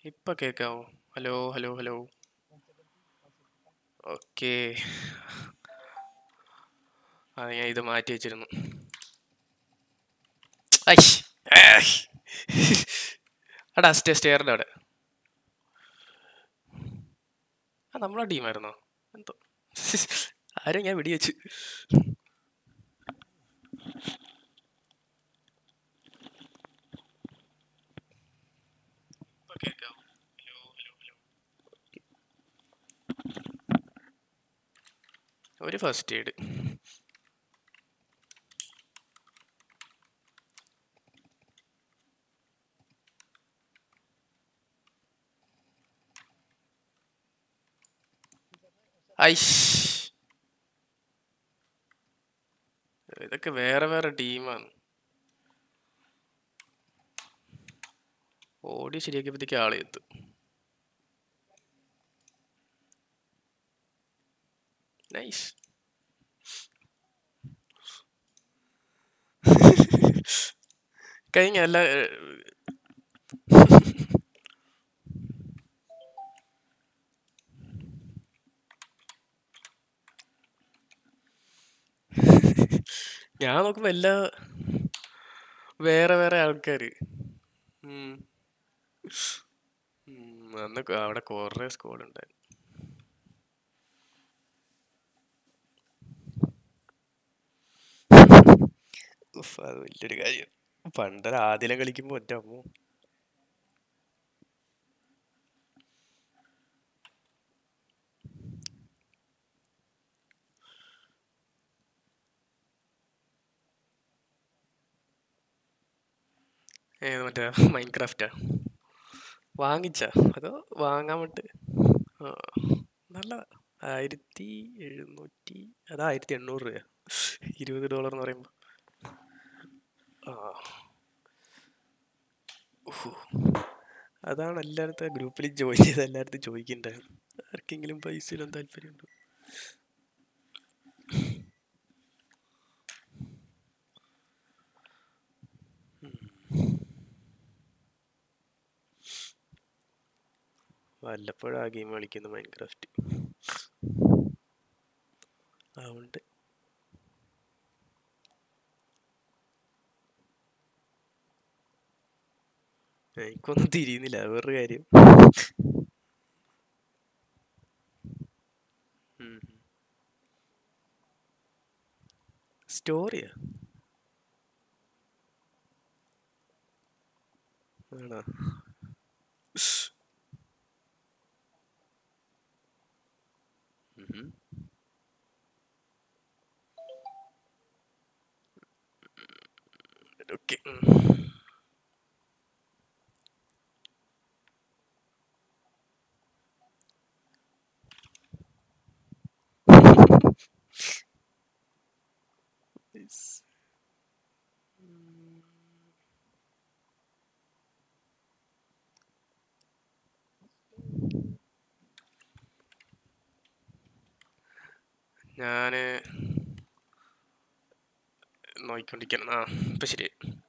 ഇപ്പൊ കേക്കാവോ hello hello hello okay ആ ഞാൻ ഇത് മാറ്റി വെച്ചിരുന്നു ഐഷ് ഏഹ്. എടാ സ്റ്റേ സ്റ്റെയറിന്റെ അവിടെ ആ നമ്മളെ ടീമായിരുന്നോ എന്തോ ആരും ഞാൻ വെടിവെച്ച് ഇപ്പൊ കേക്കാവോ ഹലോ ഹലോ ഹലോ ഒരു ഫസ്റ്റ് എയ്ഡ് ഐഷ് ഇതൊക്കെ വേറെ വേറെ ടീമാണ് ഓടി ശരിയാക്കിയപ്പോഴത്തേക്ക് ആളെ എത്തും നൈസ് കഴിഞ്ഞ എല്ലാ ഞാൻ നോക്കുമ്പോ എല്ലാ വേറെ വേറെ ആൾക്കാര് ഉം. ഉം, അന്ന് ക- അവിടെ കൊറേ സ്കോഡ് ഉണ്ടായിരുന്നു ഉഫ്, അത് വലിയൊരു കാര്യം പണ്ടൊരു ആദ്യം കളിക്കുമ്പോ ഒറ്റ അമ്മോ ഏത് മറ്റേ മൈൻക്രാഫ്റ്റാ വാങ്ങിച്ചാ അതോ വാങ്ങാൻ വേണ്ടി ആ നല്ലതാ ആയിരത്തി എഴുന്നൂറ്റി അത് ആയിരത്തി എണ്ണൂറ് രൂപ ഇരുപത് ഡോളർ എന്ന് പറയുമ്പോ ആ ഉഹു. അതാണ് എല്ലായിടത്തും ഗ്രൂപ്പിൽ ജോയിൻ ചെയ്ത് എല്ലായിടത്തും ചോദിക്കണ്ടായിരുന്നു ആർക്കെങ്കിലും പൈസയിലും താല്പര്യമുണ്ടോ വല്ലപ്പോഴും ആ ഗെയിം കളിക്കുന്നു മൈൻക്രാഫ്റ്റ് അതുകൊണ്ട് എനിക്കൊന്നും തിരിയുന്നില്ല അത് വേറൊരു കാര്യം സ്റ്റോറിയാ ആണോ ഓക്കെ ഞാന് നോക്കിക്കൊണ്ടിരിക്കണം ആ ഇപ്പൊ ശരി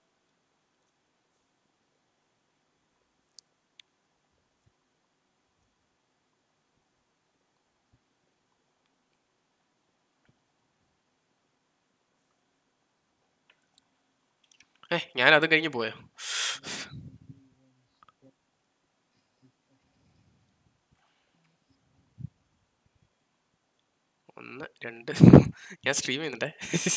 ഏ ഞാൻ അതും കഴിഞ്ഞ് പോയോ ഒന്ന് രണ്ട് ഞാൻ സ്ട്രീം ചെയ്യുന്നുണ്ടേ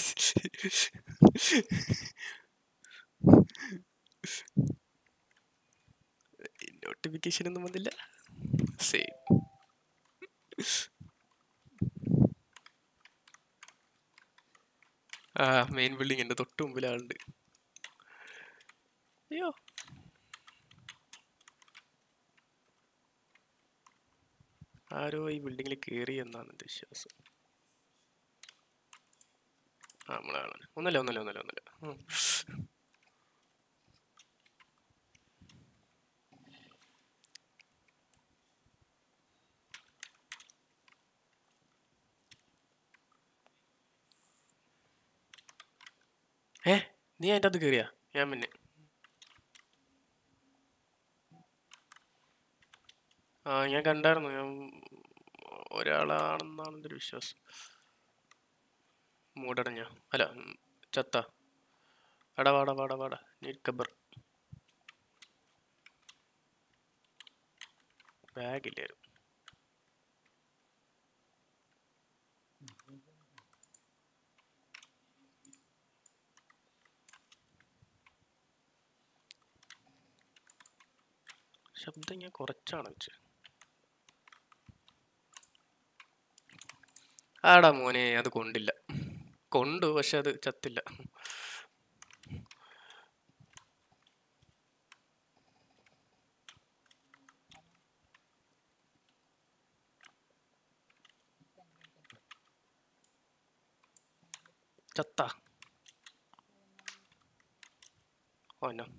നോട്ടിഫിക്കേഷൻ ഒന്നും വന്നില്ല സെയിം ആ മെയിൻ ബിൽഡിംഗ് എൻ്റെ തൊട്ട് മുമ്പിൽ ആളുണ്ട് അയ്യോ ആരോ ഈ ബിൽഡിങ്ങിൽ കയറി എന്നാണ് എൻ്റെ വിശ്വാസം ആ നമ്മളാണ് ഒന്നല്ല ഒന്നല്ല ഒന്നല്ല ഒന്നല്ല ഉം. ഏ നീ അതിൻ്റെ അകത്ത് കയറിയാ ഞാൻ പിന്നെ ആ ഞാൻ കണ്ടായിരുന്നു ഞാൻ ഒരാളാണെന്നാണ് എൻ്റെ ഒരു വിശ്വാസം മൂടടഞ്ഞ അല്ല ഉം, ചത്ത എടാ വാടാ വാടാ വാടാ നീറ്റ് കബർ ബാഗില്ലായിരുന്നു ശബ്ദം ഞാൻ കുറച്ചാണ് വെച്ചത് ആടാ മോനെ അത് കൊണ്ടില്ല കൊണ്ടു പക്ഷെ അത് ചത്തില്ല ചത്ത ഓ നോ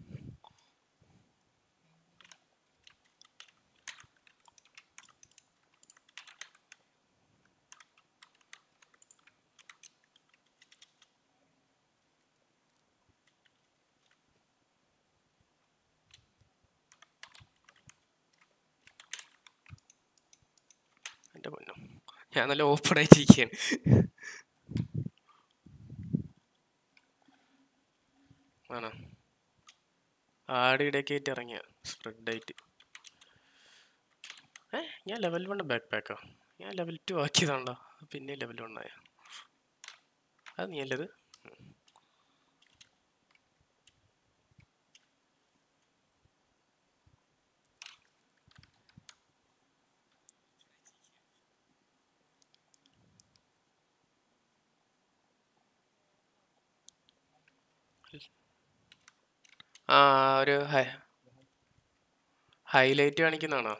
എൻ്റെ പൊന്നോ ഞാൻ നല്ല ഓപ്പൺ ആയിട്ടിരിക്കുകയാണ് ആണോ ആട് ഇടയ്ക്ക് ആയിട്ട് ഇറങ്ങിയ സ്പ്രെഡ് ആയിട്ട് ഏ ഞാൻ ലെവൽ വൺ ബാക്ക് പാക്കോ ഞാൻ ലെവൽ ടു ആക്കിയതാണല്ലോ പിന്നെ ലെവൽ വൺ ആയ അത് നീ അല്ലത് ആ ഒരു ഹൈലൈറ്റ് കാണിക്കുന്നതാണോ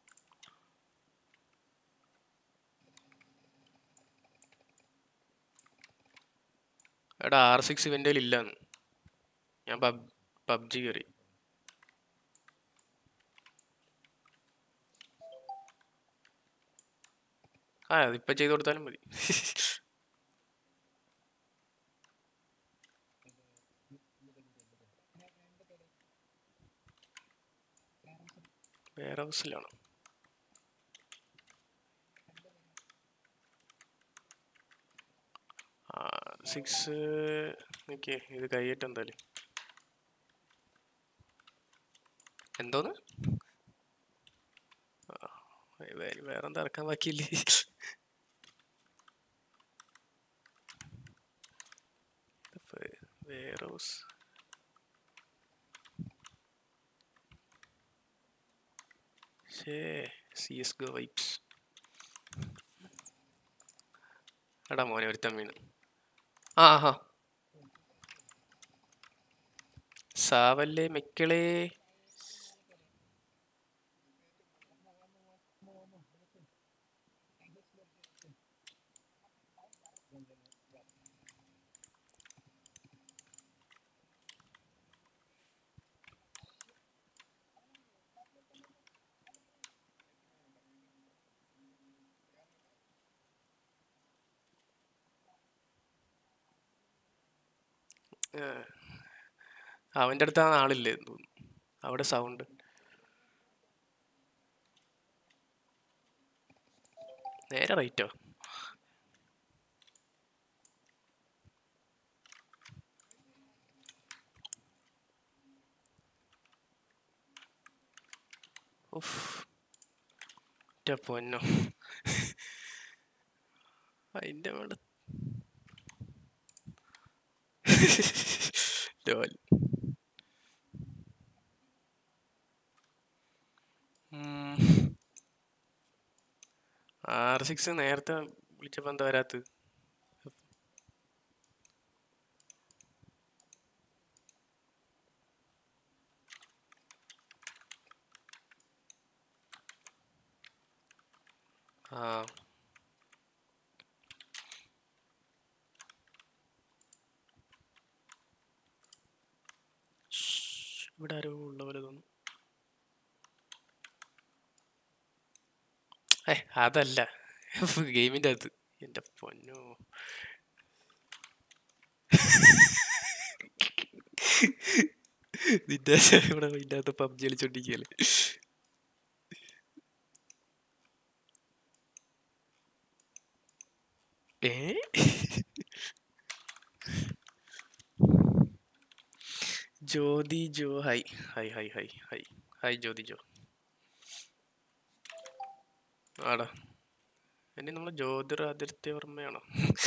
എടാ ആർ സിക്സ് ഇവൻ്റെ ഇല്ലാന്ന് ഞാൻ പബ് പബ്ജി കയറി ആ അതിപ്പോ ചെയ്ത് കൊടുത്താലും മതി വേറെ ഹൗസിലാണ് സിക്സ് നിക്കേ ഇത് കൈയിട്ട് എന്തായാലും എന്തോന്ന് ആ, വേ- വേറെന്താ ഇറക്കാൻ ബാക്കിയില്ലേ വേറെ ഹൗസ് ശേ സി എസ് ഗോ വൈബ്സ് എടാ മോനെ ഒരുത്തൻ വീണ് ആ ഹാ സാവല്ലേ മെക്കളേ ആ. അവൻ്റെ അടുത്താണ് ആളില്ലേ എന്ന് തോന്നുന്നു അവിടെ സൗണ്ട് നേരെ റൈറ്റോ ഉഫ് ഒറ്റ പൊന്നോ അതിൻ്റെ മേടെ ലോൽ ആർ സിക്സ് നേരത്തെ വിളിച്ചപ്പോ എന്താ വരാത്തത് ആ ശ്ശ്, ഇവിടെ ആരോ ഉള്ള പോലെ തോന്നുന്നു ഏ അതല്ല ഗെയിമിന്റെ അകത്ത് എന്റെ പൊന്നോ നിന്റെ ഇവിടെ ഇതിന്റെ അകത്ത് പബ്ജി കളിച്ചോണ്ടിരിക്കല്ലേ ഏ ജ്യോതി ജോ hi hi hi hi hi hi Jyothi ജോ ആടാ എന്നെ നമ്മളെ ജ്യോതിർ ആദിത്യവർമ്മയാണോ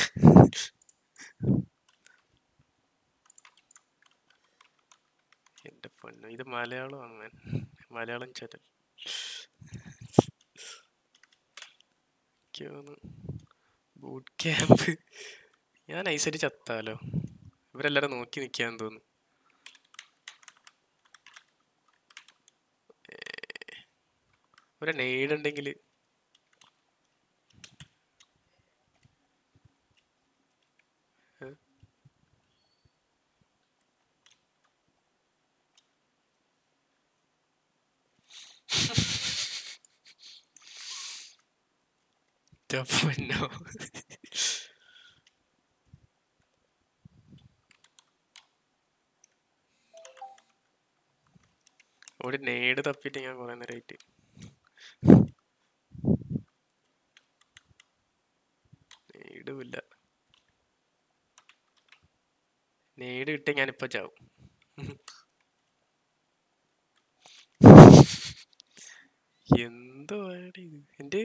എന്റെ പൊന്നു ഇത് മലയാളമാണ് man. Malayalam channel boot camp ഞാൻ ഐസരി ചത്താലോ ഇവരെല്ലാരും നോക്കി നിൽക്കാന്ന് തോന്നുന്നു ഒരു നെയ്ഡ് ഉണ്ടെങ്കിൽ പൊന്നോ ഒരു നേട് തപ്പിട്ട് ഞാൻ കുറെ നേരമായിട്ട് നേടുമില്ല നേട് കിട്ടിയ ഞാനിപ്പോ ചാവും എന്തോ ഇത് എന്റെ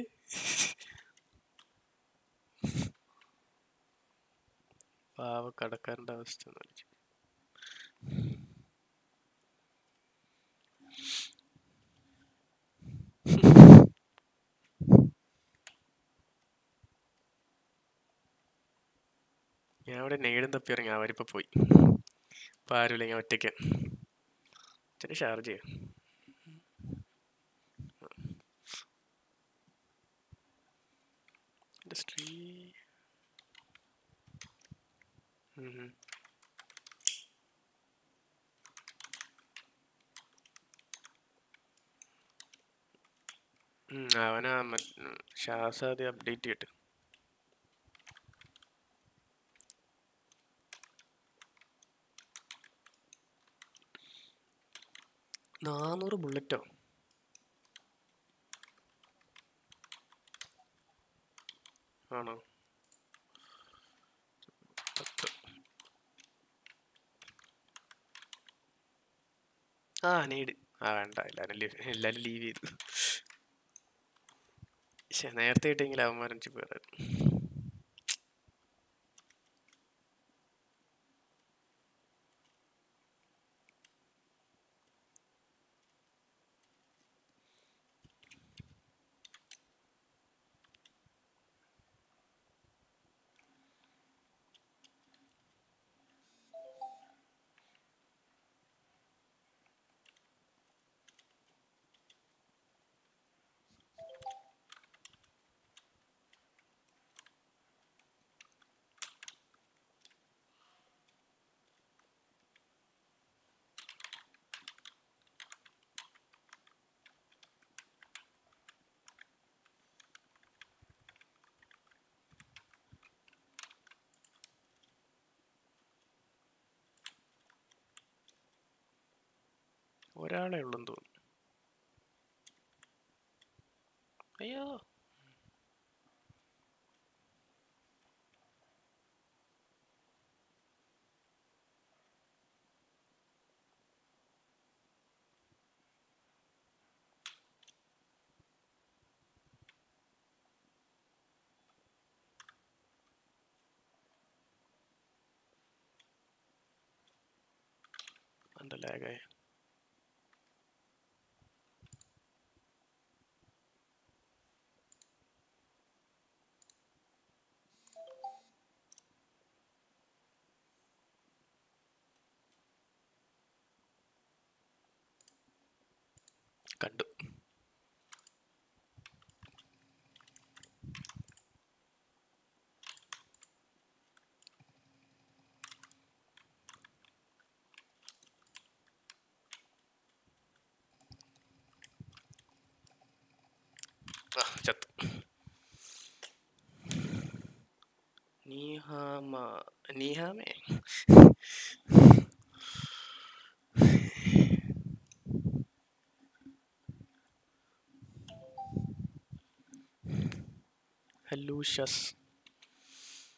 പാവ കടക്കാരന്റെ അവസ്ഥ ഒന്ന് ആലോചിച്ച്. ഞാൻ അവിടെ നേടും തപ്പി ഇറങ്ങി അവരിപ്പോ പോയി ഇപ്പൊ ആരുമില്ല ഞാൻ ഒറ്റയ്ക്ക് അച്ഛന് ഷാർജ് ചെയ്യാം ഇൻഡസ്ട്രി അവനാ ഷാസാദ് അപ്ഡേറ്റ് ചെയ്തിട്ട് നാനൂറ് ബുള്ളറ്റോ ആണോ പത്ത് ആ നീട് ആ വേണ്ട എല്ലാരും ലീവ് എല്ലാരും ലീവ് ചെയ്തു പക്ഷെ നേരത്തെ കിട്ടിയെങ്കിൽ അവന്മാരും വേറെ ഒരാളെ ഉള്ളെന്ന് തോന്നുന്നു അയ്യോ എന്താ ലാഗായ കണ്ടു ആ ചത്തു നീഹാമ നീഹാമേ ഹലൂഷസ്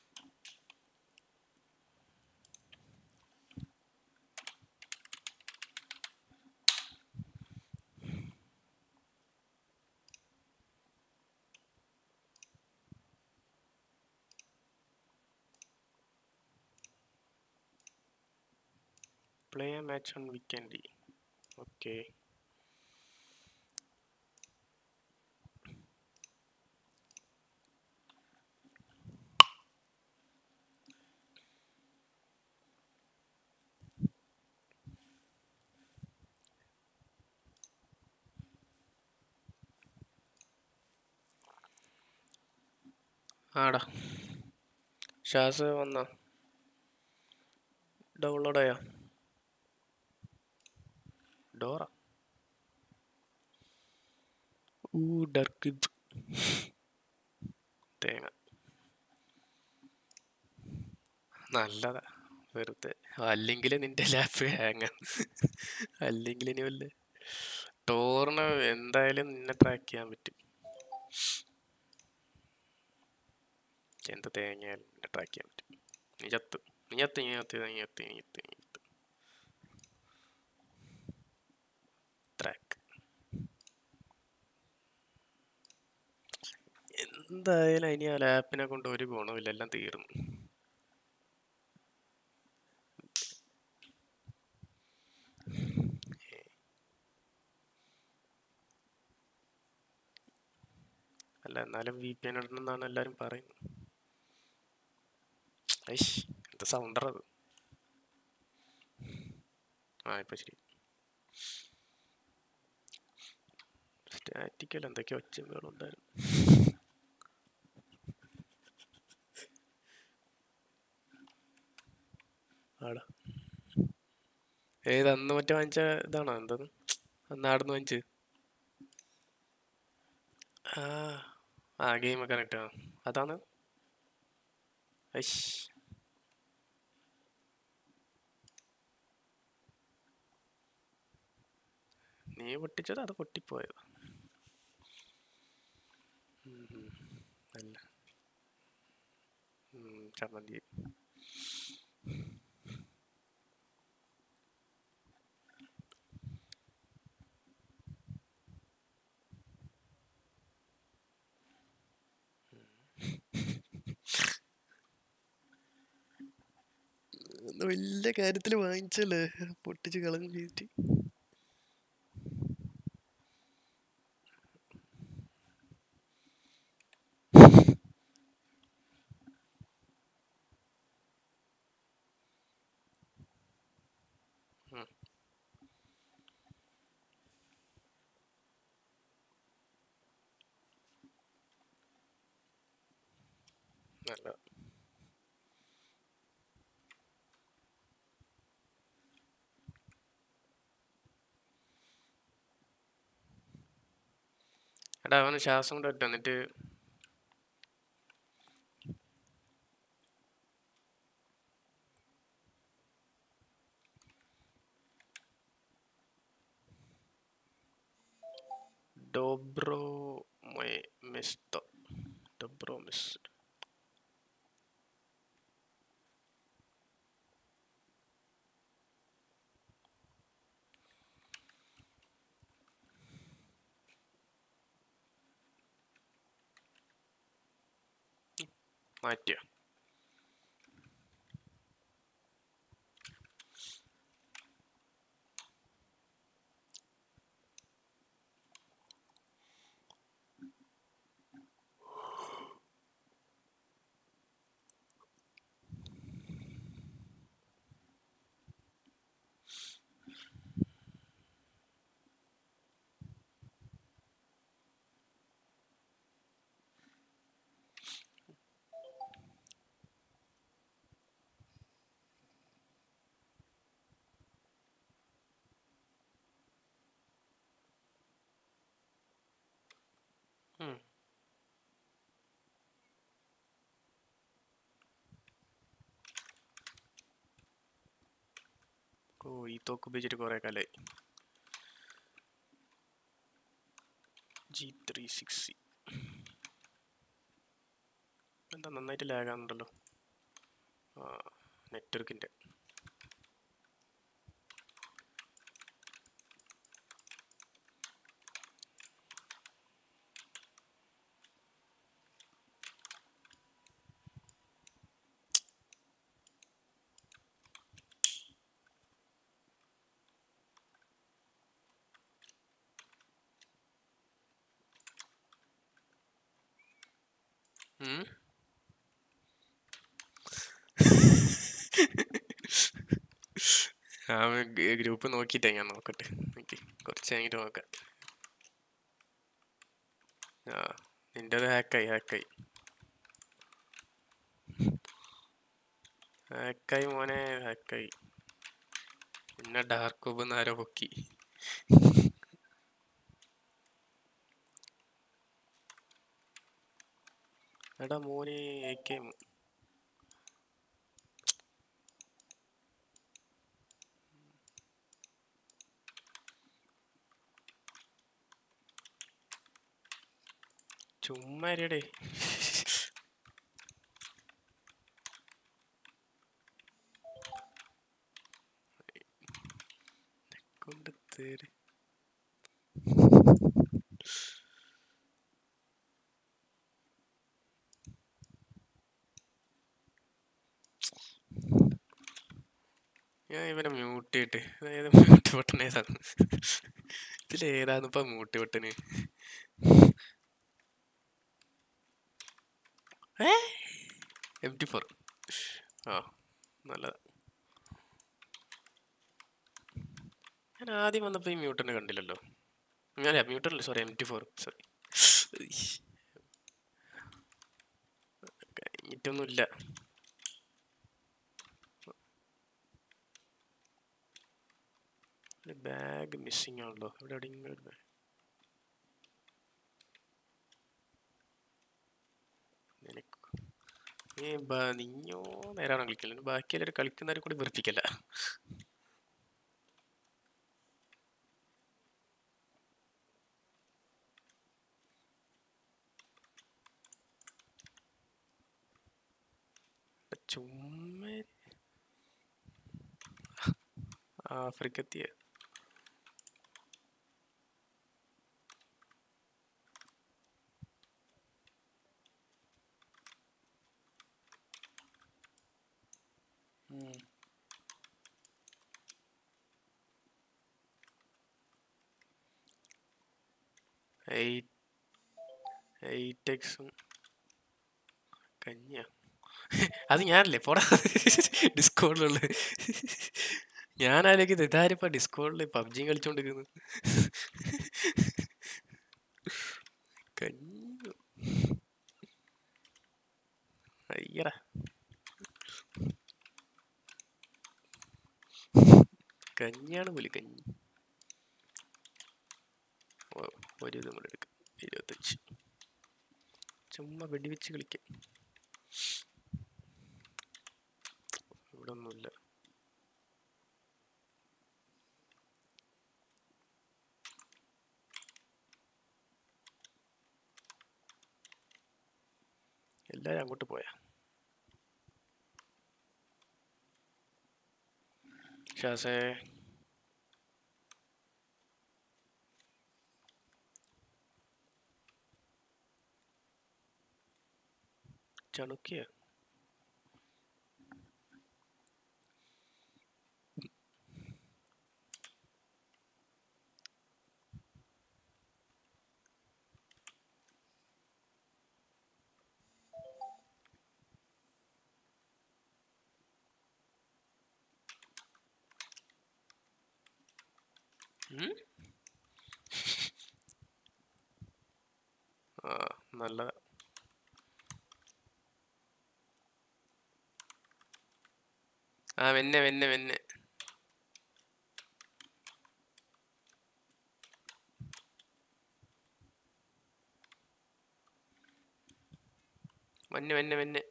play a match on weekend okay ആടാ ഷാസ് വന്നോ ഡൗൺലോഡ് ആയോ ഡോറ ഊ ഡർക്ക് തേങ്ങ നല്ലതാ വെറുതെ അല്ലെങ്കിൽ നിന്റെ ലാപ്പ് ഹാങ് അല്ലെങ്കിൽ ഇനി വല്ല ടോറിന് എന്തായാലും നിന്നെ ട്രാക്ക് ചെയ്യാൻ പറ്റും എന്ത് തേങ്ങയാലും നിന്നെ ട്രാക്ക് ചെയ്യാൻ പറ്റും നീ ചത്തു നീ ചത്ത് നീ ചത്ത് നീ ചത്ത് നീ ചത്ത് നീ ചത്ത് ട്രാക്ക് എന്തായാലും ഇനി ആ ലാപ്പിനെ കൊണ്ട് ഒരു ഗുണമില്ല എല്ലാം തീർന്നു അല്ല എന്നാലും വി പി എൻ ഇടണമെന്നാണ് എല്ലാരും പറയുന്നത് ഐഷ് എന്ത് സൗണ്ടറത് ആ ഇപ്പൊ ശരി സ്റ്റാറ്റിക്കൽ എന്തൊക്കെയോ ഒച്ചകളുണ്ടായിരുന്നു ആടാ ഏത് അന്ന് മറ്റേ വാങ്ങിച്ച ഇതാണോ എന്തത് അന്ന് ആടുന്ന് വാങ്ങിച്ച് ആ ആ ഗെയിം കറക്റ്റ് ആ അതാണ് ഐഷ് നീ പൊട്ടിച്ചത് അത് പൊട്ടിപ്പോയത് ഉം ഉം. അല്ല ഉം, ചമ്മന്തി ഒന്ന് വലിയ കാര്യത്തിൽ വാങ്ങിച്ചല്ലേ പൊട്ടിച്ച് കളഞ്ഞു ചെയ്തിട്ട് ഉം. നല്ല എടാ അവന് ശ്വാസം കൊണ്ട് പറ്റും എന്നിട്ട് ഡോബ്രോ മെസ്തോ ഡോബ്രോ മെസ് മാറ്റിയോ ഉം. ഓ ഈ തോക്ക് ഉപയോഗിച്ചിട്ട് കുറെ കാലായി ജി ത്രീ സിക്സ് എന്താ നന്നായിട്ട് ലാഗ് ആകുന്നുണ്ടല്ലോ ആ നെറ്റ്വർക്കിൻ്റെ ഉം? ആ ഗ്രൂപ്പ് നോക്കിയിട്ടേ ഞാൻ നോക്കട്ടെ എനിക്ക് കുറച്ച് കഴിഞ്ഞിട്ട് നോക്കാം ആ നിൻ്റെത് ഹാക്കായി ഹാക്കായി ഹാക്കായി മോനെ ഹാക്കായി പിന്നെ ഡാർക്ക് വെബ് ആരോ പൊക്കി എടാ മോനെ എ കെ എം ചുമ്മാ ഇരിയടേ കൊണ്ട് തേര് ഞാൻ ഇവനെ മ്യൂട്ട് ചെയ്തിട്ട് അതായത് മ്യൂട്ട് ബട്ടൺ ഏതാണ് ഇതിലേതാന്ന് ഇപ്പൊ മ്യൂട്ട് ബട്ടന് എം ടി ഫോർ ആ നല്ലതാ ഞാൻ ആദ്യം വന്നപ്പോ ഈ മ്യൂട്ടനെ കണ്ടില്ലല്ലോ ഞാനല്ല മ്യൂട്ടനല്ല sorry M T four sorry കഴിഞ്ഞിട്ടൊന്നുമില്ല ബാഗ് മിസ്സിങ് ആണല്ലോ ഇവിടെ എവിടെയെങ്കിലും ഒരു ബാഗ് നിനക്ക് നീ ബ- നീയോ നേരാണ് കളിക്കല് ബാക്കി എല്ലാവരും കളിക്കുന്നവരെ കൂടി വെറുപ്പിക്കല്ല ചുമ്മാ ആഫ്രിക്കത്തിയ എയ്റ്റ് എയ്റ്റ് എക്സും കഞ്ഞിയാ അത് ഞാനല്ലേ പോടാ ഡിസ്കോഡിലുള്ള ഞാനാലോചിക്കുന്നത് ഇതാരിപ്പോ ഡിസ്കോഡിൽ പബ്ജിയും കളിച്ചോണ്ടിരിക്കുന്നത് കഞ്ഞി അയ്യടാ കഞ്ഞിയാണ് പുലി കഞ്ഞി ഓ, ഒരു ഇതും കൂടെ എടുക്കാം ഇരുപത്തഞ്ച് ചുമ്മാ വെടിവെച്ച് കളിക്കാം ഇവിടെ ഒന്നുമില്ല എല്ലാരും അങ്ങോട്ട് പോയാ ഷാസേ ചണുക്കിയ ഉം? ആ നല്ലതാ ആ വെന്നെ വെന്നെ വെന്നെ വന്നെ വന്നെ വന്നെ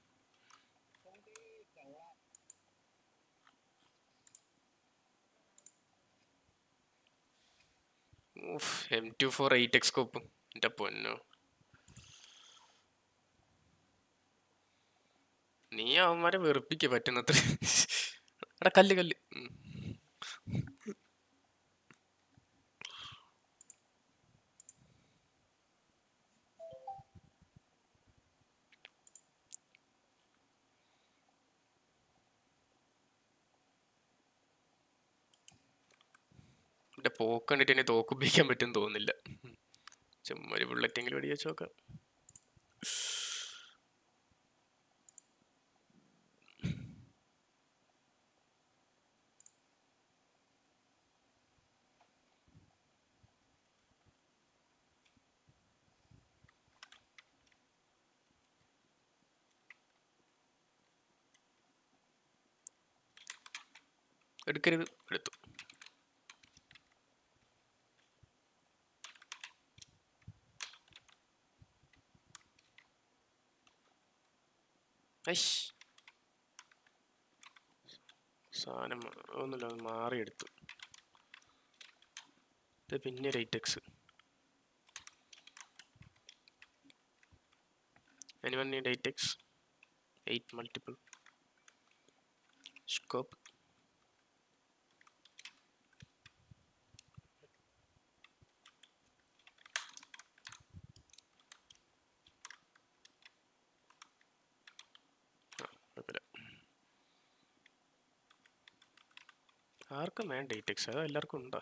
എം ടു ഫോർ എയ്റ്റ് എക്സ് കോപ്പും എൻ്റെ പൊന്നോ നീ അവന്മാരെ വെറുപ്പിക്ക പറ്റുന്നത്ര എടാ കല്ല് കല്ല് ഉം. എന്റെ പോക്ക് കണ്ടിട്ട് എന്നെ തോക്കുപിക്കാൻ പറ്റും തോന്നുന്നില്ല ചുമ്മാ ഒരു ബുള്ളറ്റെങ്കിലും വെടി വെച്ച് നോക്കാം എടുക്കരുത് എടുത്തു ഐഷ് സാധനം മാ- ഒന്നുമില്ല അത് മാറിയെടുത്തു ഇത് പിന്നെ ഒരു ഐറ്റക്സ് anyone need 8x 8 multiple scope ആ, കുഴപ്പമില്ല ആർക്കും വേണ്ട എയ്റ്റ് എക്സ് അതോ എല്ലാവർക്കും ഉണ്ടോ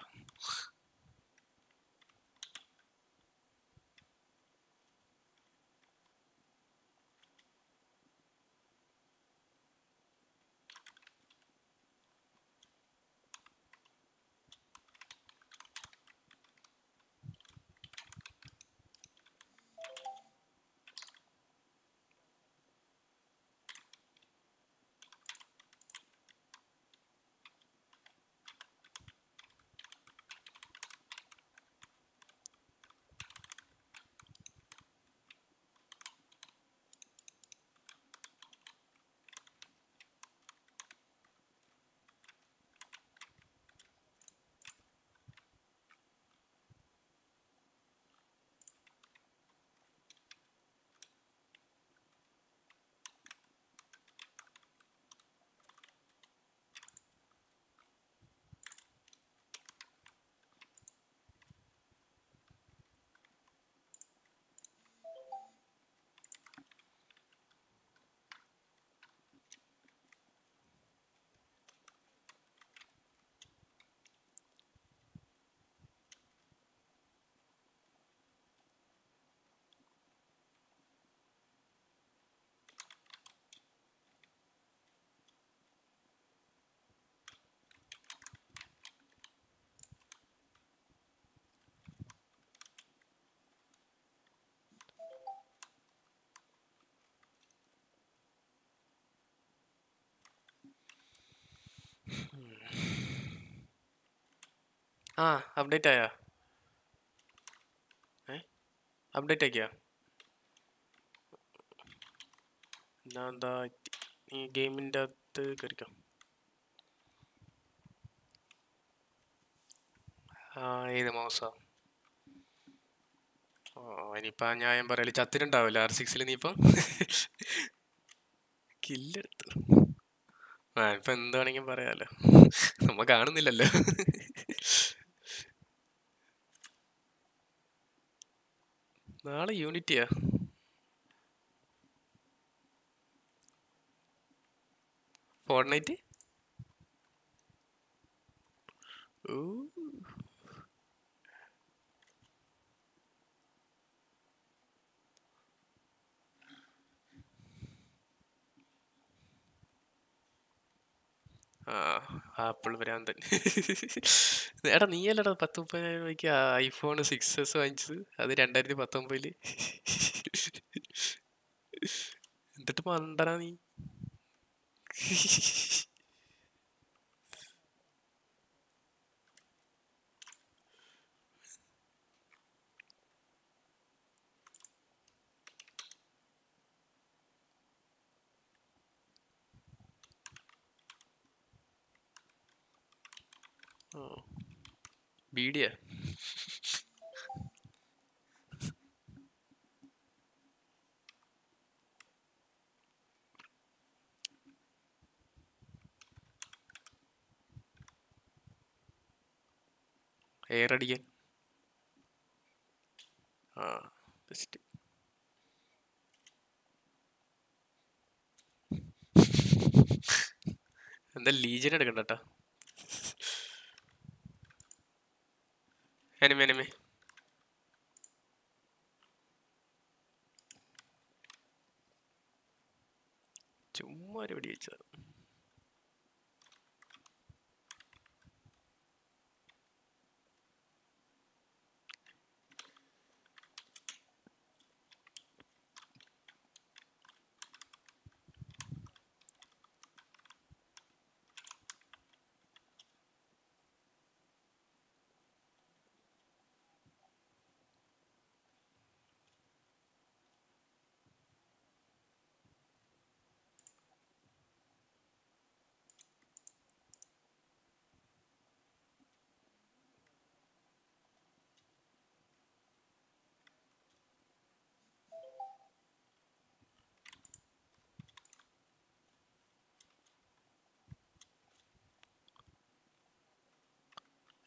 ആ അപ്ഡേറ്റ് ആയാ ഏ അപ്ഡേറ്റ് ആക്കിയാ എന്നാ എന്താ ഈ ഗെയിമിൻ്റെ അകത്ത് കയറിക്കോ ആ ഏത് മൗസാ ഓ ഇനിയിപ്പോൾ ആ ന്യായം പറയല് ചത്തിട്ടുണ്ടാവില്ല ആർ സിക്സിൽ നീ ഇപ്പം കില്ലെടുത്തു ആ ഇപ്പം എന്ത് വേണമെങ്കിലും പറയാലോ നമ്മ കാണുന്നില്ലല്ലോ നാളെ യൂണിറ്റിയാ ഫോർട്ട്നൈറ്റ് ഓ ആ ആപ്പിൾ ഭ്രാന്തൻ എടാ നീയല്ലടാ പത്ത് മുപ്പതിനായിരം രൂപയ്ക്ക് ഐഫോൺ സിക്സ് എസ് വാങ്ങിച്ചത് അത് രണ്ടായിരത്തി പത്തൊമ്പതില് എന്നിട്ട് മണ്ടനാ നീ ഓ ബീഡിയാ എയർ അടിക്കാൻ ആ ബെസ്റ്റ് എന്താ ലീജൻ എടുക്കണ്ട കേട്ടോ എനിമി എനിമി ചുമ്മാ ഒരു വെടി വെച്ചത്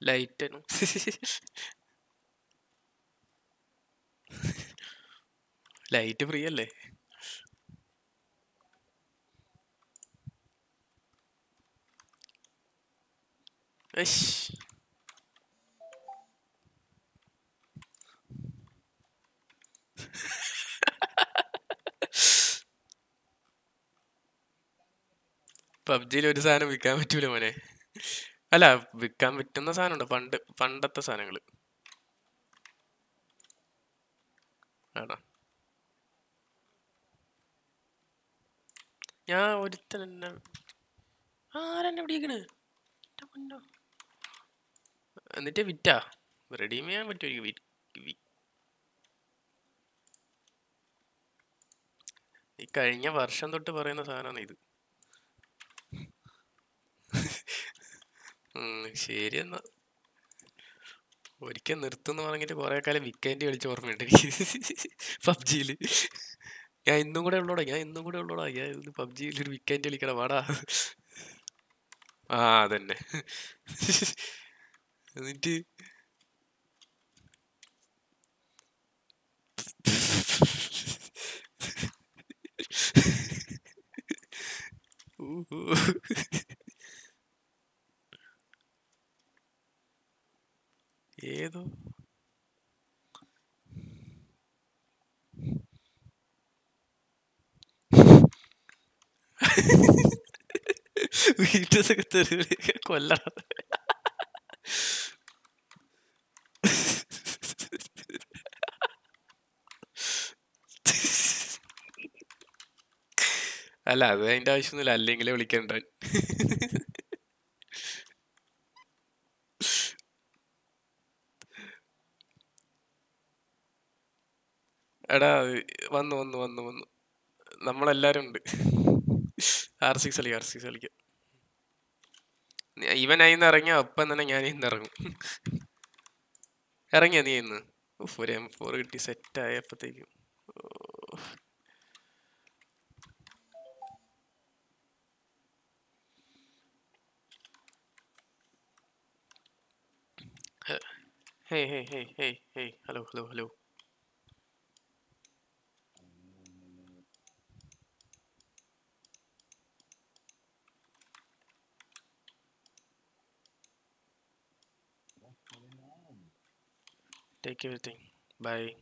ലൈറ്റ് ലൈറ്റ് ഫ്രീ അല്ലേ അശ്ശ്. പബ്ജിയിൽ ഒരു സാധനം വിൽക്കാൻ പറ്റൂല മോനെ അല്ല വിൽക്കാൻ പറ്റുന്ന സാധനമുണ്ട് പണ്ട് പണ്ടത്തെ സാധനങ്ങൾ ആണോ ഞാൻ ഒരുത്തൻ എന്നെ ആരെന്നെ പിടിക്കണ് എൻ്റെ പൊന്നോ. എന്നിട്ട് വിറ്റാ റെഡീം ചെയ്യാൻ പറ്റുമായിരിക്കും വി- വി- ഈ കഴിഞ്ഞ വർഷം തൊട്ട് പറയുന്ന സാധനമാണ് ഇത് ഉം, ശരി എന്നാ ഒരിക്കൽ നിർത്തുന്ന പറഞ്ഞിട്ട് കുറെ കാലം വിക്കേൻഡ് കളിച്ച് ഓർമ്മയുണ്ട് എനിക്ക് പബ്ജിയില് ഞാൻ ഇന്നും കൂടെ ഉള്ളോടാ ഞാൻ ഇന്നും കൂടെ ഉള്ളോടാ ഞാൻ ഇത് പബ്ജിയിൽ ഒരു വിക്കേൻഡ് കളിക്കണം വാടാ ആ അതന്നെ എന്നിട്ട് ഊഹു. ഏതോ വീട്ടിലൊക്കെ തെരുവിലേക്ക് കൊല്ലണം അല്ല അത് അതിന്റെ ആവശ്യമൊന്നുമില്ല അല്ലെങ്കിലേ വിളിക്കണ്ട എടാ വന്നു വന്നു വന്നു വന്നു നമ്മളെല്ലാരും ഉണ്ട് ആർ സിക്സ് കളിക്കാം ആർ സിക്സ് കളിക്കാം ഇവൻ അതിന്ന് ഇറങ്ങിയ ഒപ്പം തന്നെ ഞാൻ ഇന്ന് ഇറങ്ങും ഇറങ്ങിയ നീ ഇന്ന് ഉഫ്, ഒരു എം ഫോർ കിട്ടി സെറ്റ് ആയപ്പോഴത്തേക്കും hey hey hey hey hey hello hello hello Take everything. Bye.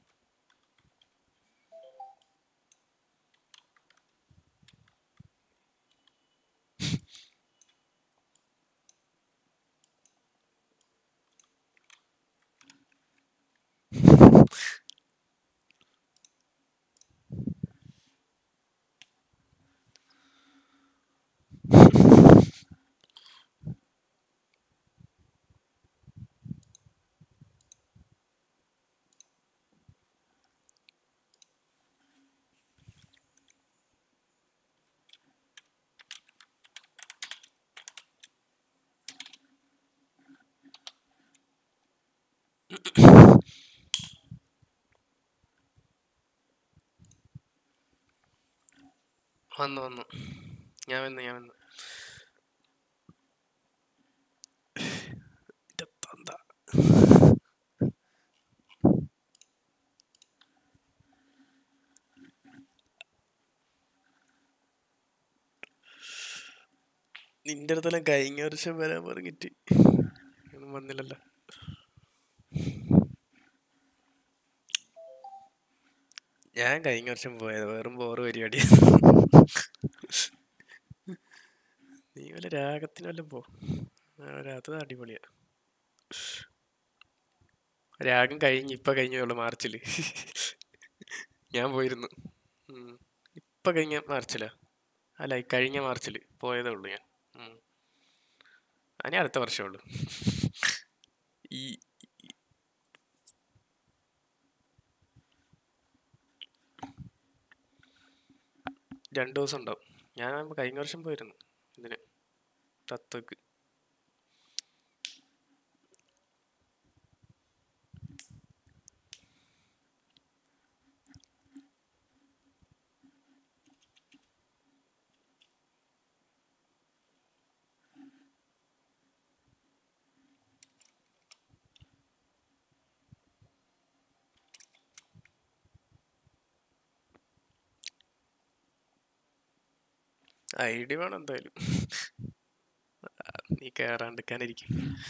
വന്നു വന്നു ഞാൻ വന്നു ഞാൻ വന്നു ഇന്റെ തന്ത. നിന്റെ അടുത്തെല്ലാം കഴിഞ്ഞ വർഷം വരാൻ പറഞ്ഞിട്ട് ഒന്നും വന്നില്ലല്ലോ ഞാൻ കഴിഞ്ഞ വർഷം പോയത് വെറും ബോറ് പരിപാടി നീ വല്ല രാഗത്തിന് വല്ലതും പോ ആ, ഒരു അത് അടിപൊളിയാ രാഗം കഴിഞ്ഞ് ഇപ്പൊ കഴിഞ്ഞേ ഉള്ളു മാർച്ചില് ഞാൻ പോയിരുന്നു ഉം. ഇപ്പൊ കഴിഞ്ഞ മാർച്ചിലാ അല്ല ഈ കഴിഞ്ഞ മാർച്ചില് പോയതേ ഉള്ളു ഞാൻ ഉം. അതിന് അടുത്ത വർഷമേ ഉള്ളു ഈ രണ്ടു ദിവസം ഉണ്ടാവും ഞാൻ കഴിഞ്ഞ വർഷം പോയിരുന്നു ഇതിന് തത്വക്ക് ഐ ഡി വേണം എന്തായാലും ആ, നീ കയറാണ്ടിരിക്കാനിരിക്കും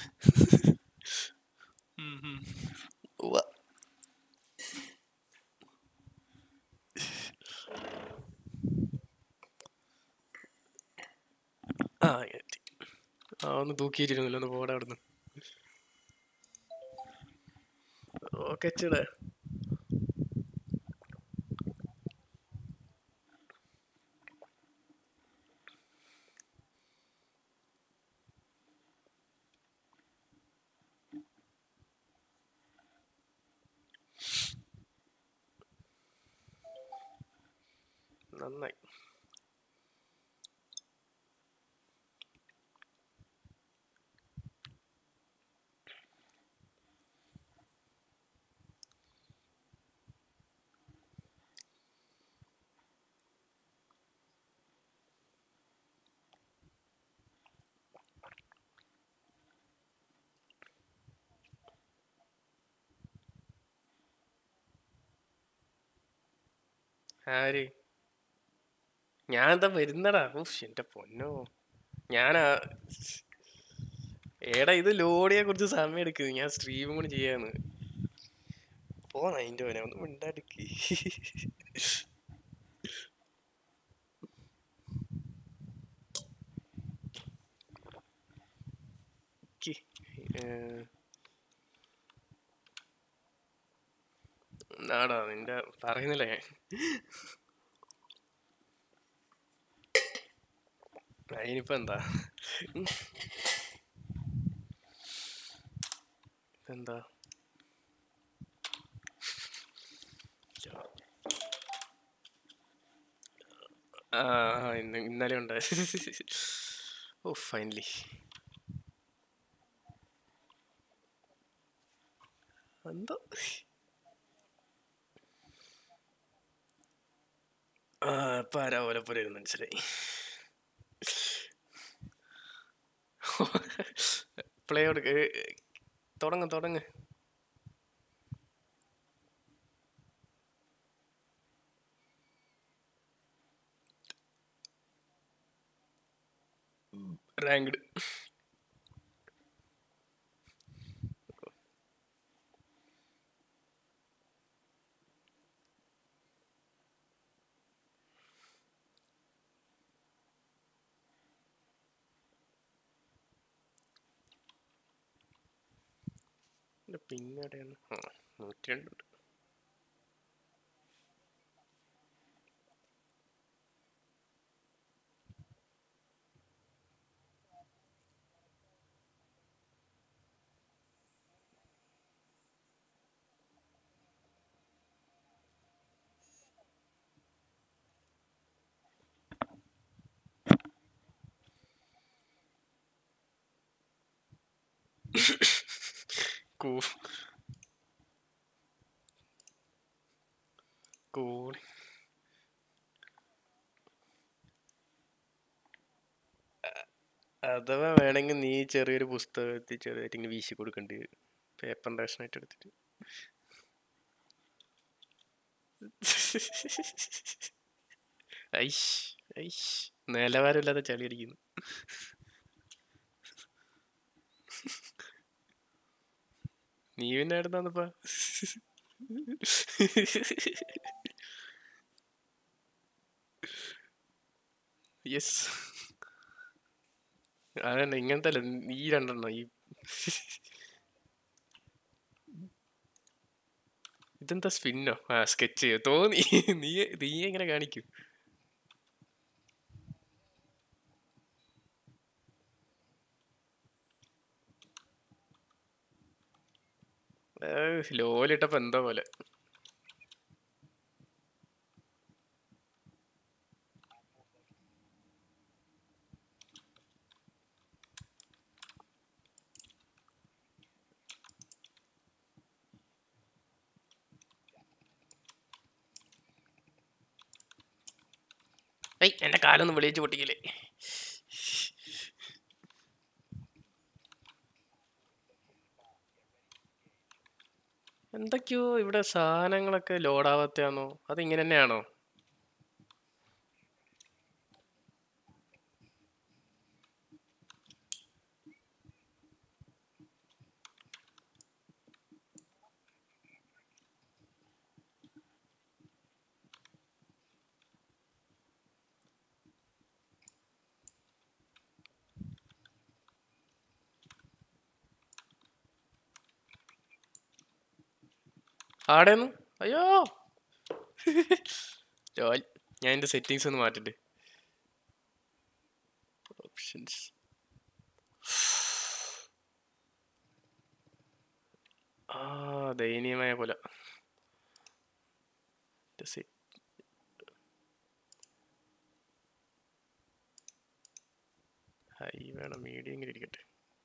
ആ എത്തി ആ ഒന്ന് തൂക്കിയിട്ടിരുന്നല്ലോ ഒന്ന് പോടാ അവിടുന്ന് ഓക്കെ ചേടാ നന്നായി ആര് ഞാൻ എന്താ വരുന്നടാ ഊഫ് എന്റെ പൊന്നോ ഞാനാ എടാ ഇത് ലോഡിയെ കുറിച്ച് സമയം എടുക്കുന്നു ഞാൻ സ്ട്രീമും കൂടി ചെയ്യാന്ന് പോന്ന അതിന്റെ പോനെ ഒന്ന് മിണ്ടാടിക്ക് ക്ക്. ഏർ. നാടാ നിന്റെ പറയുന്നില്ല ഞാൻ അതിനിപ്പോ എന്താ എന്താ ആ ആ, ഇന്ന് ഇന്നലെ ഉണ്ട് ഓ ഫൈനലി എന്തോ ആ ഇപ്പൊ ആരാ ഓലപ്പുര ഇരുന്ന് മനസ്സിലായി പ്ലേ കൊടുക്ക് തുടങ്ങ് തുടങ്ങ് റാങ്ക്ഡ് പിന്നടെയാണ് ആ നൂറ്റി രണ്ടുണ്ട് കൂ കൂടി അഥവാ വേണമെങ്കിൽ നീ ചെറിയൊരു പുസ്തകത്തിൽ ചെറുതായിട്ട് ഇങ്ങനെ വീശി കൊടുക്കേണ്ടി വരും പേപ്പർ ആയിട്ട് എടുത്തിട്ട് ഐഷ് ഐഷ് നിലവാരമില്ലാത്ത ചളി അടിക്കുന്നു നീ പിന്നെ എവിടുന്നാന്നിപ്പാ യെസ് അതന്നെ ഇങ്ങനത്തെ അല്ല ഈ രണ്ടെണ്ണം ഈ ഇതെന്താ സ്പിന്നോ ആ സ്കെച്ച് തോന്നി നീ നീ എങ്ങനെ കാണിക്കും ലോലിട്ടപ്പോ എന്തോ പോലെ ഏയ് എന്റെ കാലൊന്നും വെളിയിച്ച് പൊട്ടിക്കില്ലേ എന്തൊക്കെയോ ഇവിടെ സാധനങ്ങളൊക്കെ ലോഡാവാത്തയാണോ അത് ഇങ്ങനെ തന്നെയാണോ ആടേന്നു അയ്യോ ജോൽ ഞാൻ എൻ്റെ സെറ്റിങ്സ് ഒന്ന് മാറ്റിട്ട് ഓപ്ഷൻസ് ആ ദയനീയമായ പോലെ ഹൈ വേണം മീഡിയം ഇങ്ങനെ ഇരിക്കട്ടെ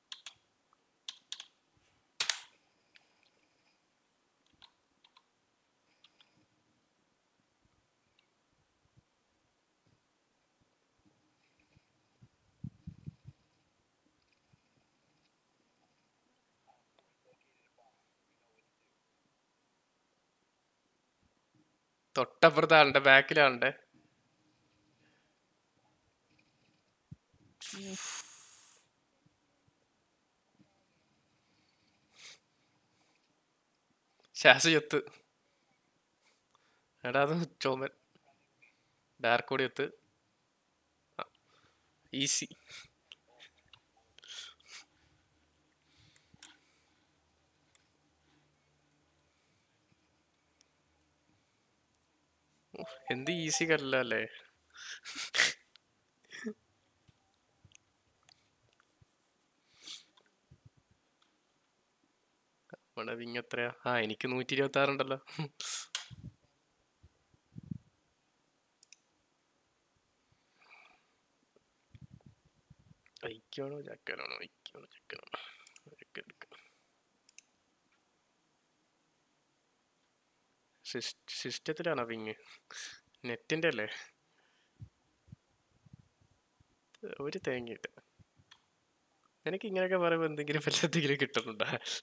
തൊട്ടപ്പുറത്ത് ആളുടെ ബാക്കിലാളുടെ ശ്വാസയത്ത് എടാ അത് ചോമൻ ഡാർക്ക് കൂടി എത്ത് ഈസി എന്ത് ഈസി കല്ലല്ലേ നമ്മുടെ വിങ് എത്രയാ ആ എനിക്ക് നൂറ്റി ഇരുപത്തി ആറുണ്ടല്ലോ ഐക്യാണോ ചക്കനാണോ ഐക്യാണോ ചക്കനാണോ ചക്കെടുക്കാം സിസ്റ്റത്തിലാണോ വിങ് നെറ്റിന്റെ അല്ലേ ഒരു തേങ്ങയിട്ട എനിക്ക് ഇങ്ങനെയൊക്കെ പറയുമ്പോ എന്തെങ്കിലും വല്ല എന്തെങ്കിലും കിട്ടുന്നുണ്ടാ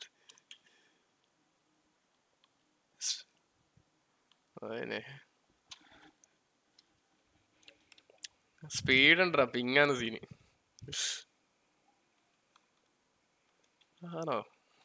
അതന്നെ സ്പീഡ് ഉണ്ടടാ പിങ്ങാന്ന് സീന് ആണോ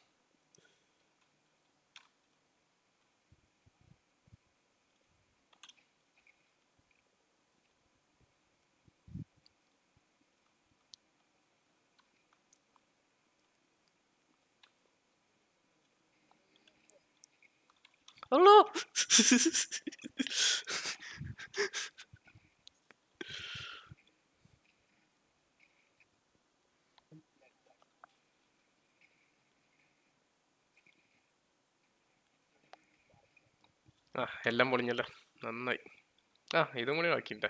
അല്ലോ ആ എല്ലാം പൊളിഞ്ഞല്ലോ നന്നായി ആ ഇതും കൂടി ബാക്കിയുണ്ട്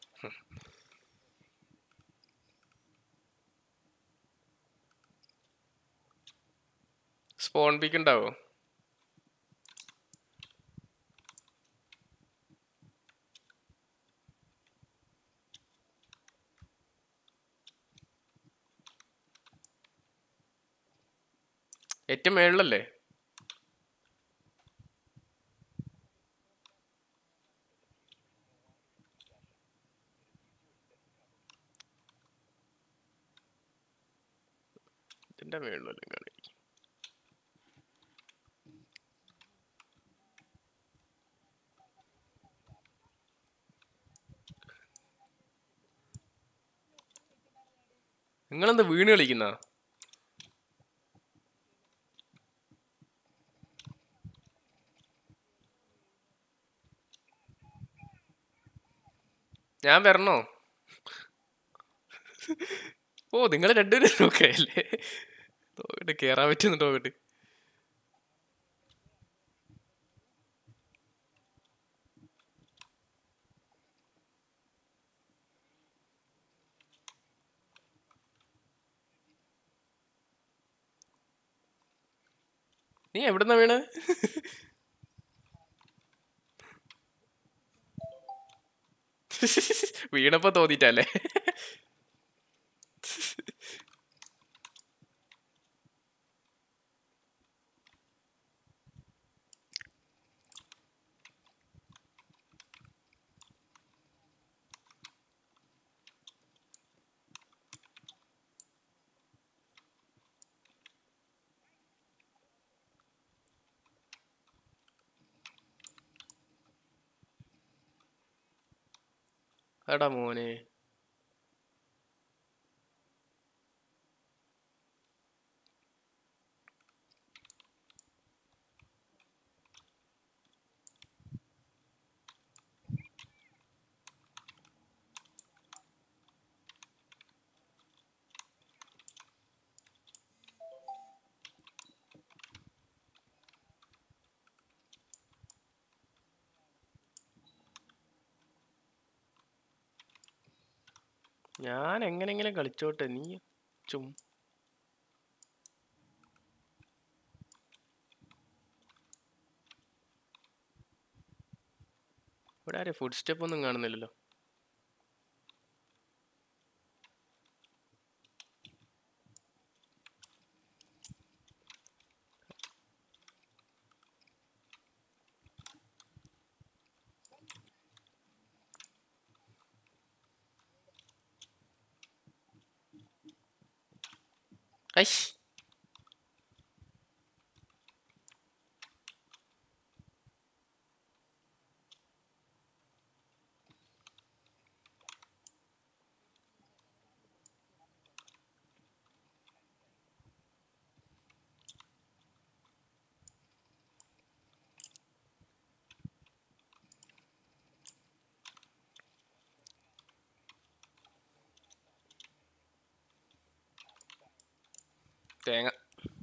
സ്പോൺ പീക്ക് ഉണ്ടാവോ ഏറ്റവും മേളിലല്ലേ ഇതിന്റെ മേളിലല്ലേ കാണി നിങ്ങളെന്താ വീണ് കളിക്കുന്ന ഞാൻ വരണോ ഓ നിങ്ങൾ രണ്ടുപേരും നോക്കേ അല്ലേ നോക്കട്ടെ കേറാൻ പറ്റുന്നുണ്ടോ നോക്കട്ടെ നീ എവിടുന്നാ വീണ് വീണപ്പോ തോന്നിട്ടല്ലേ എടാ മോനെ ഞാൻ എങ്ങനെങ്കിലും കളിച്ചോട്ടെ നീ ചും ഇവിടെ ആരെ ഫുഡ് സ്റ്റെപ്പ് ഒന്നും കാണുന്നില്ലല്ലോ ഐഷ് തേങ്ങ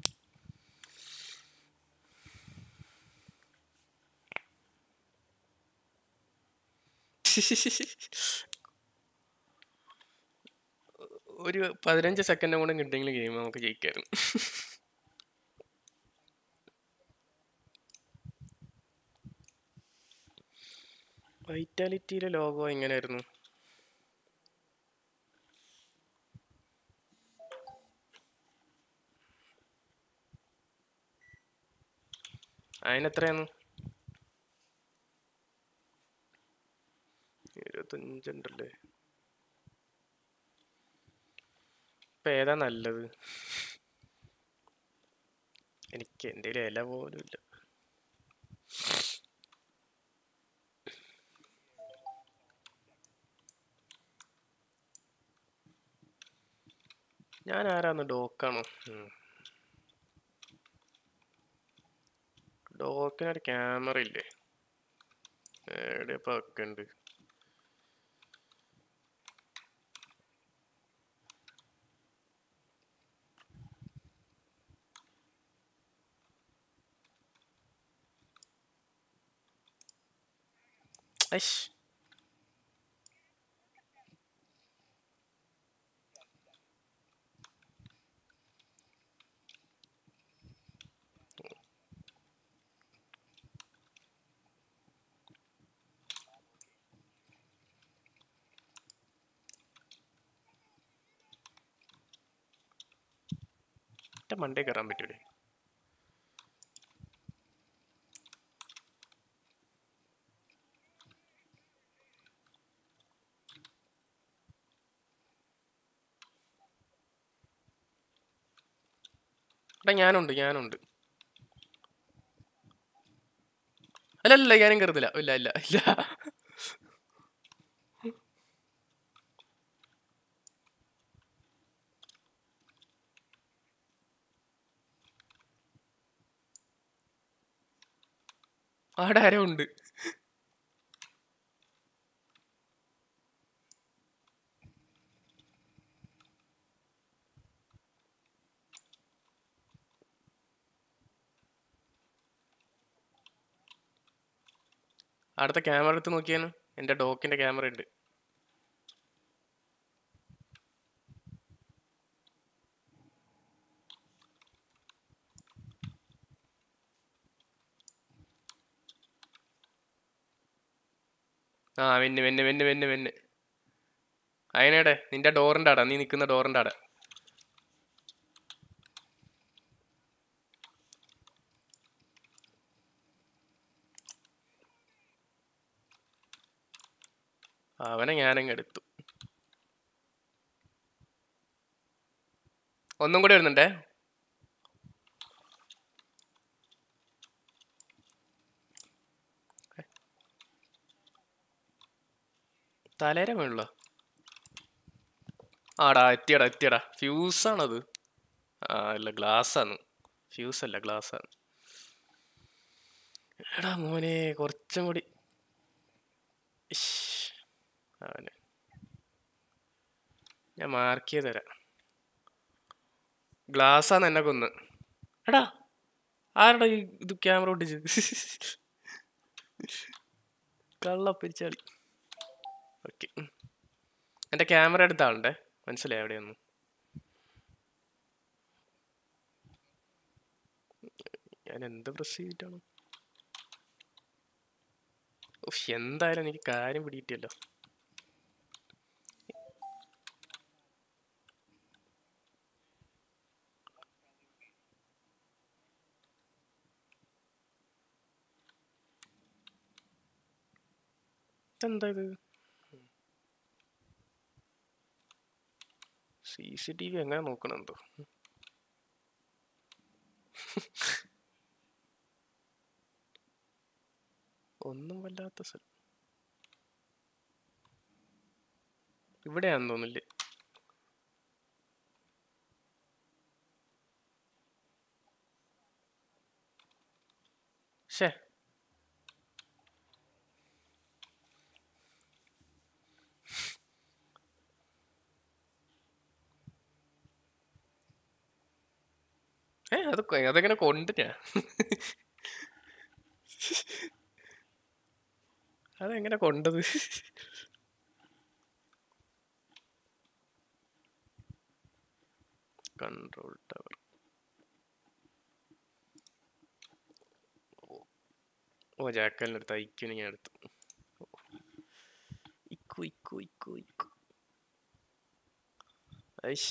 ഒരു പതിനഞ്ച് സെക്കൻഡ് കൂടെ കിട്ടിയെങ്കിൽ ഗെയിം നമുക്ക് ജയിക്കായിരുന്നു വൈറ്റാലിറ്റിയിലെ ലോഗോ എങ്ങനെയായിരുന്നു അതിനെത്രയാണ് ഇരുപത്തഞ്ചുണ്ടല്ലേ ഇപ്പൊ ഏതാ നല്ലത് എനിക്ക് എൻ്റെ ഇല പോലും ഇല്ല ഞാൻ ആരാന്ന് ഡോക്കാണോ ഡോക്കിനൊരു ക്യാമറ ഇല്ലേ എവിടെ ഇപ്പൊ വെക്കണ്ട് ഐഷ് എന്റെ മണ്ടേ കയറാൻ പറ്റൂലേ എടാ ഞാനുണ്ട് ഞാനുണ്ട് അല്ലല്ല ഞാനും കയറുന്നില്ല ഇല്ല ഇല്ല ഇല്ല അവിടെ ആരോ ഉണ്ട് അടുത്ത ക്യാമറ എടുത്ത് നോക്കിയാണ് എൻ്റെ ഡോക്കിൻ്റെ ക്യാമറ ഉണ്ട് ആ വെന്ന് വെന്ന് വെന്ന് വെന്ന് വെന്ന് അതിനേടെ നിന്റെ ഡോറിൻ്റെ അട നീ നിൽക്കുന്ന ഡോറിൻ്റെ അട അവനെ ഞാനങ്ങ് എടുത്തു ഒന്നും കൂടി വരുന്നുണ്ടേ തലേര വീണല്ലോ ആടാ എത്തിയടാ എത്തിയടാ ഫ്യൂസാണത് ആ അല്ല ഗ്ലാസ് ആണ് ഫ്യൂസ് അല്ല ഗ്ലാസ് ആണ് എടാ മോനെ കുറച്ചും കൂടി ഇഷ്. അവന് ഞാൻ മാർക്ക് ചെയ്ത് തരാം ഗ്ലാസ്സാന്ന് എന്നെ കൊന്ന് എടാ ആരടാ ഈ ഇത് ക്യാമറ ഒട്ടിച്ച് കള്ള പിരിച്ചാളി ഓക്കെ എൻ്റെ ക്യാമറ എടുത്ത ആളുടെ മനസ്സിലായി എവിടെയൊന്ന് ഞാൻ എന്ത് പ്രസ് ചെയ്തിട്ടാണ് ഉഫ്, എന്തായാലും എനിക്ക് കാര്യം പിടിയിട്ടില്ല ഇതെന്താ ഇത് സി സി ടി വി എങ്ങനെ നോക്കണെന്തോ ഒന്നും വല്ലാത്ത സ്ഥലം ഇവിടെയാന്ന് തോന്നില്ലേ ശേ ഏ അത് കൊ- അതെങ്ങനെ കൊണ്ട് ഞാൻ അതെങ്ങനെ കൊണ്ടത് കൺട്രോൾ ടവർ ഓ ജാക്കലിൻ്റെ അടുത്ത് ഐക്യൂന് ഞാൻ എടുത്തു ഇക്കു ഇക്കു ഇക്കു ഇക്കു ഐഷ്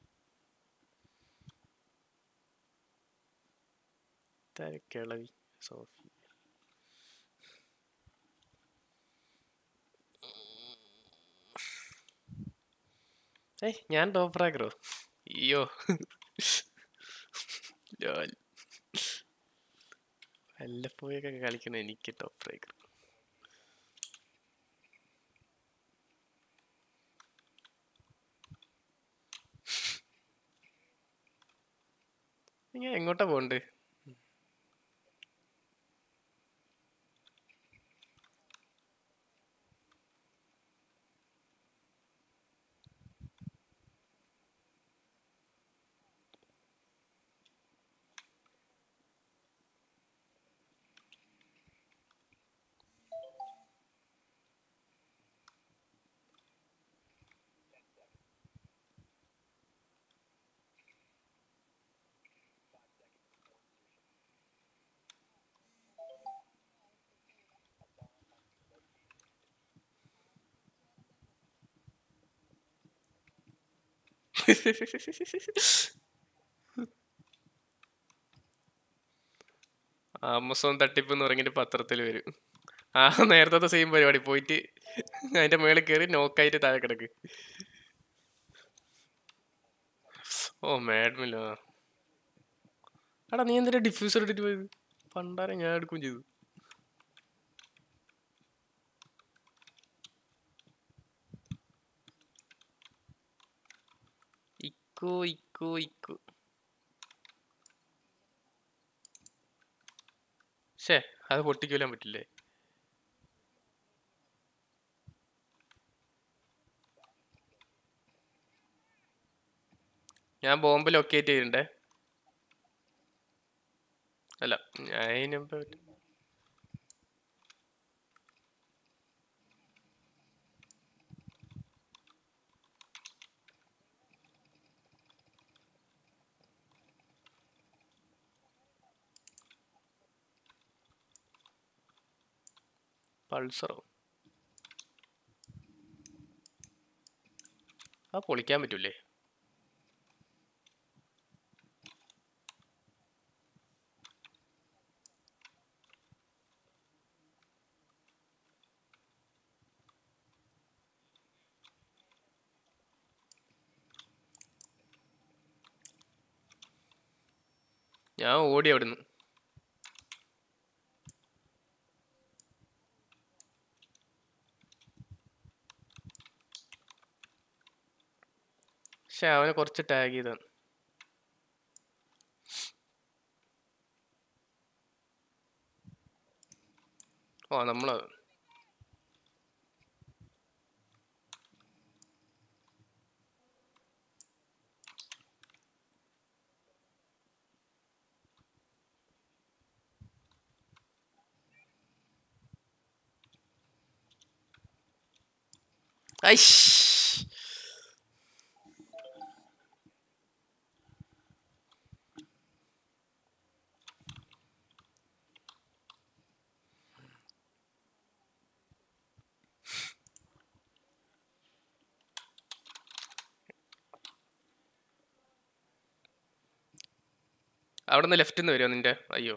കിളവി സോഫി ഏയ് ഞാൻ ടോപ്പ് റാക്കറോ അയ്യോ ലോൽ. വല്ലപ്പോഴൊക്കെ കളിക്കുന്ന എനിക്ക് ടോപ്പ് റാക്കർ നിങ്ങൾ എങ്ങോട്ടാ പോണ്ട് ആമസോൺ തട്ടിപ്പ് എന്ന് പറഞ്ഞിട്ട് പത്രത്തിൽ വരും ആ നേരത്തെ സെയിം പരിപാടി പോയിട്ട് അതിന്റെ മേളിൽ കയറി നോക്കായിട്ട് താഴെ കിടക്ക് ഓ മാഡ്മില്ല എടാ നീ എന്തിനാ ഡിഫ്യൂസർ എടുത്തിട്ട് പോയത് പണ്ടാരെ ഞാൻ എടുക്കുകയും ചെയ്തു ഇക്കോ ഇക്കോ ഇക്കോ ശേ അത് പൊട്ടിക്കൊല്ലാൻ പറ്റില്ലേ ഞാൻ ബോംബ് ലൊക്കേറ്റ് ചെയ്തിട്ടുണ്ടേ അല്ല ഞാൻ അതിനിപ്പോ പൾസറോ ആ പൊളിക്കാൻ പറ്റൂലേ ഞാൻ ഓടി അവിടുന്ന് പക്ഷെ അവനെ കുറച്ച് ടാഗ് ചെയ്താണ് ഓ നമ്മള് ഐഷ് അവിടെ നിന്ന് ലെഫ്റ്റിൽ നിന്ന് വരുമോ നിന്റെ അയ്യോ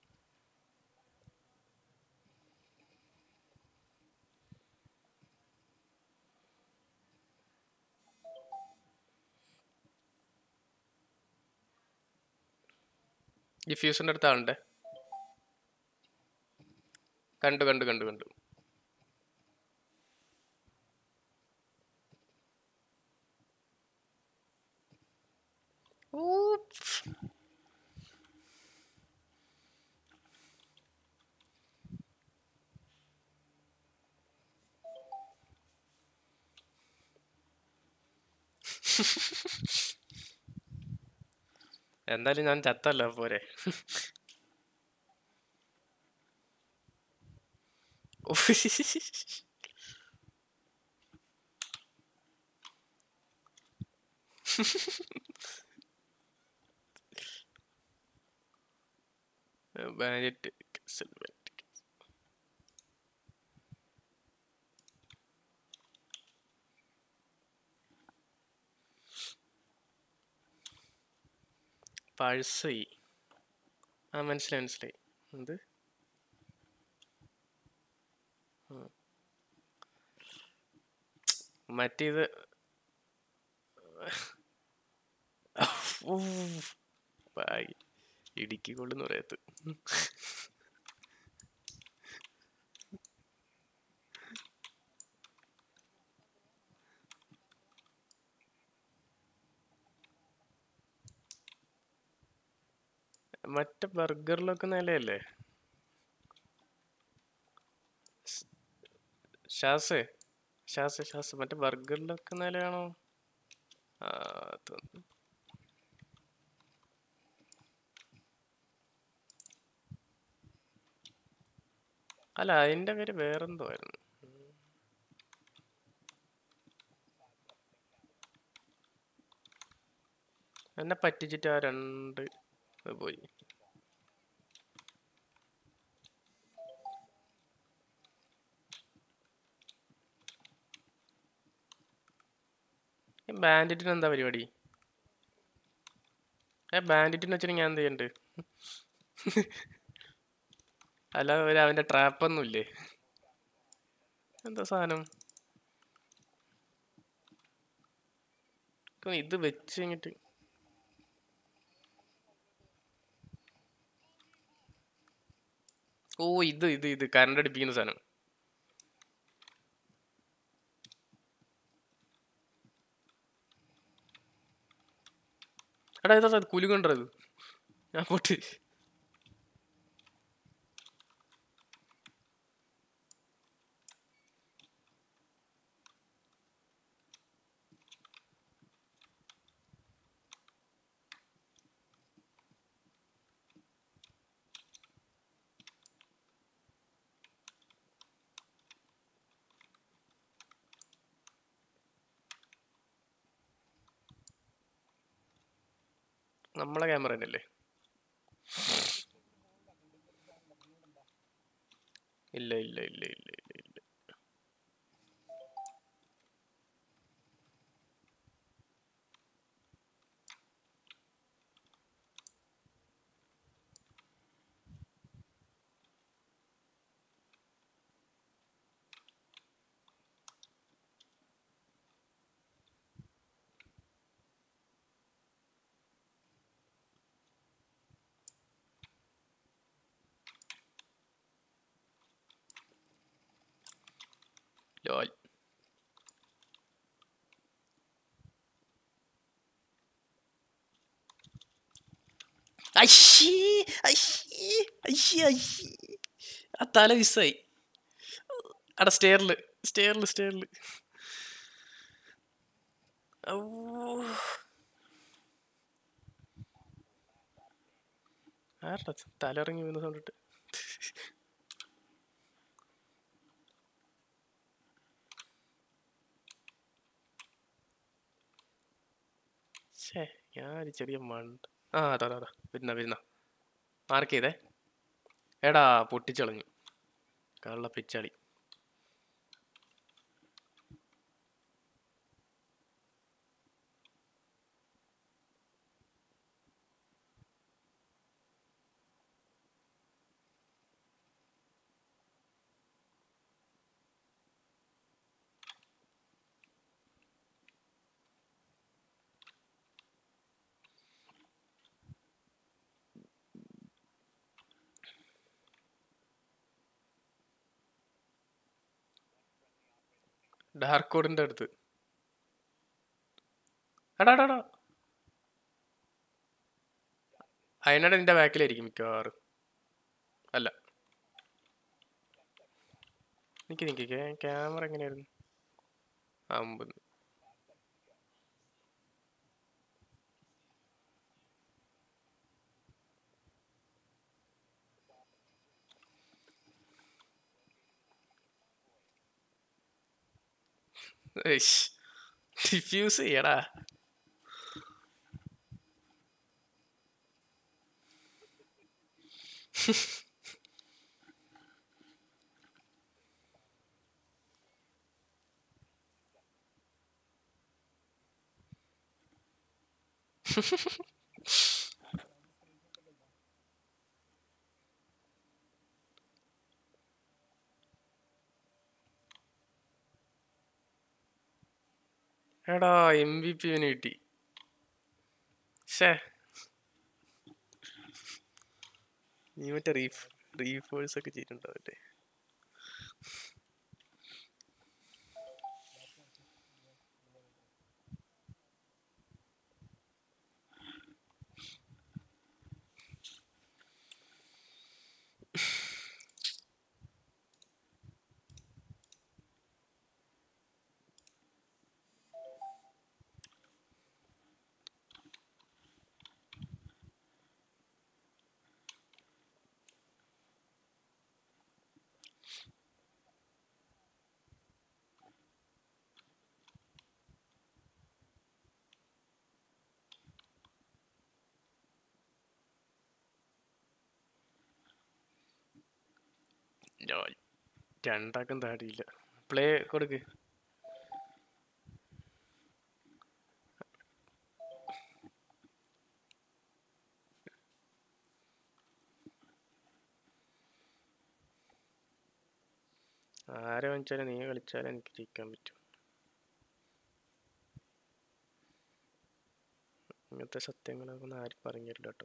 ഈ ഫ്യൂസിന്റെ അടുത്ത് ആളുണ്ട് കണ്ടു കണ്ടു കണ്ടു കണ്ടു എന്തായാലും ഞാൻ ചത്തല്ല പോരെ ബാനറ്റ് പഴ്സയി ആ മനസ്സിലായി മനസ്സിലായി എന്ത് ഉം. മറ്റേത് ഊ, ബായ് ഇടുക്കിക്കൊള്ളുന്ന പറയത്ത് മറ്റേ ബർഗറിലൊക്കെ നിലയല്ലേ ഷാസേ ഷാസ് ഷാസ് മറ്റേ ബർഗറിലൊക്കെ നിലയാണോ ആ തോന്നുന്നു അല്ല അതിന്റെ പേര് വേറെന്തോ ആയിരുന്നു എന്നെ പറ്റിച്ചിട്ട് ആ രണ്ട് ഇത് പോയി ഈ ബാൻഡിറ്റിന് എന്താ പരിപാടി ഏ ബാൻഡിറ്റിന് വെച്ചിട്ട് ഞാൻ എന്ത് ചെയ്യണ്ട് അല്ലാതെ ഒരു അവന്റെ ട്രാപ്പ് ഒന്നും ഇല്ലേ എന്താ സാധനം ഇപ്പൊ ഇത് വെച്ച് കഴിഞ്ഞിട്ട് ഓ ഇത് ഇത് ഇത് കറണ്ട് അടിപ്പിക്കുന്ന സാധനം എടാ ഇതാ കുലുകൊണ്ടത് ഞാൻ പോട്ട് നമ്മളെ ക്യാമറ തന്നെയല്ലേ ഇല്ല ഇല്ല ഇല്ല ഇല്ല ഇല്ല ഇല്ല ലോൽ അയ്യേ അയ്യേ അയ്യേ അയ്യേ ആ തല മിസ്സായി അവിടെ സ്റ്റെയറില് സ്റ്റെയറില് സ്റ്റെയറില് ഔ ആരുടെ തല ഇറങ്ങി വീണ സൗണ്ടിട്ട് ഛേ ഞാൻ ചെറിയ മണ്ട ആ അതാ അതാ അതാ വരുന്ന വരുന്ന മാർക്ക് ചെയ്തേ എടാ പൊട്ടിച്ചളഞ്ഞു കള്ള പിച്ചാളി ഡാർക്ക് കോഡിന്റെ അടുത്ത് എടാ എടാ എടാ അതിനടെ നിന്റെ ബാക്കിലായിരിക്കും മിക്കവാറും അല്ല നിക്ക് നിക്ക് ക്യാമറ എങ്ങനെയായിരുന്നു ആ മുമ്പ് ഡിഫ്യൂസ് ചെയ്യടാ എടാ എം വി പി കിട്ടി ഷേ നീ മറ്റേ റീഫ് റീഫേഴ്സ് ഒക്കെ ചെയ്തിട്ടുണ്ടാവല്ലേ ഞാൻ രണ്ടാക്കും താടിയില്ല പ്ലേ കൊടുക്ക് ആരെ വെച്ചാലും നീ കളിച്ചാലും എനിക്ക് ജയിക്കാൻ പറ്റും ഇങ്ങനത്തെ സത്യങ്ങളൊക്കെ ഒന്നും ആരും പറഞ്ഞില്ല കേട്ടോ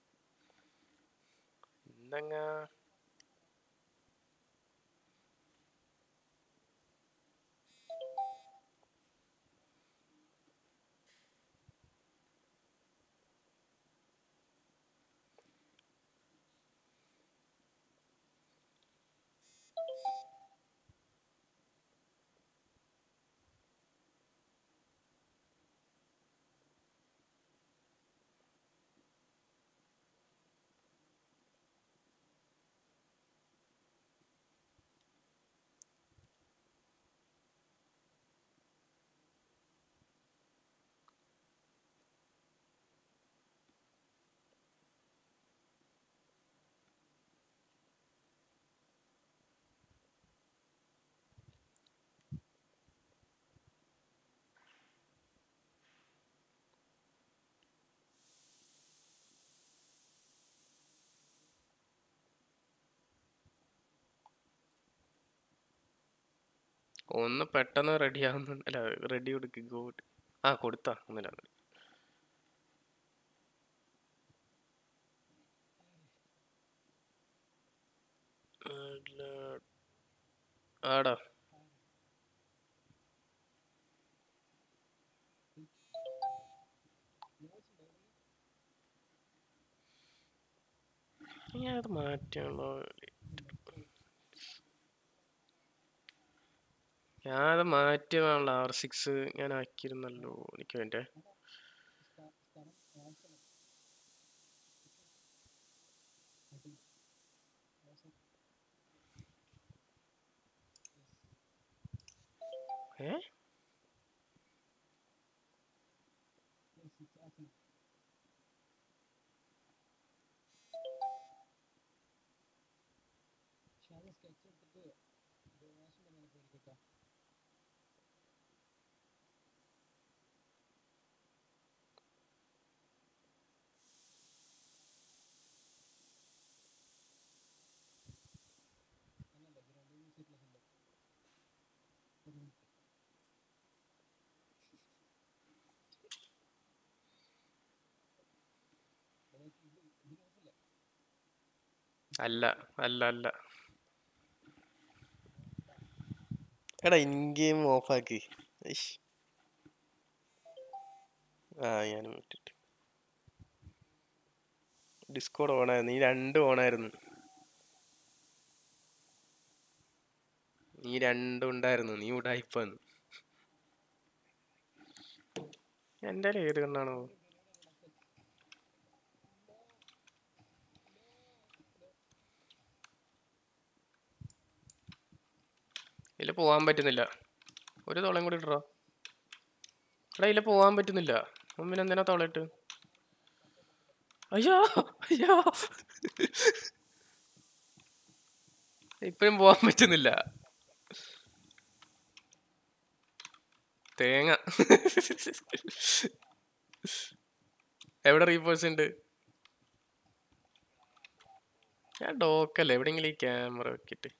ഇന്നങ്ങാ ഒന്ന് പെട്ടെന്ന് റെഡി ആവുന്നു അല്ല റെഡി കൊടുക്ക് ഗോഡ് ആ കൊടുത്താ ഒന്നില്ല ആടാ ഞാൻ അത് മാറ്റാണല്ലോ ഞാനത് മാറ്റിയതാണല്ലോ ആർ സിക്സ് ഞാൻ ആക്കിയിരുന്നല്ലോ എനിക്ക് വേണ്ടേ ഏ അല്ല അല്ല അല്ല എടാ ഇൻ ഗെയിം ഓഫാക്കി ആ ഞാനും വിട്ടിട്ട് ഡിസ്കോഡ് ഓണായിരുന്നു നീ രണ്ടും ഓണായിരുന്നു നീ രണ്ടും ഉണ്ടായിരുന്നു നീ ഉടായിപ്പാന്ന് എൻ്റെ ഏത് കണ്ണാണോ ഇതിൽ പോവാൻ പറ്റുന്നില്ല ഒരു തോളയും കൂടി ഇടറോ എടാ ഇതിൽ പോവാൻ പറ്റുന്നില്ല മുമ്പിന് എന്തിനാ തോളയിട്ട് അയ്യോ അയ്യോ ഇപ്പഴും പോവാൻ പറ്റുന്നില്ല തേങ്ങ എവിടെ റീപോഴ്സ് ഉണ്ട് ഞാൻ ഡോക്കല്ലേ എവിടെയെങ്കിലും ഈ ക്യാമറ വെക്കിട്ട്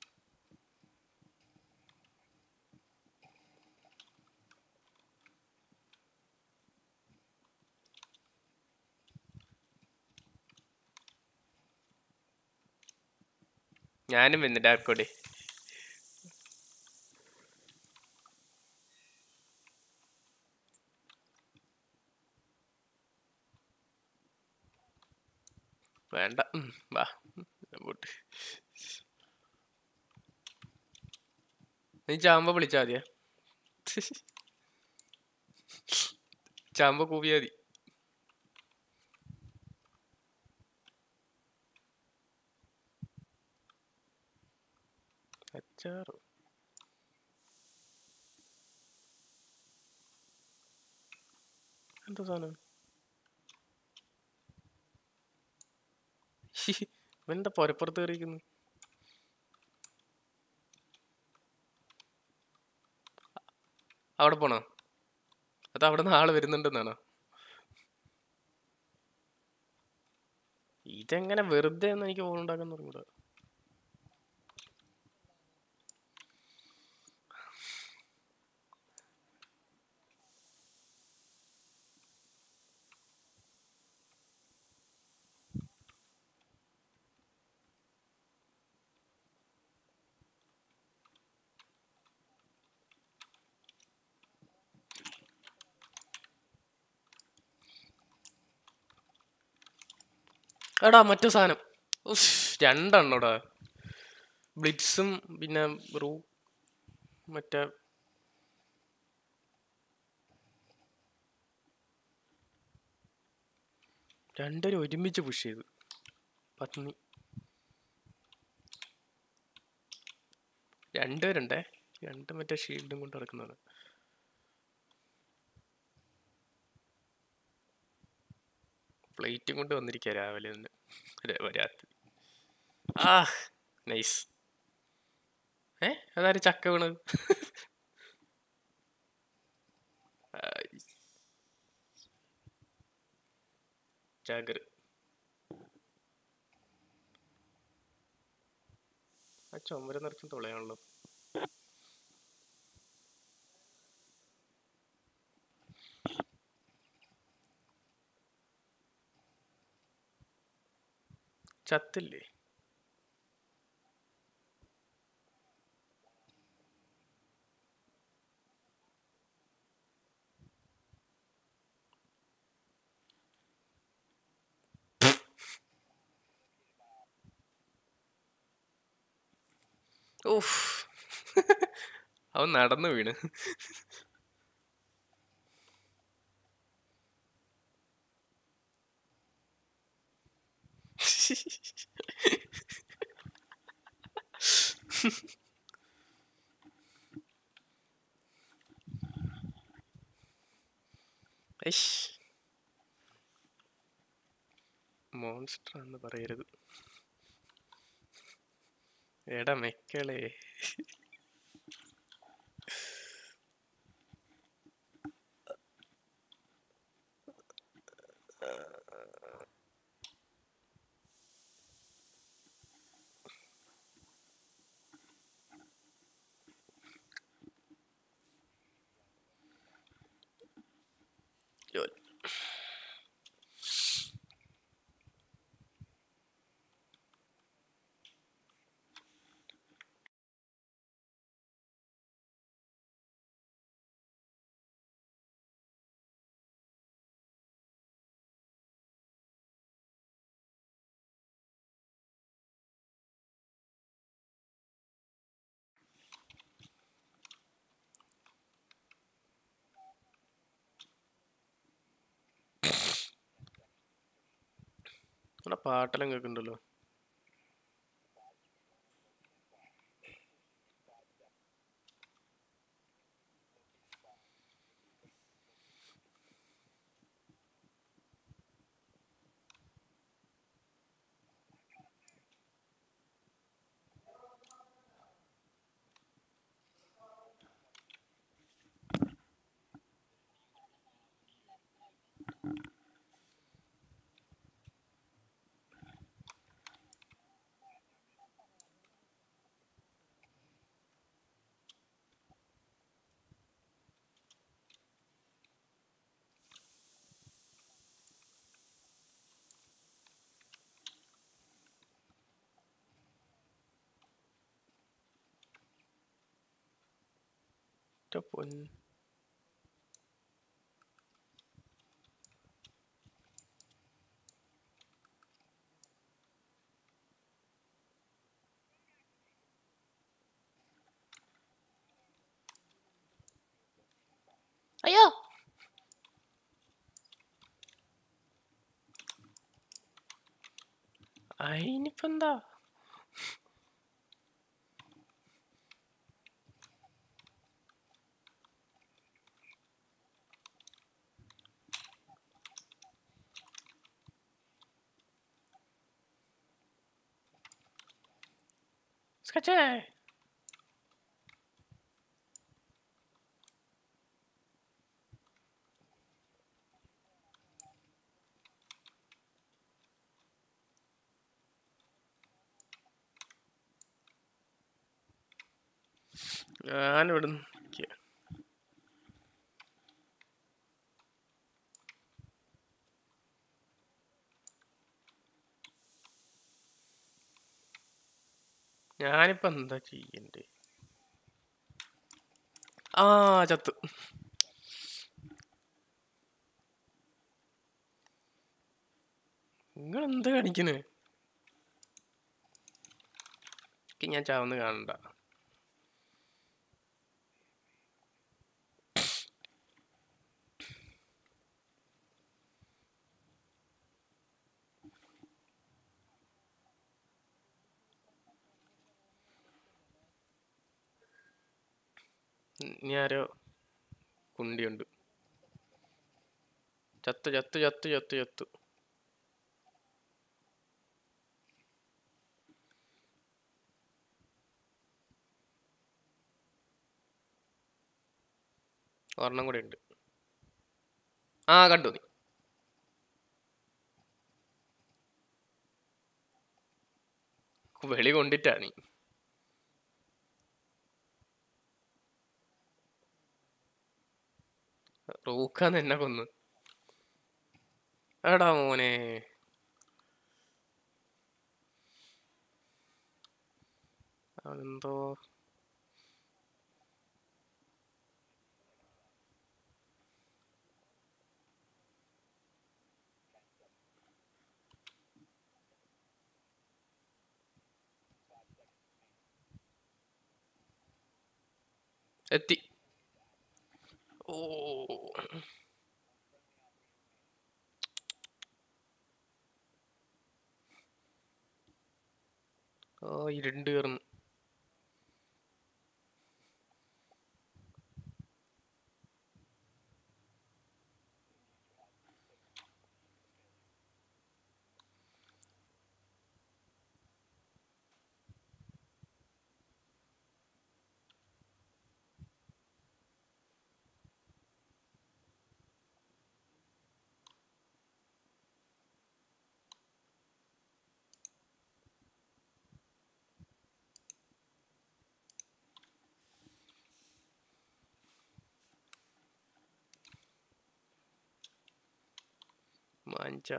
ഞാനും വന്ന് ഡാർക്കോടെ വേണ്ട ഉം, വാ ഞാൻ പോട്ട് നീ ചാമ്പ വിളിച്ചാ മതിയാ ചാമ്പ കൂവിയാ മതി അച്ചാറോ എന്താ സാധനം എന്താ പൊരപ്പുറത്ത് കയറിയിരിക്കുന്നു അവിടെ പോണോ അത് അവിടെ നിന്ന് ആള് വരുന്നുണ്ടെന്നാണോ ഇതെങ്ങനെ വെറുതെ എന്ന് എനിക്ക് ഓണുണ്ടാക്കാൻ തുടങ്ങില്ല എടാ മറ്റു സാധനം ഉഫ്, രണ്ടെണ്ണോടാ ബ്ലിറ്റ്സും പിന്നെ റൂ മറ്റേ രണ്ടുപേരും ഒരുമിച്ച് പുഷ് ചെയ്തു പത്നി രണ്ടുപേരുണ്ടേ രണ്ട് മറ്റേ ഷീൽഡും കൊണ്ട് നടക്കുന്നതാണ് പ്ലേറ്റും കൊണ്ട് വന്നിരിക്കുക രാവിലെ തന്നെ ര- രാത്രി ആ നൈസ് ഏ അതാര് ചക്ക വീണത് ജാഗർ ആ ചുമര നിറച്ചും തുളയാണല്ലോ ചത്തില്ലേ ഓഫ് അവൻ നടന്നു വീണ് മോൺസ്റ്റർ എന്ന് പറയരുത് എടാ മെക്കളെ ഇവിടെ പാട്ടെല്ലാം കേൾക്കുന്നുണ്ടല്ലോ ഒറ്റ പൊന്ന് അയ്യോ അയിനിപ്പോ എന്താ സ്കച്ചേ ഞാനിവിടുന്ന് നിക്ക. ഞാനിപ്പോ എന്താ ചെയ്യണ്ടേ ആ ചത്ത് നിങ്ങൾ എന്ത് കാണിക്കണേ എനിക്ക് ഞാൻ ചാവുന്ന കാണണ്ട ഇനി ആരോ കുണ്ടിയുണ്ട് ചത്തു ചത്തു ചത്തു ചത്തു ചത്തു ഒരെണ്ണം കൂടെ ഉണ്ട് ആ കണ്ടു നീ വെളി കൊണ്ടിട്ടാ നീ റൂക്കാന്ന് എന്നെ കൊന്ന് എടാ മോനെ അവനെന്തോ എത്തി ഓ ഓ ഇരുണ്ട് കയറുന്നു മാഞ്ച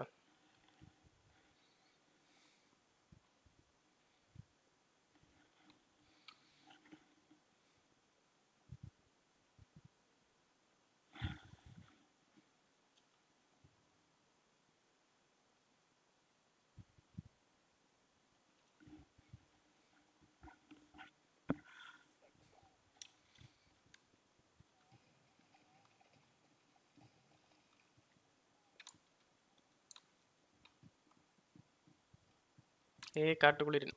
ഏ കാട്ടുകുളിരൻ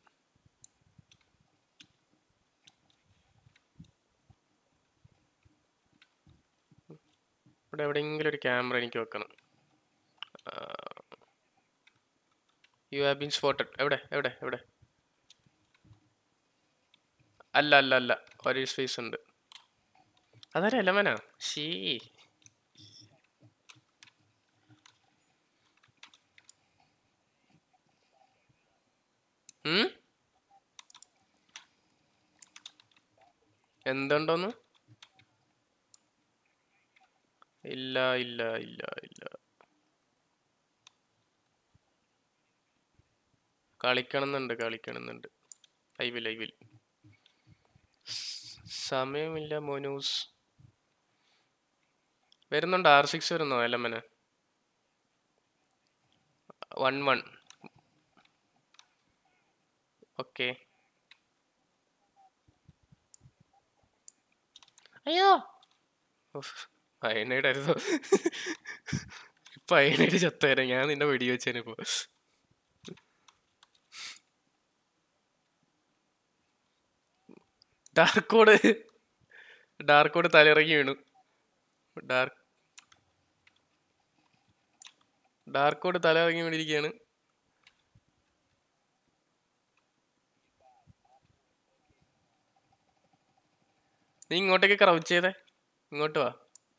ഇവിടെ എവിടെയെങ്കിലും ഒരു ക്യാമറ എനിക്ക് വെക്കണം യു ഹാവ് ബീൻ സ്പോട്ടഡ് എവിടെ എവിടെ എവിടെ അല്ല അല്ല അല്ല ഒരു സ്പേസ് ഉണ്ട് അതാരെ എലമനാ ഷീ ഉം? എന്തുണ്ടോന്ന് ഇല്ല ഇല്ല ഇല്ല ഇല്ല കളിക്കണമെന്നുണ്ട് കളിക്കണമെന്നുണ്ട് ഐ വിൽ ഐ വിൽ സമയമില്ല മോനൂസ് വരുന്നുണ്ട് ആർ സിക്സ് വരുന്നോ എലമന് വൺ വൺ ഓക്കെ അയ്യോ അയനയുടെ ആയിരുന്നു ഇപ്പൊ അയനയുടെ ചത്തേരെ ഞാൻ നിന്നെ വെടി വെച്ചേനിപ്പോ ഡാർക്കോട് ഡാർക്കോട് തലയിറങ്ങി വീണു ഡാർക്ക് ഡാർക്കോട് തലയിറങ്ങി വീണിരിക്കുകയാണ് നീ ഇങ്ങോട്ടേക്ക് ക്രൗച്ച് ചെയ്തേ ഇങ്ങോട്ട് വാ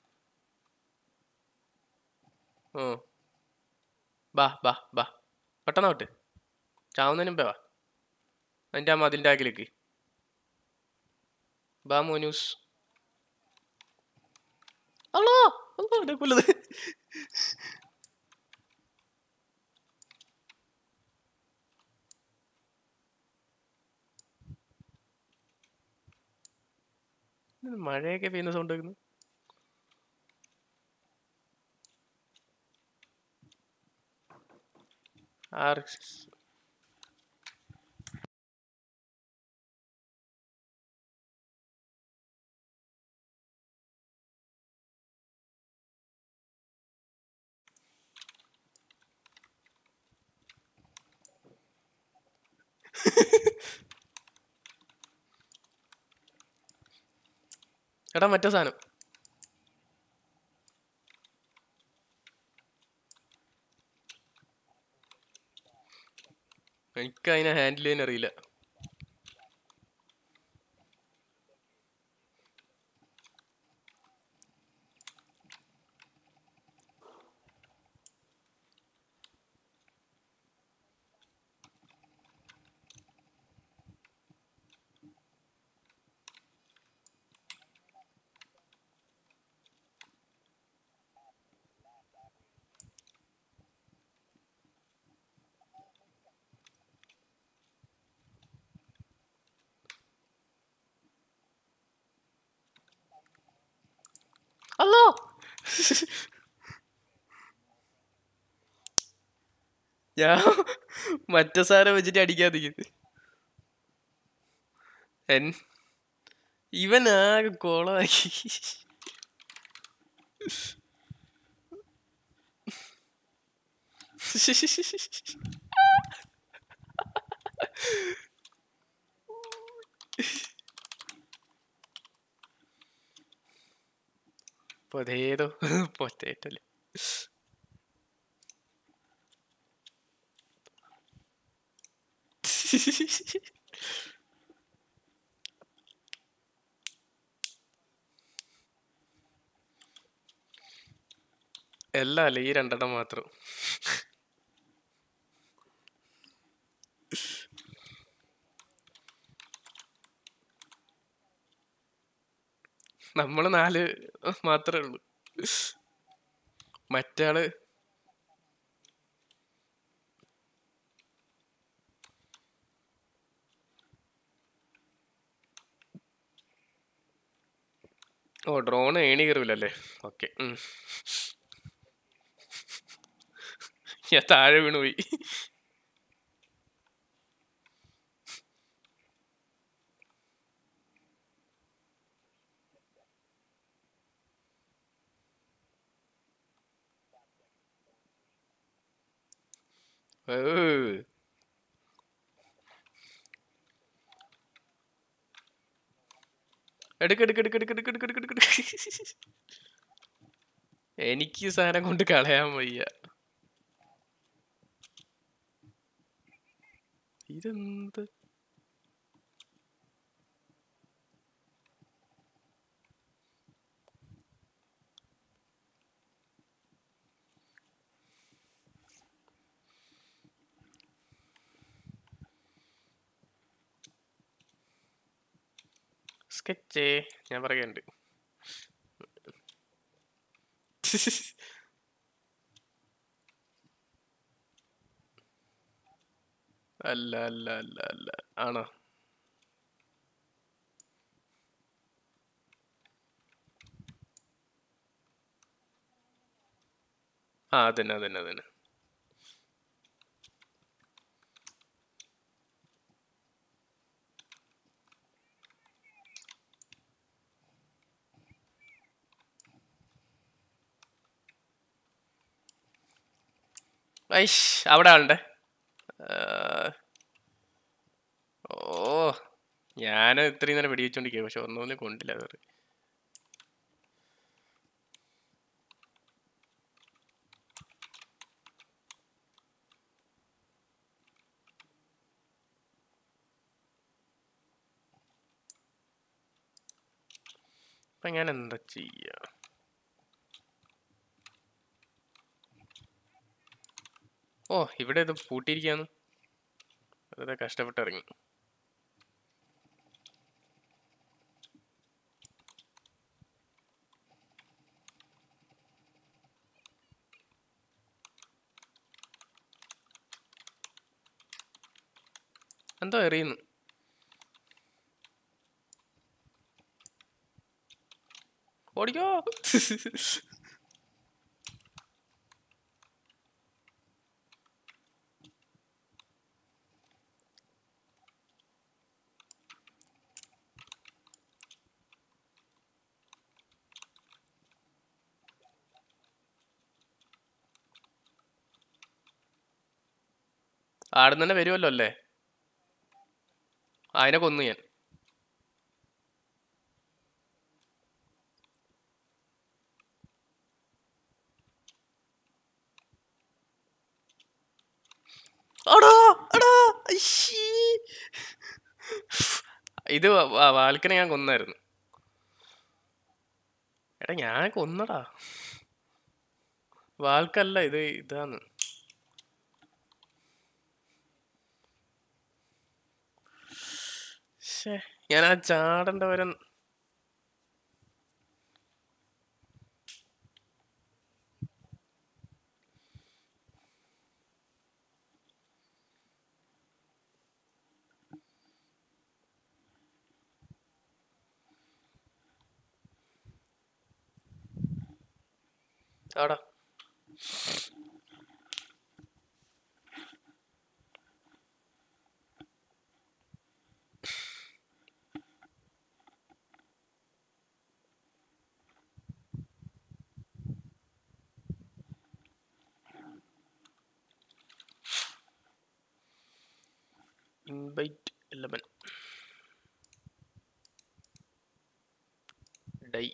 ഓ ബാ ബാ ബാ പെട്ടെന്ന് വിട്ട് ചാവുന്നതിന് മുമ്പേ വാ അതിൻ്റെ ആ മതിലിൻ്റെ ആക്കിലേക്ക് ബാ മോനൂസ് അല്ലോ അല്ലോ എന്നെ കൊല്ലത് ഇത് മഴയൊക്കെ പെയ്യുന്ന സൗണ്ട് കേൾക്കുന്നു ആർ എടാ മറ്റേ സാധനം എനിക്ക് അതിനെ ഹാൻഡിൽ ചെയ്യാൻ അറിയില്ല അല്ലോ ഞാൻ മറ്റേ സാധനം വെച്ചിട്ട് അടിക്കാതിരിക്കുന്നു എൻ ഇവൻ ആകെ കോളമാക്കി പൊതേതോ പൊത്തേറ്റല്ലേ എല്ലാം അല്ല ഈ രണ്ടെണ്ണം മാത്രം നമ്മള് നാല് മാത്രമേ ഉള്ളൂ മറ്റാള് ഓ ഡ്രോൺ ഏണി കയറൂലല്ലേ ഓക്കെ ഞാൻ താഴെ വീണു പോയി ഏ എടുക്ക് എടുക്ക് എടുക്ക് എടുക്ക് എടുക്ക് എടുക്ക് എടുക്ക് എടുക്ക് എനിക്ക് ഈ സാധനം കൊണ്ട് കളയാൻ വയ്യ ഇതെന്ത് സ്കെച്ച് ഞാൻ പറയുന്നുണ്ട് അല്ല അല്ല അല്ല അല്ല ആണോ ആ അതന്നെ അതന്നെ അതന്നെ ഐഷ് അവിടെ ആളുടെ ഓ ഞാൻ ഇത്രയും നേരം വെടിവെച്ചോണ്ടിരിക്കുക പക്ഷെ ഒന്നൊന്നും കൊണ്ടില്ല അത് അപ്പൊ ഞാൻ എന്താ ചെയ്യാ ഓ ഇവിടെ ഇത് പൂട്ടിയിരിക്കാന്ന് വെറുതെ കഷ്ടപ്പെട്ട് ഇറങ്ങി എന്തോ എറിയുന്നു ഓടിക്കോ ആടുന്ന് തന്നെ വരുമല്ലോ അല്ലേ ആ, അതിനെ കൊന്നു ഞാൻ അടാ അടാ അയ്യേ. ഇത് വ- വ- വാൽക്കനെ ഞാൻ കൊന്നായിരുന്നു എടാ ഞാൻ കൊന്നടാ വാൽക്കല്ല ഇത് ഇതാന്ന് ശ്ശേ, ഞാൻ ആ ചാടേണ്ട വരെ ആടാ ഇൻവൈറ്റ് ഇലവൻ ഡൈ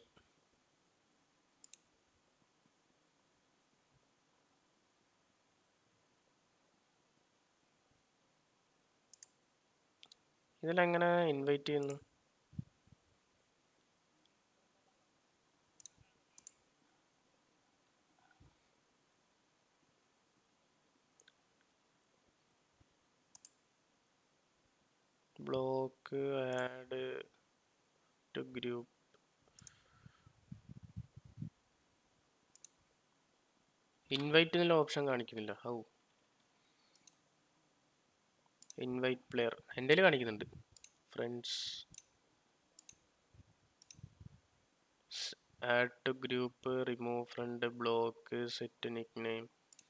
ഇതിലെങ്ങനെ ഇൻവൈറ്റ് ചെയ്യുന്നു block add to group invite എന്നുള്ള ഓപ്ഷൻ കാണിക്കുന്നില്ല ഹൗ ഇൻവൈറ്റ് പ്ലെയർ എൻ്റെ കാണിക്കുന്നുണ്ട് friends add to group remove friend block set nickname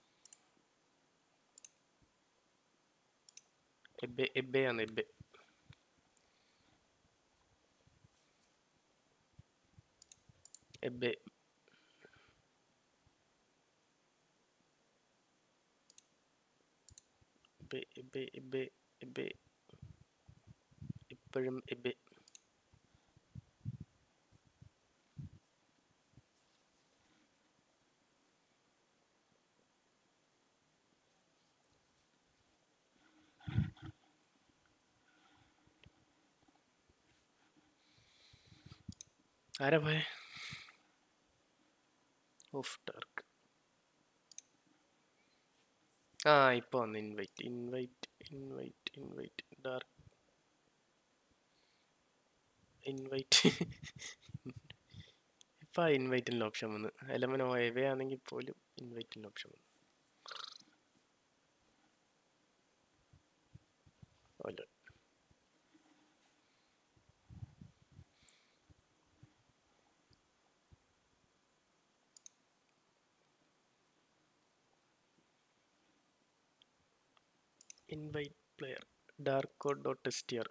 എബെ എബെയാണ് എബെ എബെ എബെ എബെ എബെ എബെ ഇപ്പോഴും എബെ ആരാ പോയെ ഓഫ് ഡാർക്ക് ആ ഇപ്പൊ വന്നു invite invite invite invite dark invite ഇപ്പൊ ഇൻവൈറ്റിൻ്റെ ഓപ്ഷൻ വന്നു എലമനോ എവേ ആണെങ്കിൽ പോലും ഇൻവൈറ്റിൻ്റെ ഓപ്ഷൻ വന്നു ഓല്ല invite player darkcode.str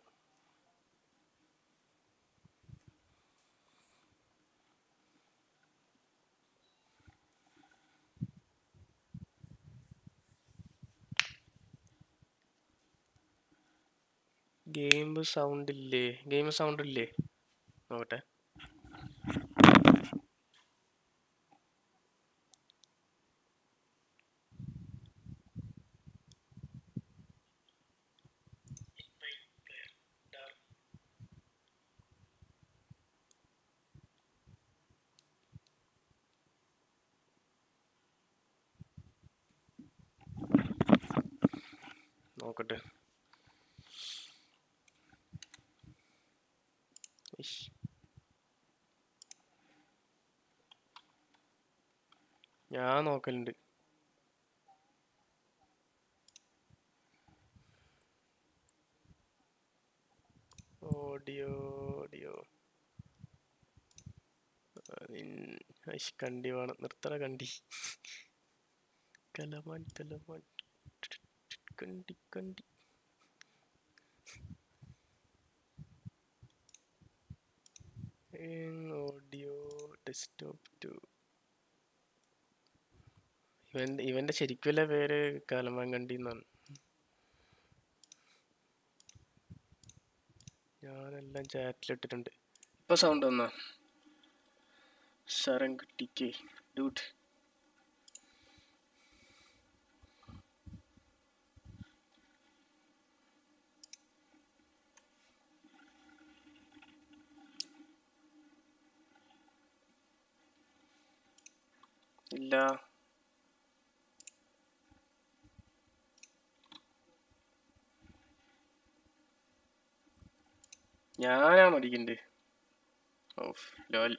game sound ഇല്ലേ ഗെയിം സൗണ്ട് ഇല്ലേ നോക്കട്ടെ നോക്കട്ടെ ഇഷ്. ഞാൻ നോക്കലുണ്ട് ഓഡിയോ ഓഡിയോ കണ്ടി വേണം നിർത്തണ കണ്ടി കലമാൻ കലമാൻ കണ്ടി കണ്ടി ഓഡിയോ ഡെസ്ക്ടോപ്പ് ടു ഇവൻ ഇവന്റെ ശരിക്കുള്ള പേര് കലമാൻ കണ്ടി എന്നാണ് ഞാനെല്ലാം ചാറ്റിലിട്ടിട്ടുണ്ട് ഇപ്പൊ സൗണ്ട് വന്നാ ശരം കിട്ടിക്കേ ഡൂട്ട് ഇല്ല ഞാനാ മടിക്കണ്ട് ഓഫ് ലോൽ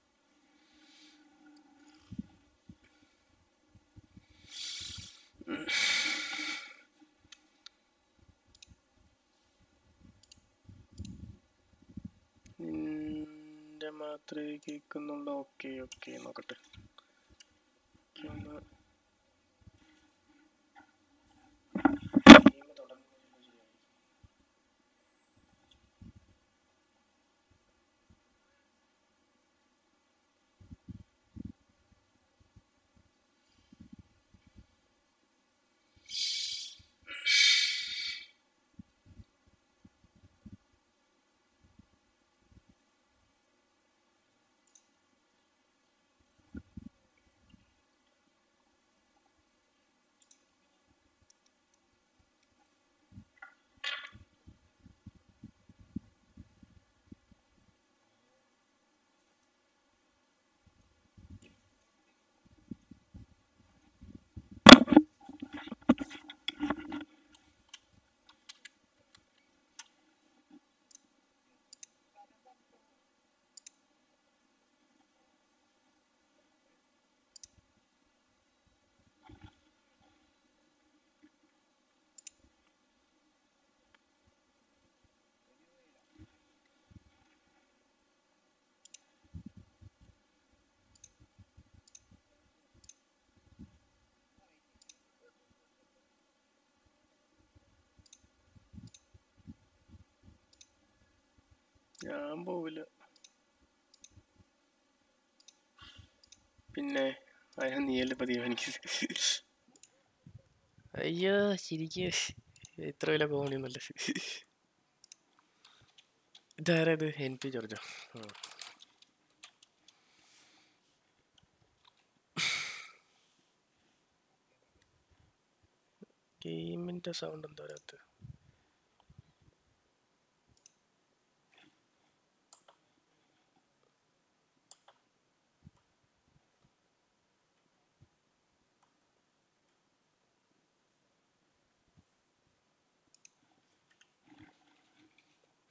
നിന്റെ മാത്രമേ കേൾക്കുന്നുള്ളൂ ഓക്കെ ഓക്കെ നോക്കട്ടെ ഓക്കേ, ഒന്ന് ഗെയിം തുടങ്ങുമ്പോൾ ശരിയായി ഞാൻ പോവില്ല പിന്നെ അതിന് നീയല്ലേ പതിവ് എനിക്ക് അയ്യോ ശരിക്ക് ഇത്ര വില കോണിയൊന്നല്ല ഇതാരാ ഇത് എൻ പി ജോർജോ ആ. ഗെയിമിന്റെ സൗണ്ട് എന്താ വരാത്ത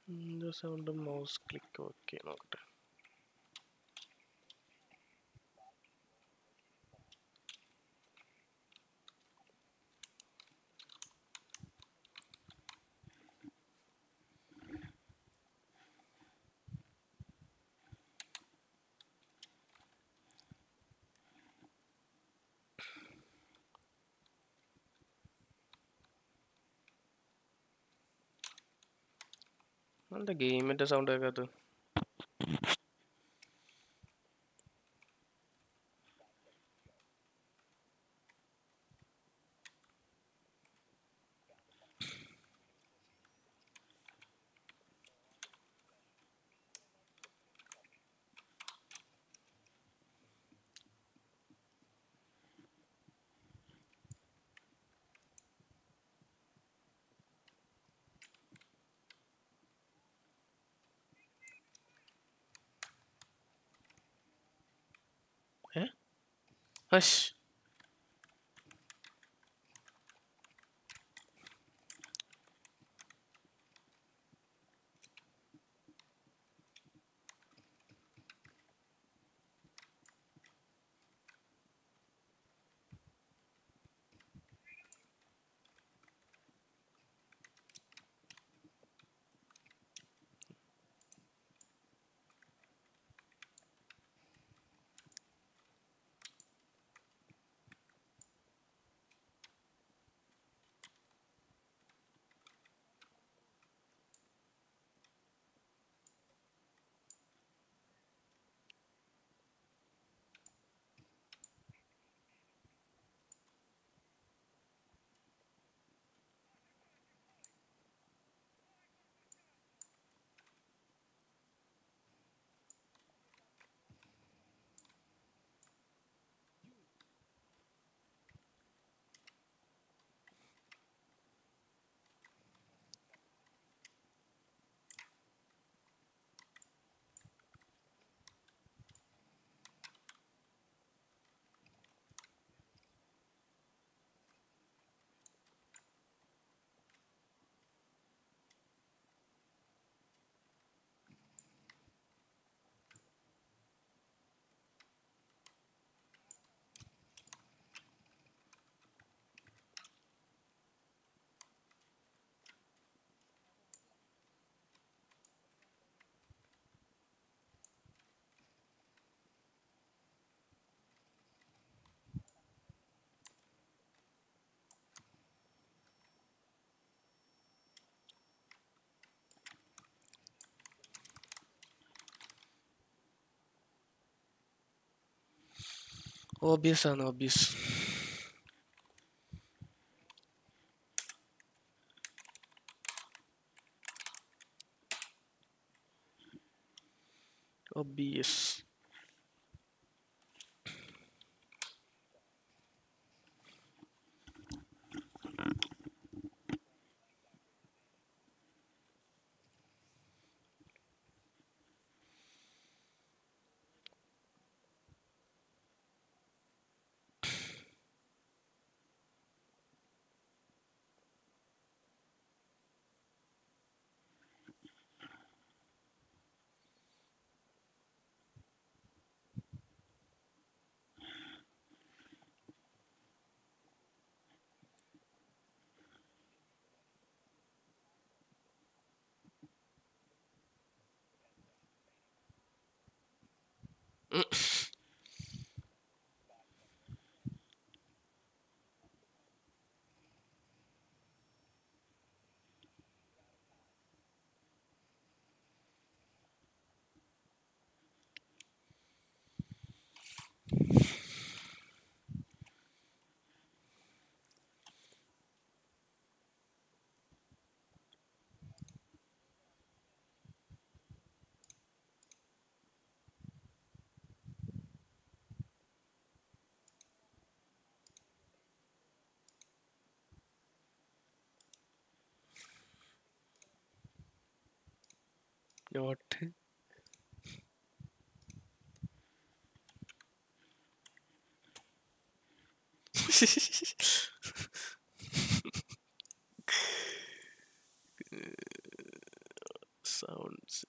സൗണ്ട് മൗസ് ക്ലിക്ക് ഓക്കെ നോക്കട്ടെ എന്താ ഗെയിമിന്റെ സൗണ്ട് കേൾക്കാത്ത ഏ ഹഷ് ഓബിയസ് ആണ് ഓബിയസ് ഒബിയസ് നോട്ട് സൗണ്ട്സ്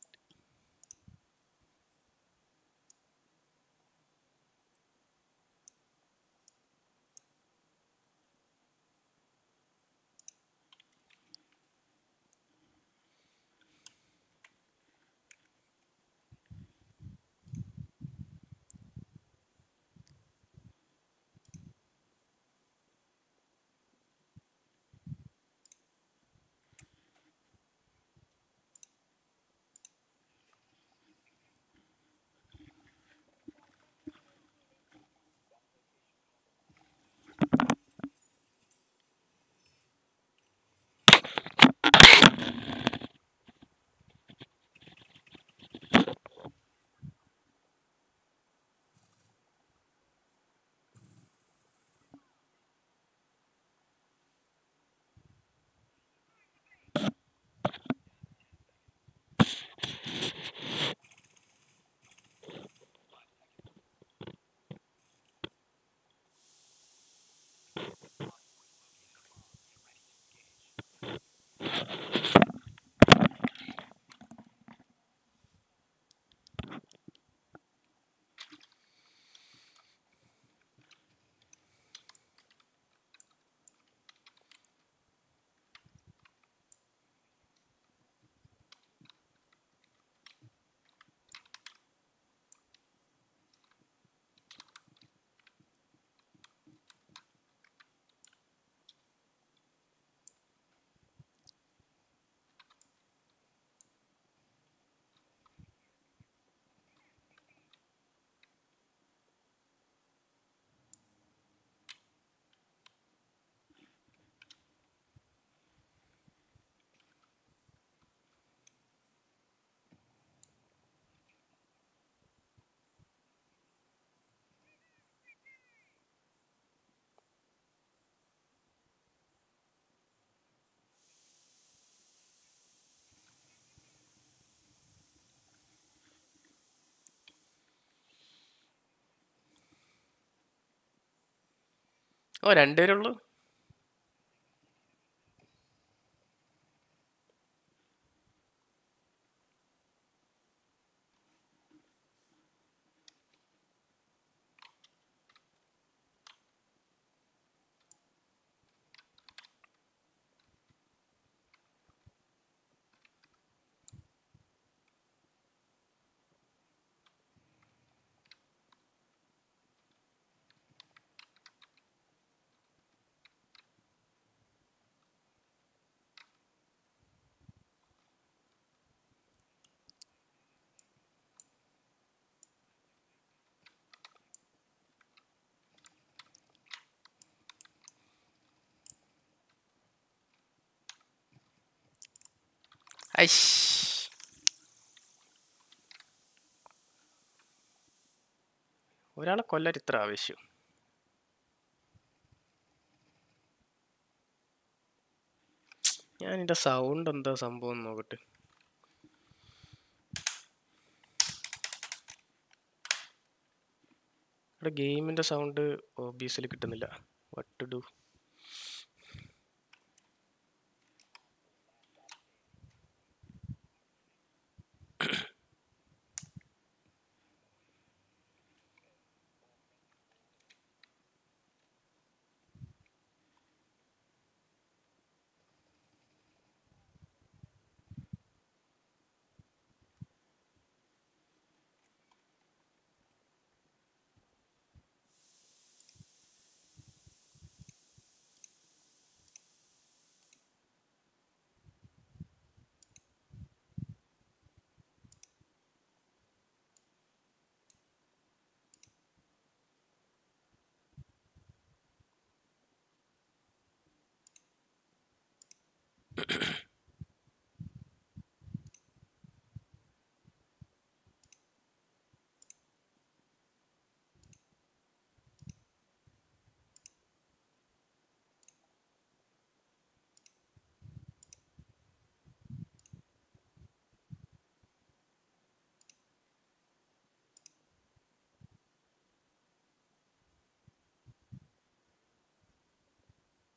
ഓ രണ്ടുപേരേ ഉള്ളൂ ഐഷ് ഒരാളെ കൊല്ലാൻ ഇത്ര ആവശ്യം ഞാൻ എൻ്റെ സൗണ്ട് എന്താ സംഭവം എന്ന് നോക്കട്ടെ ഇവിടെ ഗെയിമിൻ്റെ സൗണ്ട് ഓബിയസ്ലി കിട്ടുന്നില്ല what to do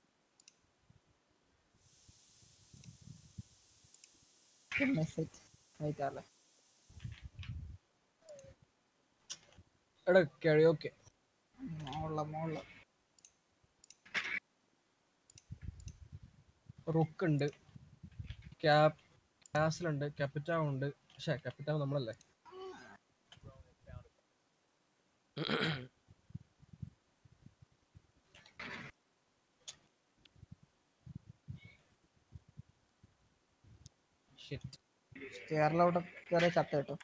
Goodness it. ആയിട്ടല്ലേ എടാ കഴിയോക്കെ മോളില മോളില റുക്ക് ഉണ്ട് ക്യാപ് കാസിലുണ്ട് ക്യാപിറ്റാവ് ഉണ്ട് പക്ഷേ ക്യാപിറ്റാവ് നമ്മളല്ലേ ഷിറ്റ് സ്റ്റെയറിലോട്ട് കയറി ചത്ത കിട്ടും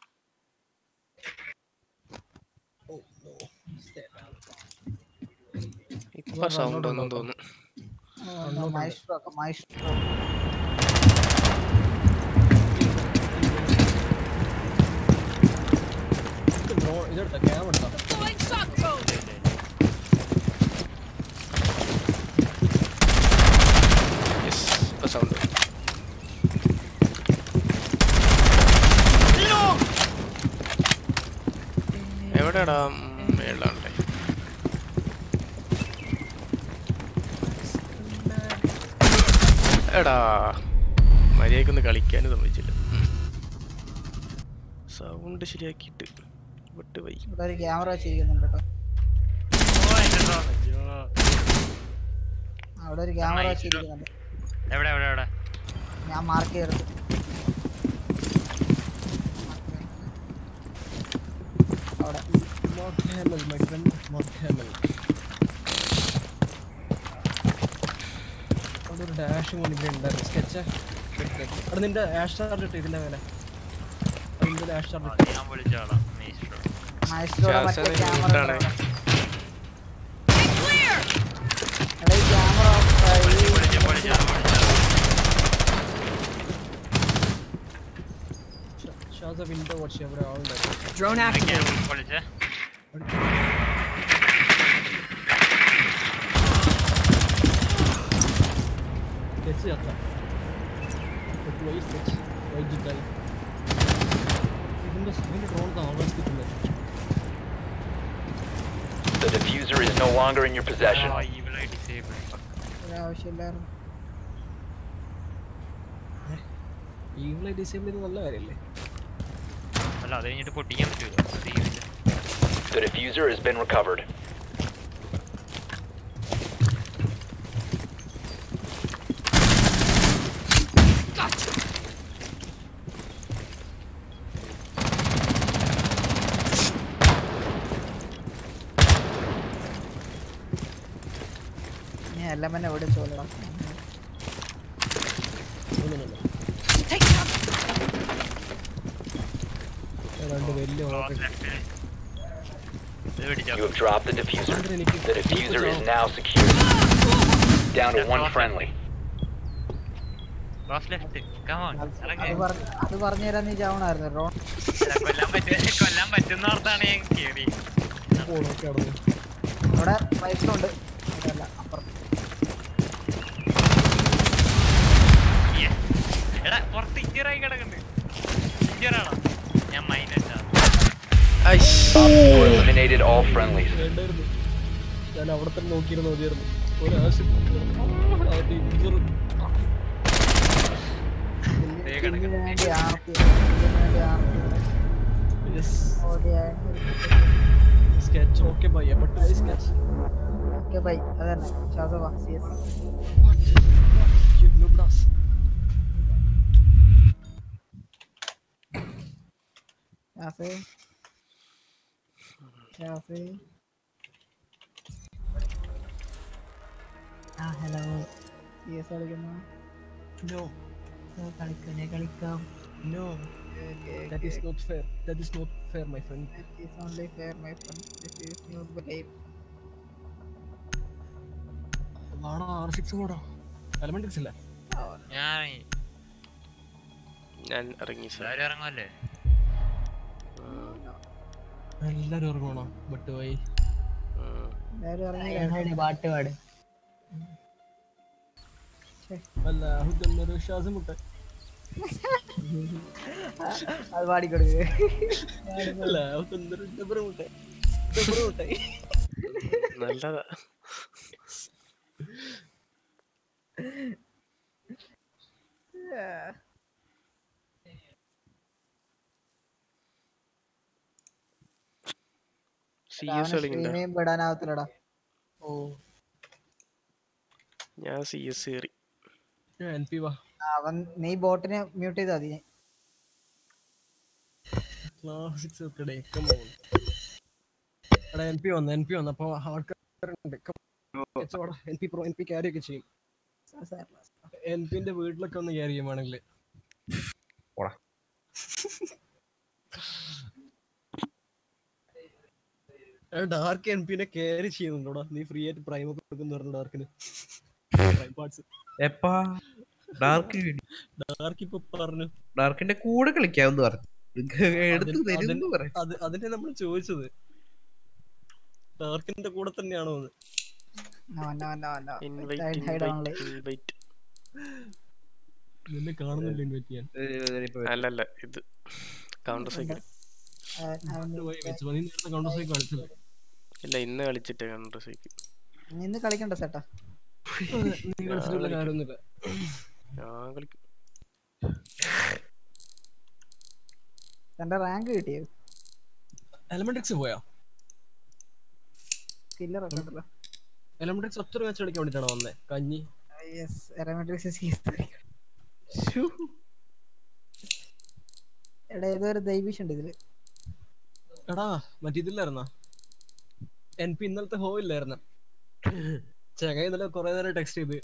ഇപ്പൊ സൗണ്ട് ഒന്നും തോന്നുന്നു മൈസ്ട്രോ ഒക്കെ മൈസ്ട്രോ ഇതെടുത്ത ക്യാം എടുത്താ Deploying shock mode. യെസ് ഇപ്പൊ സൗണ്ട് എവിടെടാ മേളിലാണല്ലേ എടാ മര്യാദക്കൊന്ന് കളിക്കാനും സമ്മതിച്ചില്ല സൗണ്ട് ശരിയാക്കിയിട്ട് വിട്ട് പോയി ഇവിടെ ഒരു ക്യാമറ വെച്ചിരിക്കുന്നുണ്ട് കേട്ടോ അവിടെ ഒരു ക്യാമറ Nice. വെച്ചിരിക്കുന്നുണ്ട് എവിടെ എവിടെ എവിടെ ഞാൻ മാർക്ക് ചെയ്തെടുത്തു അവിടെ Mark Hamill, my friend. Mark Hamill. അവിടെ ഒരു ഡാഷ് മുന്നിൽ ഉണ്ടായിരുന്നു സ്കെച്ച് അവിടെ നിന്റെ ആഷ് ചാർജ് ഇട്ട് ഇതിന്റെ മേലെ അതിന്റെ ഡാഷ് ചാർജ് അത് ഞാൻ വിളിച്ചോളാം മേസ്ട്രോ മൈസ്ട്രോടെ മറ്റേ ശ്വാസം ക്യാമറ ഇട്ടാണ്. Clear. എടാ ഈ ക്യാമറ വിളിച്ചു വിളിച്ചു വിളിച്ചു ഷാസ വിൻഡോ വാച്ച് അവിടെ ആളുണ്ടായിരുന്നു Drone activated. വിളിച്ചേ സ്കെച്ച് ചത്ത പോയി സ്കെച്ച് വൈകിട്ടായി ഇതിന്റെ ഇതിന്റെ ഡ്രോൺ താമസിക്കുന്നില്ല The diffuser is no longer in your possession. ഇവിടെ ഡിസേബിൾ ഒരാവശ്യമില്ലായിരുന്നു ഈവിളെ ഡിസേബിൾ ചെയ്ത് നല്ല കാര്യമല്ലേ അല്ല അത് കഴിഞ്ഞിട്ട് പൊട്ടിക്കാൻ പറ്റൂല തീരില്ല The diffuser has been recovered. നീ എല്ലാം തന്നെ എവിടെ ചോലടാ ഒന്നുമില്ല Take cover. രണ്ട് വലിയ ക്ലോസ് ഓർഡർ ലെഫ്റ്റില് ഇത് പിടിച്ചോ You have dropped the diffuser. Andre, എനിക്ക് The diffuser is now secured. Down to one friendly. Close left come on അത് പറഞ്ഞ അത് പറഞ്ഞു തരാൻ നീ ചാവണായിരുന്നു ഡ്രോൺ കൊല്ലാൻ പറ്റും കൊല്ലാൻ പറ്റുന്ന ഓർത്താണ് ഞാൻ കേറി ഓണൊക്കെ അവിടെ അവിടെ മൈസ്ട്രോ ഉണ്ട് അതല്ല അപ്പുറത്ത് Yes. എടാ പുറത്ത് ഇഞ്ചറായി കിടക്കുന്നുണ്ട് ഇഞ്ചറാണോ ഞാൻ minus Aish Op 4 eliminated all friendlies. വേണ്ടായിരുന്നു ഞാൻ അവിടെ തന്നെ നോക്കിയിരുന്നു മതിയായിരുന്നു ഒരാവശ്യം ഇതിന് വേണ്ടി ആർത്തി ഇതിന് വേണ്ടി ആർത്തി ഓടിയായ sketch okay bye but bye sketch okay bye അതന്നെ ശ്വാസവാ സി എസ് ശ്വാസേ ശ്വാസേ ആ ഹലോ സി എസ് കളിക്കുന്നു നോ ആ, കളിക്കണേ കളിക്കാം no that is not fair that is not fair my friend This is only fair, my friend. This is not the game. ആണോ ആർ സിക്സ് കൂടാ എലമെന്റിക്സ് ഇല്ല ഞാൻ ഞാൻ ഇറങ്ങി സാർ എല്ലാവരും ഇറങ്ങുമല്ലേ എല്ലാരും ഇറങ്ങണോ ബട്ട് ബൈ എല്ലാവരും ഇറങ്ങി പാട്ട് പാട് അല്ല ഹുദ്ദൊരു ശ്വാസം മുട്ട അത് പാടിക്കൊടുക്കുക അല്ല ഹുദ്ദൊരു ഡബർ മുട്ട ഡബർ മുട്ട നല്ലതാ സി എസ് കളിക്കണ്ട സ്ട്രീമേയും വിടാനാവത്തില്ലടാ ഓ ഞാൻ സി എസ് കയറി എൻ പി വാ അവൻ നീ ബോട്ടിനെ മ്യൂട്ട് ചെയ്താ മതി ക്ലാസിക്സ് ഒക്കെ എടാ എൻ പി വന്നു എൻ പി വന്നു അപ്പൊ ആൾക്കാരുണ്ട് N P pro N P carry ഒക്കെ ചെയ്യും എൻ പിന്റെ വീട്ടിലൊക്കെ ഒന്ന് ക്യാരി ചെയ്യും വേണമെങ്കിൽ പോടാ. ഡാർക്ക് എൻ പിനെ ക്യാരി ചെയ്യുന്നുണ്ടോടാ നീ ഫ്രീ ആയിട്ട് പ്രൈം ഒക്കെ കൊടുക്കുന്നു പറഞ്ഞു ഡാർക്കിന് പ്രൈം പാർട്സ് എപ്പാ ഡാർക്ക് ഡാർക്ക് ഇപ്പൊ പറഞ്ഞു ഡാർക്കിന്റെ കൂടെ കളിക്കാമെന്ന് പറഞ്ഞു എടുത്ത് അതിന് തരുന്നു പറഞ്ഞു അത് അതിനെ നമ്മൾ ചോദിച്ചത് ഡാർക്കിന്റെ കൂടെ തന്നെയാണോ എന്ന് No, no, no, no. Invite Hide, hide only. Invite invite നിന്നെ കാണുന്നില്ല ഇൻവൈറ്റ് ചെയ്യാൻ അല്ലല്ല ഇത് കൗണ്ടർ സൈക്കിൾ Uh, അവൻ വെച്ച് നീ നേരത്തെ കൗണ്ടർ സൈക്കിൾ കളിച്ചത് ഇല്ല ഇന്ന് കളിച്ചിട്ട് കൗണ്ടർ സൈക്കിൾ നിന്ന് കളിക്കണ്ട ചേട്ടാ നീ കളിച്ചിട്ടുള്ള കാര്യമൊന്നുമില്ല ഞാൻ കളിക്കും തന്റെ റാങ്ക് കിട്ടിയോ എലമെന്റിക്സ് പോയാ കില്ലർ ഒക്കെ ഉണ്ടല്ലോ എലമെന്റിക്സ് ഒറ്റ മാച്ച് കളിക്കാൻ വേണ്ടിട്ടാണ് വന്നേ കഞ്ഞി യെസ് എറമെട്രിക്സ് എടാ ഏതോ ഒരു ദൈവീഷ് ഉണ്ട് ഇതില് എടാ മറ്റേ ഇതില്ലായിരുന്ന എൻ പി ഇന്നലത്തെ ഹോ ഇല്ലായിരുന്ന ചക ഇന്നലെ കൊറേ നേരം ടെക്സ്റ്റ് ചെയ്ത്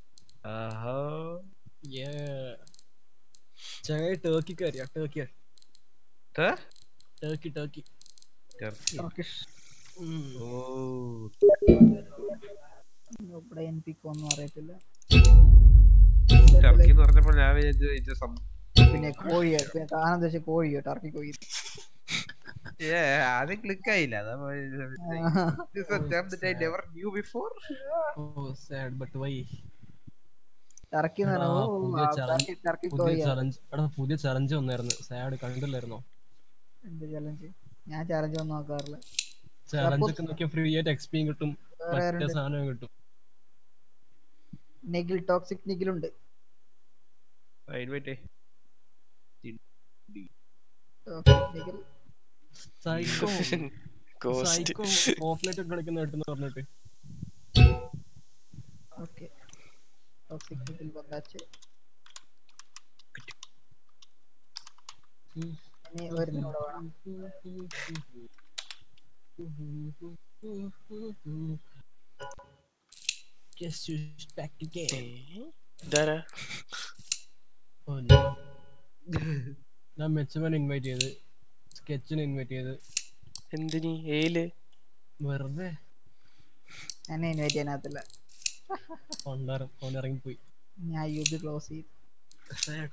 ചക ടേക്കിക്കാരിയാ ടേക്കിയ ടേക്കി ടേക്കി ടർക്കിഷ് ഓ ഇവിടെ എൻ പിക്ക് ഒന്നും അറിയത്തില്ല ടർക്കി എന്ന് പറഞ്ഞപ്പോ ഞാൻ വിചാരിച്ചു ഇത് സം- പിന്നെ കോഴിയോ പിന്നെ കാണാൻ വെച്ച കോഴിയോ ടർക്കി കോഴി ഏ, ആദ്യം ക്ലിക്ക് ആയില്ല അതാ This is a term that I never knew before. Oh sad but why Turkey എന്ന് ആ, പുതിയ പറയുമ്പോ challenge- ടർക്കി ടർക്കി പുതിയ കോഴിയാ ചലഞ്ച് എടാ പുതിയ ചലഞ്ച് വന്നായിരുന്നു സാഡ് കണ്ടില്ലായിരുന്നോ എന്ത് ചലഞ്ച് ഞാൻ ചലഞ്ച് ഒന്നും നോക്കാറില്ല ചലഞ്ച് ഒക്കെ നോക്കിയാൽ ഫ്രീ ആയിട്ട് എക്സ്പീം കിട്ടും വേറെ മറ്റേ ആരുണ്ട്? സാധനം കിട്ടും നെഗിൽ ടോക്സിക് നെഗിലുണ്ട് ആ, invite ചെയ്യ്. ടോക്സിക് നെഗിൽ സൈക്കോ കോസ്റ്റ് സൈക്കോ ഓഫ്ലൈറ്റ് ഒക്കെ കളിക്കുന്ന കേട്ടെന്ന് പറഞ്ഞിട്ട് ഓക്കെ ടോക്സിക് നെഗിൽ വന്നാച്ച് ഇനി വരുന്നൂടെ വേണം Guess who's back again? ഇതാരാ Oh, no. ഞാൻ മെച്ചവൻ ഇൻവൈറ്റ് ചെയ്ത് സ്കെച്ചിന് ഇൻവൈറ്റ് ചെയ്ത് എന്തിനി ഏല് വെറുതെ എന്നെ ഇൻവൈറ്റ് ചെയ്യാനകത്തില്ല കൊണ്ടാരം അവൻ ഇറങ്ങിപ്പോയി ഞാൻ യു ബി ക്ലോസ് ചെയ്തു Sad.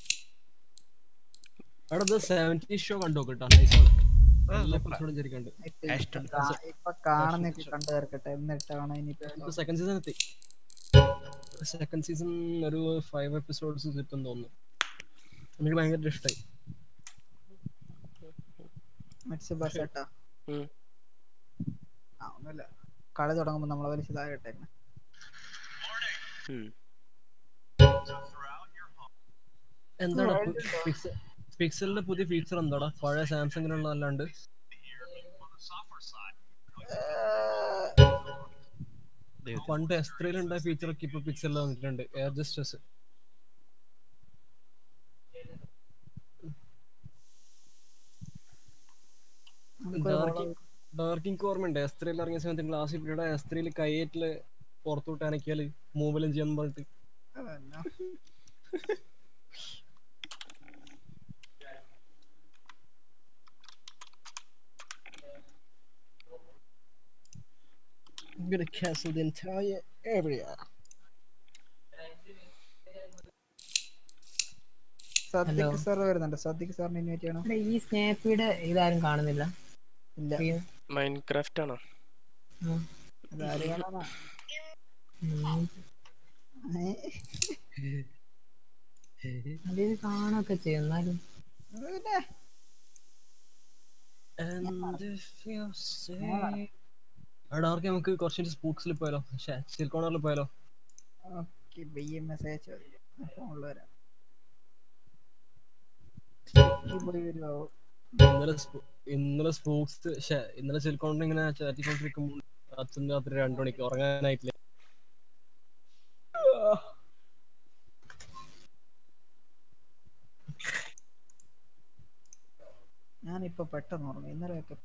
അവിടെ സെവൻറ്റി ഷോ കണ്ടു കേട്ടോ നൈസാണ് എല്ലാ എപ്പിസോഡും ശരിക്കുണ്ട് ഇപ്പൊ ഇപ്പൊ കാ- ഇപ്പൊ കാണുന്നൊക്കെ കണ്ടു തീർക്കട്ടെ എന്നിട്ടാണ് ഇനിയിപ്പോ ഇപ്പൊ സെക്കൻഡ് സീസൺ എത്തി സെക്കൻഡ് സീസൺ ഒരു ഫൈവ് എപ്പിസോഡ്സ് കിട്ടും തോന്നുന്നു എനിക്ക് ഭയങ്കര ഇഷ്ടമായി മെറ്റ്സ് ബസ് കേട്ടാ ഉം. ആ ഒന്നുമില്ല കളി തുടങ്ങുമ്പോ നമ്മളെ വലിച്ചതാകട്ടെ ഉം. എന്താണ് പിക്സലിന്റെ പുതിയ ഫീച്ചർ എന്താടാ പഴയ സാംസങ്ങിനുള്ള അല്ലാണ്ട് പണ്ട് എസ് ത്രീയിൽ ഉണ്ടായ ഫീച്ചർ ഒക്കെ ഇപ്പൊ പിക്സലിൽ വന്നിട്ടുണ്ട് എയർ ജസ്റ്റസ് ഡാർക്കിംഗ് ഓർമ്മയുണ്ട് എസ് ത്രീയിൽ ഇറങ്ങിയ സമയത്ത് ക്ലാസ്സിൽ ഇവിടെ എസ് ത്രീയിൽ കയ്യേറ്റില് പുറത്തോട്ട് അനക്കിയാല് മൂവലും ചെയ്യാൻ പറഞ്ഞിട്ട് I'm gonna cancel the entire area. സദ്യക്ക് സാർ വരുന്നുണ്ട് സദ്യക്ക് സാറിന് ഇൻവൈറ്റ് ചെയ്യണം എടാ, ഈ സ്നാപ്പിയുടെ ഇതാരും കാണുന്നില്ല ഇല്ല മൈൻക്രാഫ്റ്റ് ആണോ അതാര് കാണാനാ ഉം. അതിൽ കാണുകയൊക്കെ ചെയ്യും എന്നാലും പിന്നെ And if you say... എടാ ആർക്ക് നമുക്ക് കുറച്ച് സ്പൂക്സിൽ പോയാലോ സിൽക്കോണറിൽ പോയാലോ ഓക്കെ ബി എം മെസ്സേജ് ഫോണിൽ വരാം ഈ പോയി വരുമോ ഇന്നലെ സ്പോ- ഇന്നലെ സ്പോക്സ് ഇന്നലെ സിൽക്കോണ്ട് ഇങ്ങനെ ചാറ്റിക്കൊണ്ടിരിക്കുമ്പോൾ അച്ഛൻ രാത്രി രണ്ടു മണിക്ക് ഉറങ്ങാനായിട്ടില്ല ഞാനിപ്പോ പെട്ടെന്ന് ഓർമ്മ ഇന്നലെയൊക്കെ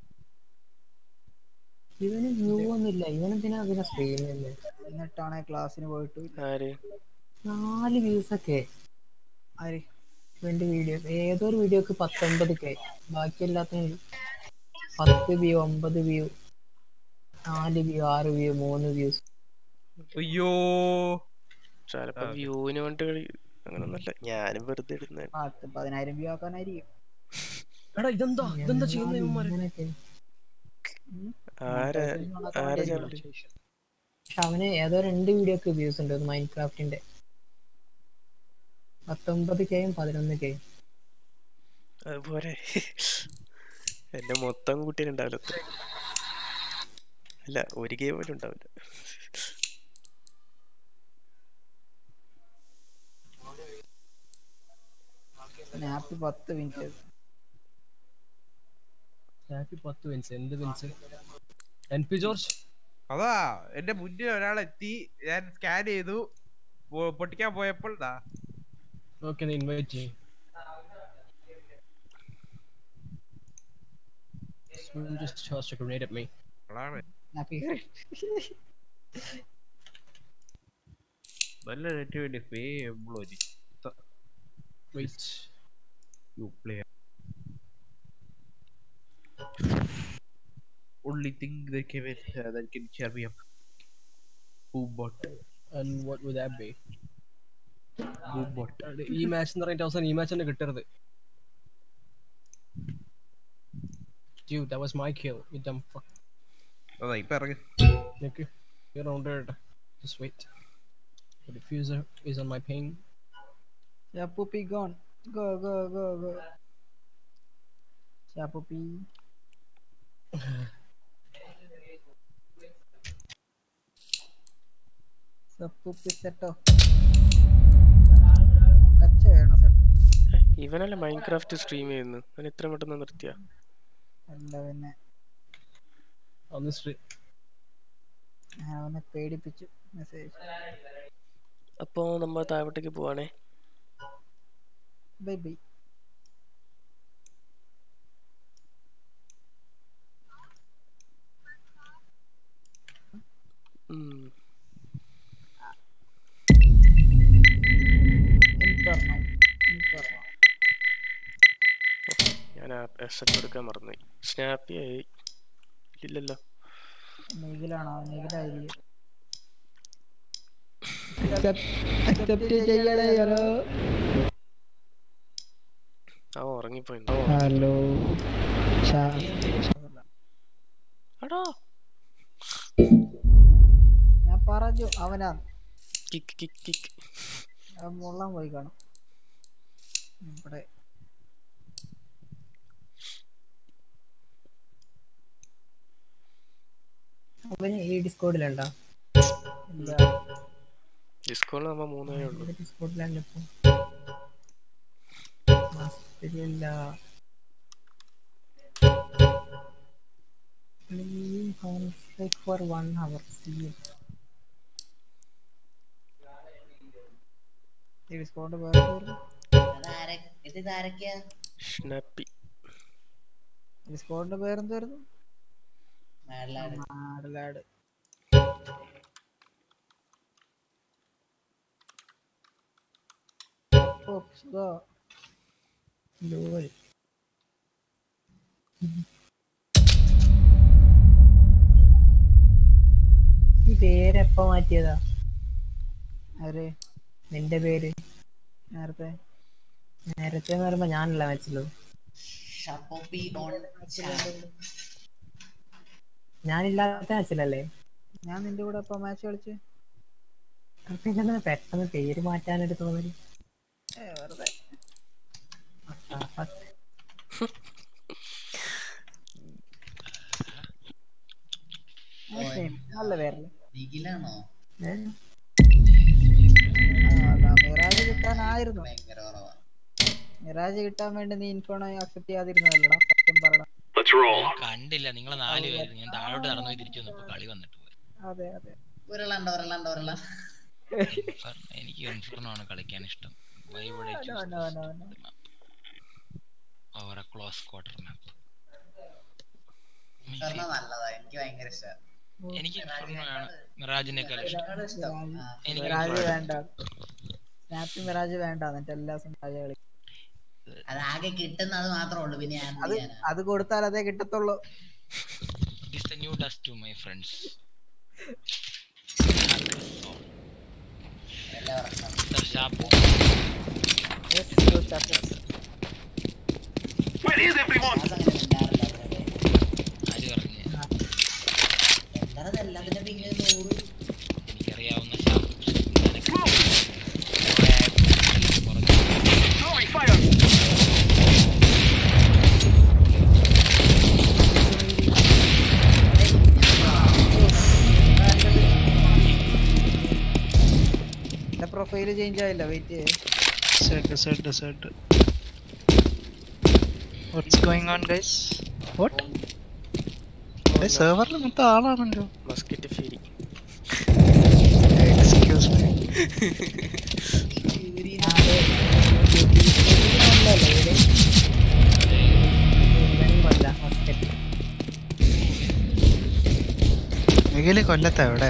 ഇവന് വ്യൂ ഒന്നുമില്ല ഇവനെന്തിനാ പിന്നെ സ്ക്രീനില്ലേ എന്നിട്ടാണ് ക്ലാസ്സിന് പോയിട്ട് ആര് നാല് വ്യൂസ് ഒക്കെ ആര് ഇവന്റെ വീഡിയോ ഏതോ ഒരു വീഡിയോക്ക് പത്തൊമ്പത് കെ ബാക്കി എല്ലാത്തിനും പത്ത് വ്യൂ ഒമ്പത് വ്യൂ നാല് വ്യൂ ആറ് വ്യൂ മൂന്ന് വ്യൂസ് അയ്യോ ചിലപ്പോ ആ. വ്യൂവിന് വേണ്ടി കളി അങ്ങനൊന്നല്ല ഞാനും വെറുതെ ഇടുന്ന പത്ത് പതിനായിരം വ്യൂ ആക്കാനായിരിക്കും എടാ ഇതെന്താ ഇതെന്താ ചെയ്യുന്ന ഇവന്മാര് ഇങ്ങനെയൊക്കെ ആരാ monetization ആരാ ആക്കാൻ ചാനല് പക്ഷെ അവന് ഏതോ രണ്ട് വീഡിയോക്ക് വ്യൂസ് ഉണ്ട് മൈൻഡ് ക്രാഫ്റ്റിന്റെ പത്തൊമ്പത് കെയും പതിനൊന്ന് കെയും അതുപോലെ എന്റെ മൊത്തം കൂട്ടിയിട്ടുണ്ടാവില്ല അത്ര അല്ല ഒരു ഗെയിം പോലും ഉണ്ടാവില്ല സ്നാപ്പ് പത്ത് മിനിറ്റ് ഹാപ്പി പത്ത് വിൻസ് എന്ത് വിൻസ് എൻ പി ജോർജ് അതാ എന്റെ മുന്നിൽ ഒരാൾ എത്തി ഞാൻ സ്കാൻ ചെയ്തു പോ- പൊട്ടിക്കാൻ പോയപ്പോൾ ദാ ഓക്കെ നീ ഇൻവൈറ്റ് ചെയ്യും Someone just tossed a grenade at me. അതാണ് സ്നാപ്പ് നല്ല നെറ്റ് വേണ്ടി ഫേബ്ലോരി Wait. You play only thing that can uh, that can cheer me up boombot And what would that be? boombot ഈ match എന്ന് പറഞ്ഞിട്ട് അവസാനം ഈ മാച്ച് തന്നെ കിട്ടരുത് Dude, that was my kill. You dumb fuck. അതാ ഇപ്പൊ ഇറങ്ങി Nick, you're rounded. Just wait. The diffuser is on my ping. Chapupi gone. Go, go, go, go. Chapupi. Chapupi set off. കച്ച വേണം സെറ്റ് ഇവനല്ല മൈൻക്രാഫ്റ്റ് സ്ട്രീം ചെയ്യുന്നു അവൻ ഇത്ര പെട്ടെന്ന് നിർത്തിയ അല്ല പിന്നെ On the street. ഞാൻ അവനെ പേടിപ്പിച്ചു മെസ്സേജ് അപ്പോ നമ്മ താഴോട്ടേക്ക് പോവാണേ ബൈ ബൈ ഉം. ഇൻഫർണോ ഇൻഫർണോ ഞാൻ എസ് എൽ എടുക്കാൻ മറന്നുപോയി സ്നാപ്പി ആയി ഇല്ലല്ലോ നിഖിലാണോ നിഖിലായിരിക്കും അക്സെപ്റ്റ് ചെയ്യണേ ഹലോ അവൻ ഉറങ്ങിപ്പോയി ഹലോ അടാ ഞാൻ പറഞ്ഞു അവനാ കിക്ക് കിക്ക് കിക്ക് അവൻ മുള്ളാൻ പോയി കാണും ഇവിടെ അവന് ഈ ഡിസ്കോഡിലുണ്ടോ ഇല്ല ഡിസ്കോളിൽ നമ്മ മൂന്നേ ഉള്ളൂ ഡിസ്കോഡിലല്ല ഇപ്പൊ മാസ്റ്ററിയല്ല conflict for one hour see ഈ ഡിസ്കൗണ്ട് വേറെ സ്നാപ്പി ഡിസ്കൗണ്ട് പേരെന്തായിരുന്നു മാഡലാട് അപ്പോ സുഖാ. lol ഈ പേരെപ്പ മാറ്റിയതാ ആര് നിന്റെ പേര് നേരത്തെ നേരത്തെ എന്ന് പറയുമ്പോ ഞാനല്ല വെച്ചുള്ളൂ ഞാനില്ലാത്ത മാച്ചിലല്ലേ ഞാൻ നിന്റെ കൂടെ ഇപ്പൊ മാച്ച് കളിച്ച് അപ്പൊ ഇതെന്താ പെട്ടെന്ന് പേര് മാറ്റാനായിട്ട് തോന്നല് ഏ, വെറുതെ ആ, fuck. ആ, ശരി. നല്ല പേരല്ലേ ഏ? ആ, അതാ മിറാജ് കിട്ടാനായിരുന്നു മിറാജ് കിട്ടാൻ വേണ്ടി നീ ഇൻഫോൺ അക്സെപ്റ്റ് ചെയ്യാതിരുന്നതല്ലടാ സത്യം പറയണം ഞാൻ കണ്ടില്ല നിങ്ങൾ നാല് പേര് ഞാൻ താഴോട്ട് നടന്നു പോയി തിരിച്ചു വന്നപ്പോ കളി വന്നിട്ട് പോയി അതെ അതെ ഉരുളണ്ട ഉരുളണ്ട ഉരുള ഇൻഫെർണോ- എനിക്ക് ഇൻഫെർണോ ആണ് കളിക്കാൻ ഇഷ്ടം Why would I No, choose no, this no, no. map over a close quarter map? ഉരുള നല്ലതാ എനിക്ക് ഭയങ്കര ഇഷ്ടമാണ് എനിക്ക് ഇൻഫെർണോ ആണ് മിറാജിനേക്കാൾ ഇഷ്ടം ഇഷ്ടം ആ. എനിക്ക് മിറാജ് Inferno. വേണ്ട സ്നാപ്പി മിറാജ് വേണ്ട എന്നിട്ട് എല്ലാ ദിവസവും മിറാജ് കളി അത് ആകെ കിട്ടുന്നത് മാത്രമേ ഉള്ളൂ പിന്നെ ഞാൻ എന്ത് അത് ചെയ്യാനാ? അത് കൊടുത്താൽ അതേ കിട്ടത്തുള്ളൂ It is the new dust to my friends. എല്ലാ വർഷവും. Mr. Sharp. Yes, you touch it. അതങ്ങനെ മിണ്ടാറില്ല അവരൊക്കെ. ആര് പറഞ്ഞു എന്താണത് എല്ലാത്തിന്റെ പിന്നെ നൂറ് എനിക്കറിയാവുന്ന ഷാപ്പ് നിനക്ക് കുറെ കുറച്ച് എന്റെ പ്രൊഫൈല് ചേഞ്ച് ആയില്ല wait Sad, sad, sad. What's going on, guys? What? സെർവറിൽ മൊത്തം ആളാണല്ലോ മസ്കിറ്റ് ഫീരി എക്സ്ക്യൂസ് മീ മികല് കൊല്ലത്ത് എവിടെ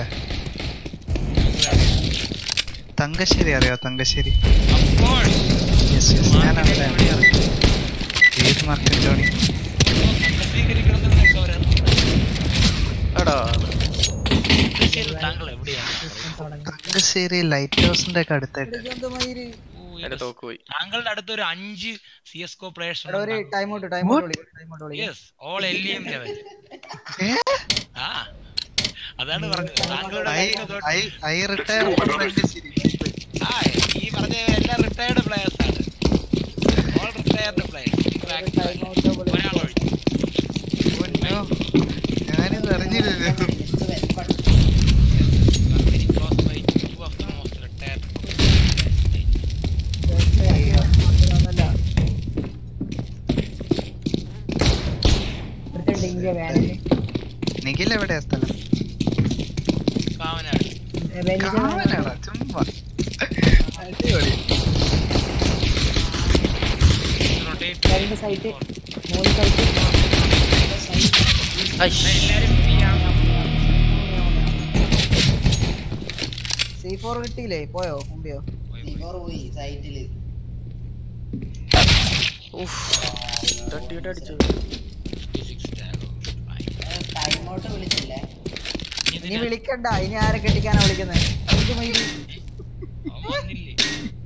തങ്കശ്ശേരി അറിയോ തങ്കശ്ശേരി യെസ് യെസ് ഞാൻ അവിടെ ഏത് മാർക്കറ്റ് ജോണി എടാ താങ്കൾ എവിടെയാണ് തങ്കശ്ശേരി ലൈറ്റ് ഹൗസിന്റെ ഒക്കെ അടുത്തായിട്ട് എന്റെ തോക്ക് പോയി താങ്കളുടെ അടുത്ത് ഒരു അഞ്ച് സി എസ് കോ പ്ലേയേഴ്സ് എടാ ഒരു ടൈം ഔട്ട് ടൈം ഔട്ട് വിളി ടൈം ഔട്ട് വിളി yes all L M level ആ അതാണ് പറഞ്ഞത് താങ്കളുടെ ഐ കയ്യിൽ തൊട്ട് ഐ ഐ റിട്ടയർ ആ ഈ പറഞ്ഞ എല്ലാം റിട്ടയർഡ് പ്ലേയേഴ്സ് ആണ് ഓൾ റിട്ടയർഡ് പ്ലേയേഴ്സ് ഒരാളൊഴിച്ച് ഞാനിത് അറിഞ്ഞില്ലല്ലോ very close by two of the most retired Nikhil എവിടെയാ സ്ഥലം കാവനാട് കാവനാടാ ചുമ്മാ അടിപൊളി രണ്ട് സൈറ്റ് മൂന്ന് സൈറ്റ് എല്ലാരും ചെയ്യാം സി ഫോർ കിട്ടിയില്ലേ പോയോ മുമ്പിയോ ഇവർ പോയി സൈറ്റില് തട്ടിയിട്ട് അടിച്ചു ടൈം ഔട്ട് വിളിച്ചില്ലേ ഇനി വിളിക്കണ്ട ഇനി ആരെ കെട്ടിക്കാനാ വിളിക്കുന്നത് എനിക്ക് മൈലി അവൻ വന്നില്ലേ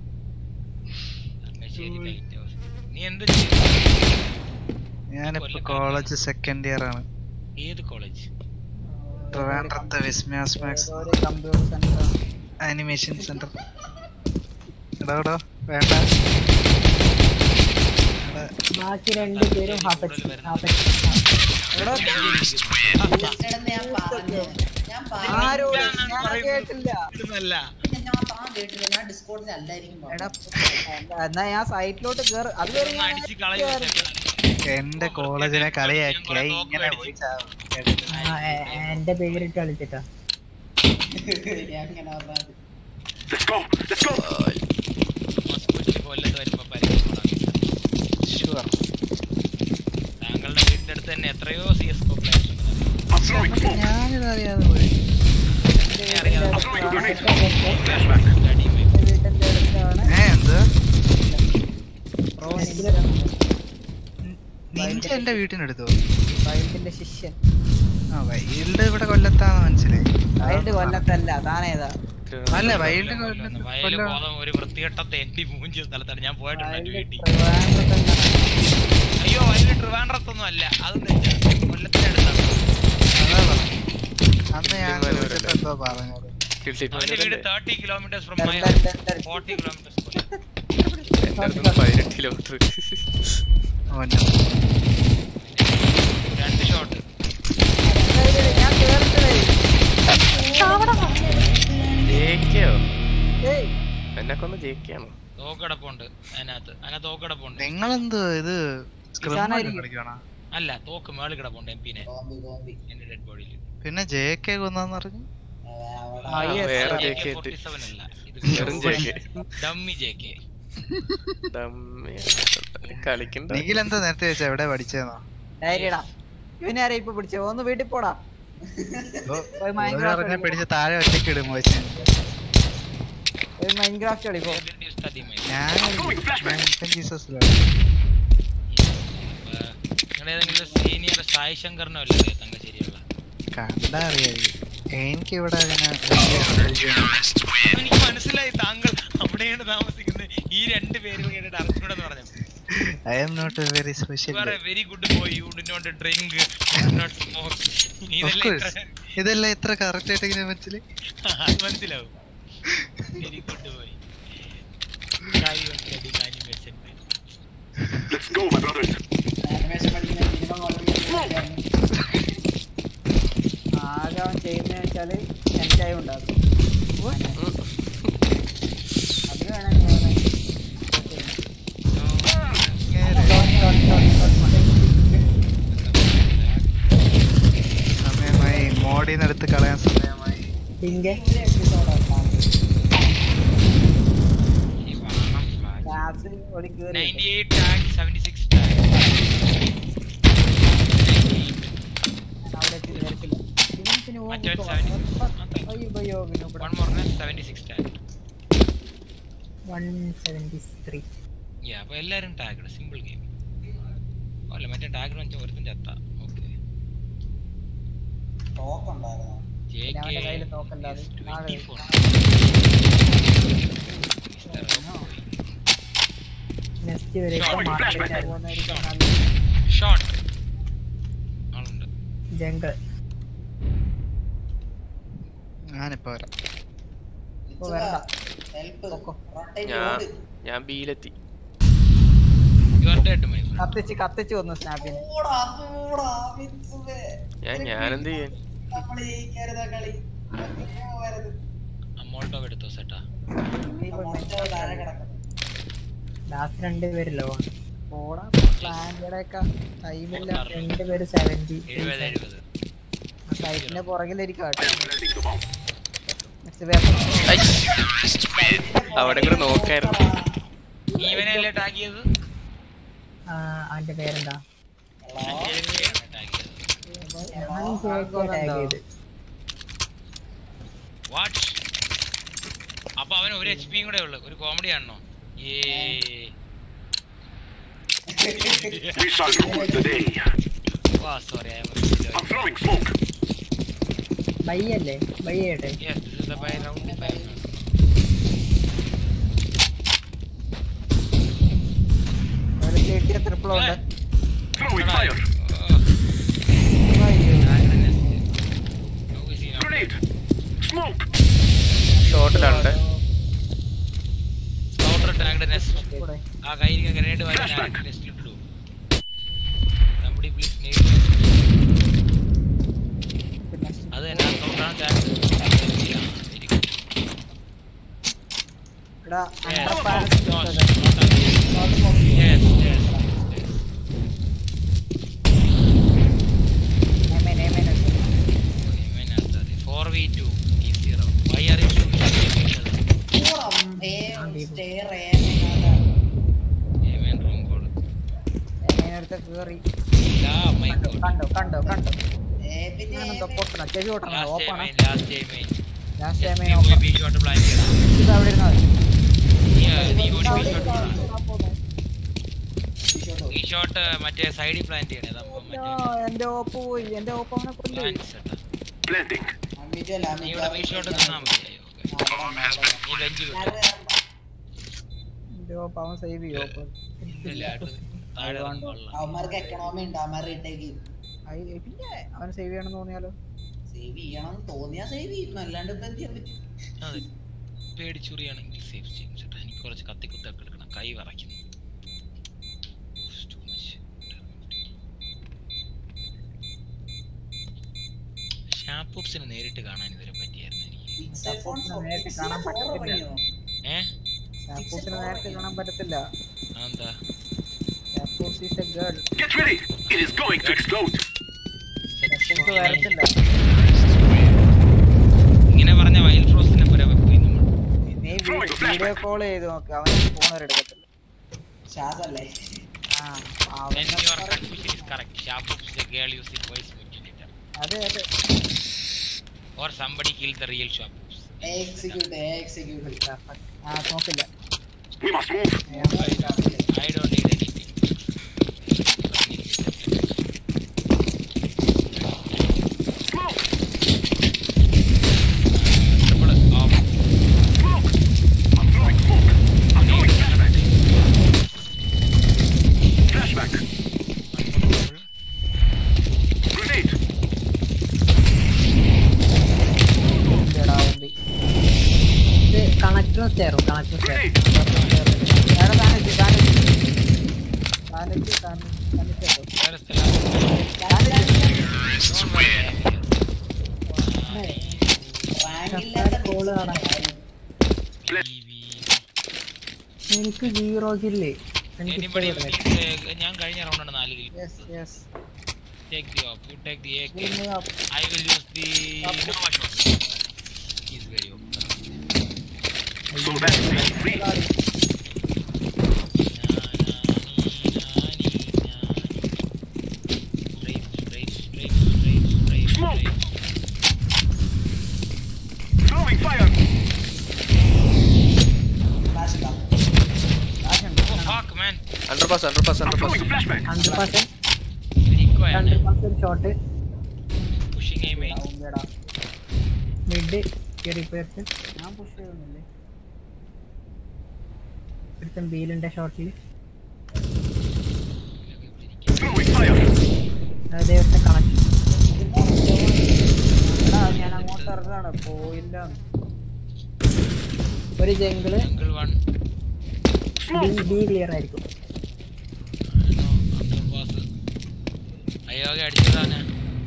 ശരി ലൈറ്റ് ഹൗസ് നീ എന്ത് ചെയ്യും ഞാനിപ്പോ കോളേജ് സെക്കൻഡ് ഇയർ ആണ് ഏത് കോളേജ് ട്രിവാൻഡ്രത്തെ വിസ്മയാസ് മാക്സ് ഒരു കമ്പ്യൂട്ടർ സെന്റർ ആനിമേഷൻ സെന്റർ എടാ എടാ വേണ്ട എടാ, ബാക്കി രണ്ട് പേരും ഹാഫ് എച്ച് ഹാഫ് എച്ച് വിളിച്ചിട്ടെന്ന് ഞാൻ പറഞ്ഞു ഞാൻ ആരോട് പറഞ്ഞു ഞാൻ കേട്ടില്ല ഞാൻ താൻ കേട്ടില്ല ഞാൻ ഡിസ്കോഡിൽ അല്ലായിരിക്കും എടാ എന്നാ ഞാൻ സൈറ്റിലോട്ട് കേറ് അത് കേറി ഞാൻ അടിച്ച് കളയുന്നു എന്റെ കോളേജിനെ കളിയാക്കിയ ഇങ്ങനെ പോയി ചാവും. എന്റെ പേരിട്ട് കളിച്ചിട്ടാ അങ്ങനെ പറഞ്ഞത് ഹോസ്പിറ്റലിൽ കൊല്ലത്ത് വരുമ്പോ പരിചയപ്പെടാം Sure. താങ്കളുടെ വീടിന്റെ അടുത്ത് തന്നെ എത്രയോ സി എസ് കോ പ്ലേയേഴ്സ് എന്നിട്ട് ഞാനിത് അറിയാതെ പോയി വീട്ടിന്റെ അടുത്താണ് ഏ എന്ത് പ്രോ നിഞ്ച എന്റെ വീട്ടിനടുത്തോ വൈൽഡിന്റെ ശിഷ്യൻ ആ വൈൽഡ് ഇവിടെ കൊല്ലത്താന്ന് മനസ്സിലായി വൈൽഡ് കൊല്ലത്തല്ല താനേതാ അല്ല വൈൽഡ് വയല് കൊല്ലം ബോധം ഒരു വൃത്തികെട്ട തെണ്ടി മൂഞ്ചിയ സ്ഥലത്താണ് ഞാൻ പോയിട്ടുണ്ട് എന്റെ വീട്ടിൽ ട്രിവാൻഡ്രത്തെങ്ങാണ്. അയ്യോ വയല് ട്രിവാൻഡ്രത്തൊന്നും അല്ല അത് തെറ്റാ കൊല്ലത്തിന്റെ അടുത്താണ് അതാ പറഞ്ഞത്. അന്ന് ഞാൻ ചോദിച്ചപ്പോ എന്തോ പറഞ്ഞത് അവന്റെ വീട് തേർട്ടി കിലോമീറ്റേഴ്സ് ഫ്രം മൈ ഡർ, ഡർ, ഡർ. ഫോർട്ടി കിലോമീറ്റേഴ്സ് എന്റെ അടുത്ത് പതിനെട്ട് കിലോമീറ്റർ ഓ no. രണ്ട് ഷോട്ട് ഏയ്, ഞാൻ കേറിട്ടേ ഏക്കയോ ഏയ് എന്നെ കൊന്ന് ജെ കെ ആണോ തോക്കടപ്പുണ്ട് അതിനകത്ത് അതിനകത്ത് തോക്കടപ്പുണ്ട് നിങ്ങളെന്തോ ഇത് സ്ക്രം ഇസാനായിരിക്കും. കളിക്കണോ അല്ല തോക്ക് മേളിൽ കിടപ്പുണ്ട് എം പിനെ കോമ്പി കോമ്പി എന്റെ ഡെഡ് ബോഡിയിൽ പിന്നെ ജെ കെ കൊന്നാന്ന് പറഞ്ഞു അവിടെ ആ, yes. വേറെ ജെ JK കെ 47 അല്ല ഇത് വെറും J K dummy J K കളിക്കണ്ട നിഖിലെന്താ നേരത്തെ ചോദിച്ചാ എവിടെ പഠിച്ചേന്നോ ഡയറിയടാ ഇവനെ ആരാ ഇപ്പൊ പിടിച്ചോ ഒന്ന് വീട്ടിൽ പോടാ പോയി മൈൻക്രാഫ്റ്റ് പറഞ്ഞ കളിപ്പോ. പിടിച്ച് താഴെ ഒറ്റയ്ക്ക് ഇടും വെച്ച് പോയി മൈൻക്രാഫ്റ്റ് കളിപ്പോ ഞാൻ ഞാൻ ജീസസിലാണ് നിങ്ങളുടെ ഏതെങ്കിലും സീനിയർ സായി ശങ്കറിനോ അല്ലേ തങ്കശ്ശേരിയുള്ള കണ്ടാ അറിയാം എനിക്ക് ഇവിടെ അങ്ങനെ എനിക്ക് മനസ്സിലായി താങ്കൾ അവിടെയാണ് താമസിക്കുന്നത് ഈ രണ്ട് പേരും കേട്ടിട്ട് അറിഞ്ഞൂടെന്ന് പറഞ്ഞു I'm not very special you are a very good boy you do not drink not smoke ഇതല്ലേ ഇതെല്ലാം ഇത്ര കറക്റ്റ് ആയിട്ട് ഇങ്ങനെ മനസ്സിലായി അത് മനസ്സിലാവും വെരി ഗുഡ് ബോയ് കായി വെച്ചടി കാനി വെച്ചിട്ട് ആനിമേഷൻ പഠിക്കുന്ന മിനിമം ആകെ അവൻ ചെയ്യുന്ന വെച്ചാല് എൻജോയ് ഉണ്ടാക്കും അത് വേണം ഞാൻ സമയമായി മോഡിന്ന് എടുത്ത് കളയാൻ സമയമായി ഡിങ്കെ ക്ലാസ്സിൽ ഓടി കേറി 98 tag 76 tag അവിടെ എത്തി വിചാരിച്ചില്ല ഇവൻ പിന്നെ ഓ മറ്റേ കുത്തോ. 76 അയ്യോ, അയ്യോ, പിന്നെ ഇവിടെ. one more than 76 tag one seventy three yeah അപ്പൊ എല്ലാരും ടാഗ് സിമ്പിൾ ഗെയിം അല്ല മറ്റേ ടാഗ് വെച്ചാൽ ഒരുത്തും ചത്ത ഓക്കെ ടോക്ക് ഉണ്ടായിരുന്നു പിന്നെ അവന്റെ കയ്യില് തോക്കല്ലാതെ ആകെ നെക്സ്റ്റ് വരെ പോകുന്നതായിരിക്കും നല്ലത്. ഷോട്ട് ആളുണ്ട് ജംഗിൾ ഞാനിപ്പോ വരാം ഇപ്പൊ വരണ്ട ഹെൽപ്പ് റൊട്ടേറ്റ് ഞാൻ ഓട് ഞാൻ ബിയിലെത്തി യു ആർ ഡെഡ് മൈ കത്തിച്ച് കത്തിച്ച് വന്നു സ്നാപ്പിന് ഓടാ ഓടാ മിത്സുവേ ഞാൻ ഞാനെന്ത് ചെയ്യാൻ നമ്മൾ ജയിക്കരുതാ കളി പോകരുത് അമ്മോൾട്ടോ എടുത്തോ സെട്ടാ മൊത്തം താഴെ കിടക്കുന്നു ലാസ്റ്റ് രണ്ട് പേരല്ലോ ഓടാ പ്ലാനിയുടെ ഒക്കെ ടൈമില്ല രണ്ട് പേര് സെവൻറ്റി എഴുപത് എഴുപത് സൈറ്റിന്റെ പുറകിലിരിക്കും നെക്സ്റ്റ് പേപ്പർ അവിടെ കൂടെ നോക്കായിരുന്നു നീ ഇവനല്ലേ ടാഗ് ചെയ്തത് അവന്റെ പേരെന്താ ടാഗ് ചെയ്തത് ഞാനും ടാഗ് ചെയ്ത് വാട്ട് അപ്പൊ അവന് ഒരു എച്ച് പിയും കൂടെ ഉള്ളു ഒരു കോമഡി ആണോ ഏ വാ സോറി ഐ ആം ബൈ അല്ലേ ബൈ ചെയ്യട്ടെ yes this is the buy round 5 ഒരു കിട്ടിയ ട്രിപ്പിൾ ഉണ്ട് ഷോട്ടിലുണ്ട് സ്കൗട്ടർ ടാങ്ക് നെസ്റ്റ് ആ കയ്യിൽ ഗ്രനേഡ് വാങ്ങി ഞാൻ നെസ്റ്റിൽ ഇട്ടു somebody please nade nest. അത് എന്നാ സ്കൗട്ടറാണ് ടാങ്ക് എടാ Yes, അണ്ടർ no, പാരസ് no, not again. Yes, yes, yes. Amen amen Amen, Asadi. 4v2 is zero. Why are you shooting at ഓടാ ഏ സ്റ്റെയർ ഏ Amen, wrong call. എമേൻ അടുത്ത് കേറി Yeah, my കണ്ടോ god. കണ്ടോ കണ്ടോ കണ്ടോ ഏ പിന്നെ ഞാനെന്തോ പൊട്ടണ ചെവി പൊട്ടണ Last ഓപ്പണ Amen, last Amen. Last Yes, amen നീ പോയി B shot blind ചെയ്യണം. ഇത് അവിടെ ഇരുന്നാ മതി നീ, ആ, നീ പോയി B shot plan. B shot, ആ, മറ്റേ സൈഡിൽ പ്ലാൻ ചെയ്യണേ അതാവുമ്പോ ആ, മറ്റേ എന്റെ ഓപ്പ് പോയി എന്റെ ഓപ്പ് അവനെ കൊല്ലു plan set ആ. അമിജല നീ ഇവിടെ B shot നിന്നാ മതി Okay. നീ ബെഞ്ച് വിട്ടോ എന്റെ ഓപ്പ് അവൻ സേവ് ചെയ്യും ഓപ്പ് ഇല്ല, അടുത്ത് താഴെ ഇറങ്ങും വെള്ളം. അവന്മാർക്ക് എക്കണോമി ഉണ്ട് അവന്മാർ ഇട്ടേക്ക് അയ് പിന്നെ അവൻ സേവ് ചെയ്യണമെന്ന് തോന്നിയാലോ സേവ് ചെയ്യണം തോന്നിയാ സേവ് ചെയ്യും അല്ലാണ്ട് ഇപ്പൊ എന്ത് ചെയ്യാൻ പറ്റും അതെ പേടിച്ചുറിയാണെങ്കിൽ സേഫ് ചെയ്യും ചേട്ടാ എനിക്ക് കുറച്ച് കത്തിക്കുത്തൊക്കെ എടുക്കണം കൈ വിറയ്ക്കുന്നു It's too much. ഷാപ്പൂപ്സിനെ നേരിട്ട് കാണാൻ ഇതുവരെ പറ്റിയായിരുന്നു എനിക്ക് സപ്പോർട്ടിനെ നേരിട്ട് കാണാൻ പറ്റത്തില്ല ഏ എയർപോർട്ടിനെ നേരത്തെ കാണാൻ പറ്റത്തില്ല അതെന്താ airport is a girl Get ready! It is going to explode! Airport വരത്തില്ല ഇങ്ങനെ പറഞ്ഞ വൈൽഡ് ഫ്രോസിനെ പോലെ പോയി നമ്മൾ നീ വീഡിയോ കോൾ ചെയ്ത് നോക്ക് അവൻ ഫോൺ എടുക്കത്തില്ല ശ്വാസല്ലേ ആ Then അവൻ your confusion is correct. Shabu is a girl using voice modulator. അതെ അതെ Or somebody killed the real Shabu. Execute execute ആ നോക്കില്ല We must move! I don't need anything. Triple off. I'm throwing smoke! I'm throwing flashback! Flashback! Grenade! ഇല്ലടാ ഉണ്ടി ഇത് കണക്ടറും സ്റ്റെയറും കണക്ടറും stair എടാ താനെത്തി താനെത്തി താനെത്തി താനെത്തി Where is the last Don't worry, I am here. കോള് കാണാൻ എനിക്ക് സീറോ കില്ലേ എനിക്ക് Anybody ഇഷ്ടപ്പെടുന്നില്ല. please, uh, ഞാൻ കഴിഞ്ഞ റൗണ്ടാണ് നാല് kill yes yes take the off you take the AK Give me up. I will use the Nova shot he's very open So that's me free! straight straight straight straight straight Smoke! straight Throwing fire! Flash ഇടാം oh fuck man hundred pass hundred pass I'm hundred throwing pass flashback! Hundred percent Rico ആണ് hundred percent shot pushing aim in ഉണ്ടടാ mid കയറിപ്പോയിട്ട് ഞാൻ push ചെയ്യുന്നില്ലേ ഒരുത്തൻ ബീലിന്റെ ഷോട്ടിൽ Throwing fire! അദ്ദേഹത്തെ കണക്ഷൻ എടാ ഞാൻ അങ്ങോട്ട് ഇറങ്ങാണ് പോയില്ല ഒരു jungle jungle one B B clear ആയിരിക്കും no under pass അയ്യോകെ അടിച്ചതാണ്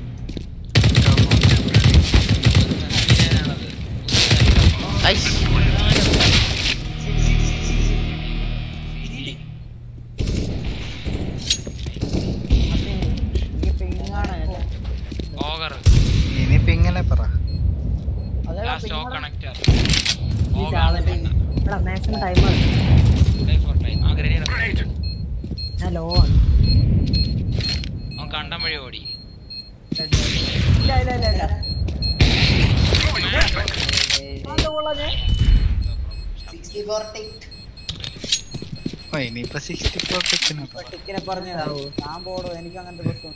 ഈ പിങ്ങാണ് ഓഗർ ഇനിയിപ്പോ ഇങ്ങനെ പറ അതേടാ ലാസ്റ്റ് ഓ പിങ്ങാണ് കണക്ടർ ഈ ചാവട്ടെ എടാ മാക്സിമം ടൈമർ ഫോർ ടൈം ആ ഗ്രനേഡ് Grenade! ഞാൻ ലോ ആണ് അവൻ കണ്ടം വഴി ഓടി ഇല്ല ഇല്ല ഇല്ല ഇല്ല Throwing flashback! അത് കൊള്ളാഞ്ഞേ സിക്സ്റ്റി ഫോർ ടിക് ഓ ഇനിയിപ്പോ സിക്സ്റ്റി ഫോർ ടിക്കിന് ടിക്കിനെ പറഞ്ഞു ഞാൻ പോടോ എനിക്ക് അങ്ങനത്തെ പ്രശ്നം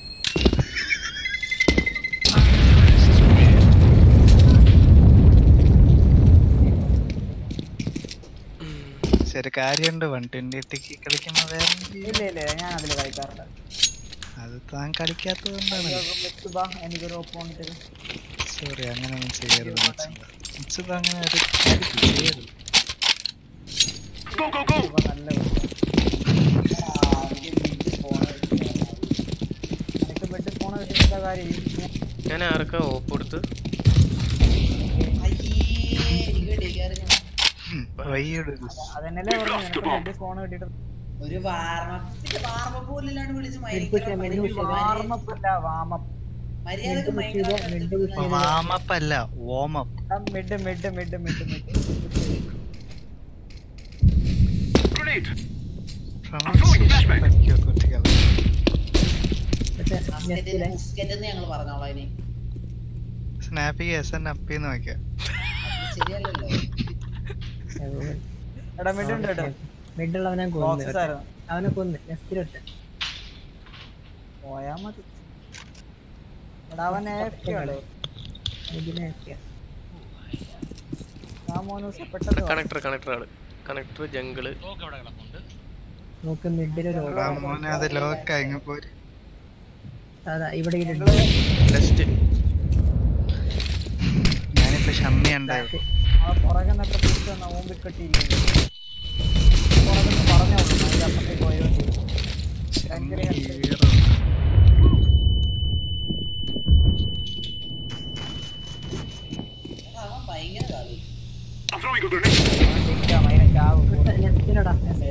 ശരി കാര്യമുണ്ട് വൺ ട്വന്റി ടിക്ക് കളിക്കുമ്പോ വേറെ ഇല്ല ഇല്ല ഞാൻ അതിൽ കളിക്കാറില്ല അത് താൻ കളിക്കാത്തത് കൊണ്ടാണ് വെച്ച് ബാ എനിക്കൊരു ഓപ്പോണിറ്റ് സോറി അങ്ങനെ ഒന്നും ചെയ്യരുത് മിച്ചത് അങ്ങനെ ഒരു കാര്യം ചെയ്യരുത് Go, go, go! നല്ല എനിക്ക് ബെഡ് ഫോൺ കിട്ടുന്ന കാര്യം ഞാൻ ആർക്കാ ഓപ്പ് കൊടുത്ത് അയ്യേ എനിക്ക് ഡിഗ്രി വയ്യോട് അതന്നെയല്ലേ പറഞ്ഞു നിനക്ക് ബെഡ് ഫോൺ കിട്ടിയിട്ട് ഒരു വാർമപ്പ് വാർമപ്പ് പോലില്ലാണ്ട് വിളിച്ച് പുഷ് മിഡ് പുഷ് ചെയ്ത് വാർമപ്പ് അല്ല വാമപ്പ് മര്യാദക്ക് മിഡ് പുഷ് ചെയ്ത് മിഡ് പുഷ് ചെയ്ത് വാമപ്പ് അല്ല warmup mid mid mid mid mid Grenade! Pronunciation പഠിക്കോ കുട്ടികൾ നെസ്റ്റിലെ ബിസ്ക്കറ്റ് എന്ന് ഞങ്ങൾ പറഞ്ഞോളാം ഇനി സ്നാപ്പിക്ക് എസ് എൻ അപ്പിന്ന് നോക്കിയോ അത് ശരിയല്ലല്ലോ എടാ മിഡ് ഉണ്ട് കേട്ടോ മിഡുള്ളവനെ കൊന്ന് ബോക്സസ് ആയിരുന്നു അവനെ കൊന്ന് നെസ്റ്റിലൊറ്റ പോയാ മതി എടാ അവൻ AFK ആണ് ഇതിനെ ഞാൻ മോനൂസ് പെട്ടെന്ന് വാ. കണക്ടർ കണക്ടർ ആള് കണക്ടർ ജംഗിള് ലോക്ക് എവിടെ കിടപ്പുണ്ട് നോക്ക് മിഡിലൊരു എടാ മോനെ അത് ലോക്കാ ഇങ്ങ പോര് അതാ ഇവിടെ ഇടുണ്ട് ലെസ്റ്റ് ഞാനിപ്പോ ഷമ്മി ഉണ്ടാവും ആ പുറകെ നിന്നൊക്കെ പിടിച്ച് വന്ന ഓമ്പി കെട്ടിയിരിക്കുന്നു പുറകെ നിന്ന് പറഞ്ഞോളൂ അതിന്റെ അപ്പുറത്തേക്ക് പോയോണ്ടിരിക്കും ഭയങ്കര ഹീറോ അവൻ ഭയങ്കര കളി I'm throwing a grenade! അതിനെ ചാവും എസ്റ്റിലടാ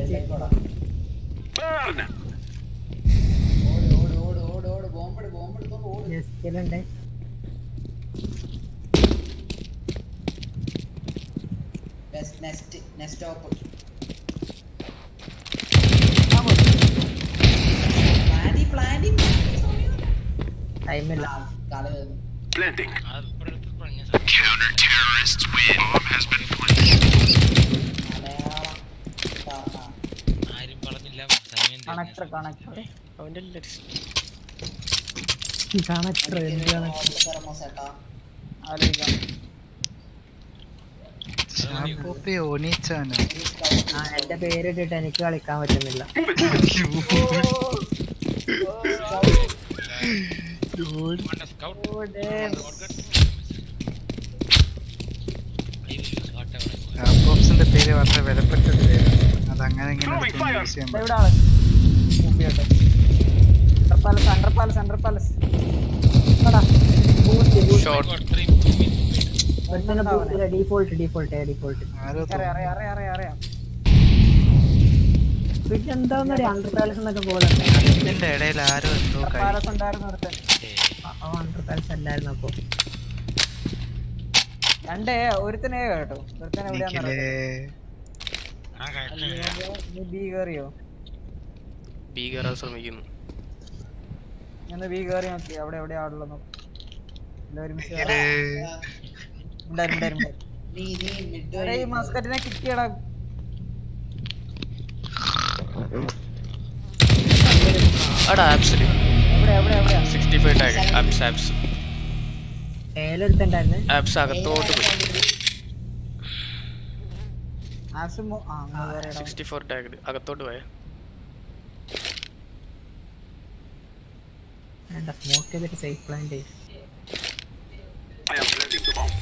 Burn! ഓട് ഓട് ഓട് ഓട് ബോംബെട് ബോംബെടുത്തോണ്ട് ഓട് എസ്റ്റിലുണ്ട് നെക്സ്റ്റ് നെക്സ്റ്റ് ഓപ്പ് പ്ലാനി പ്ലാനി ടൈമില്ല കളി വരുന്നു Blending. അത് ഇപ്പഴത്തെ പറഞ്ഞ Counter terrorists win. Bomb has been planted. Malayalam ആ, ആ. ആരും പറഞ്ഞില്ല സമയം കണക്ടർ കണക്ടർ അവന്റെ എല്ലാരും കണക്ടർ എന്ത് കണക്ടർ തരമോ ചേട്ടാ ആലോചിക്കാം ഷാപ്പൂപ്പി ഓനീച്ചാനോ ആ എന്റെ പേരിട്ടിട്ട് എനിക്ക് കളിക്കാൻ പറ്റുന്നില്ല ഷാപ്പോപ്സിന്റെ പേര് വളരെ വിലപ്പെട്ട ഒരു പേരാണ് അതങ്ങനെ ഇങ്ങനെ Throwing fire. യൂസ് ചെയ്യാൻ ദേ പറ്റും ഇവിടെ ആള് മുമ്പിയോട്ട് under palace under palace under palace എടാ ഷോർട്ട് ഡീഫോൾട്ട് ഡീഫോൾട്ട് ഡീഫോൾട്ട് ആരോ അറിയാം അറിയാം അറിയാം അറിയാം അറിയാം പിന്നെ എന്താന്നൊരു അണ്ടർ പാലസ് എന്നൊക്കെ പോലെ ഇതിന്റെ ഇടയിൽ ആരോ എന്തോ അണ്ടർ കൈ പാലസ് ഉണ്ടായിരുന്നു ഒരുത്തൻ അണ്ടർ പാലസ് അല്ലായിരുന്നു അപ്പൊ രണ്ടേ ഒരുത്തനെ കേട്ടോ ഒരുത്തൻ എവിടെയാന്ന് നിഖിലേ അറിയാം നീ ബി കേറിയോ ബി കയറാൻ ശ്രമിക്കുന്നു ഞാൻ ബി കേറി നോക്കി അവിടെ എവിടെയാ ആളുള്ളത് നോക്ക് എല്ലാവരും മിസ് നിഖിലേ ഉണ്ടായിരുന്നു ഉണ്ടായിരുന്നു നീ നീ മിഡ് എടാ, ഈ മസ്കറ്റിനെ കിട്ടിയടാ അടാ ആപ്സില് എവിടെ എവിടെ എവിടെയാ sixty five tag apps apps ഏലൊരുത്തുണ്ടായിരുന്നു ആപ്സ് അകത്തോട്ട് പോയി ആസുമോ ആ അങ്ങ് കേറിയടാ. സിക്സ്റ്റി ഫോർ ടാഗ് അകത്തോട്ട് പോയ വേണ്ട സ്മോക്ക് ചെയ്തിട്ട് സേഫ് പ്ലാൻ ചെയ്യും I am planting the bomb.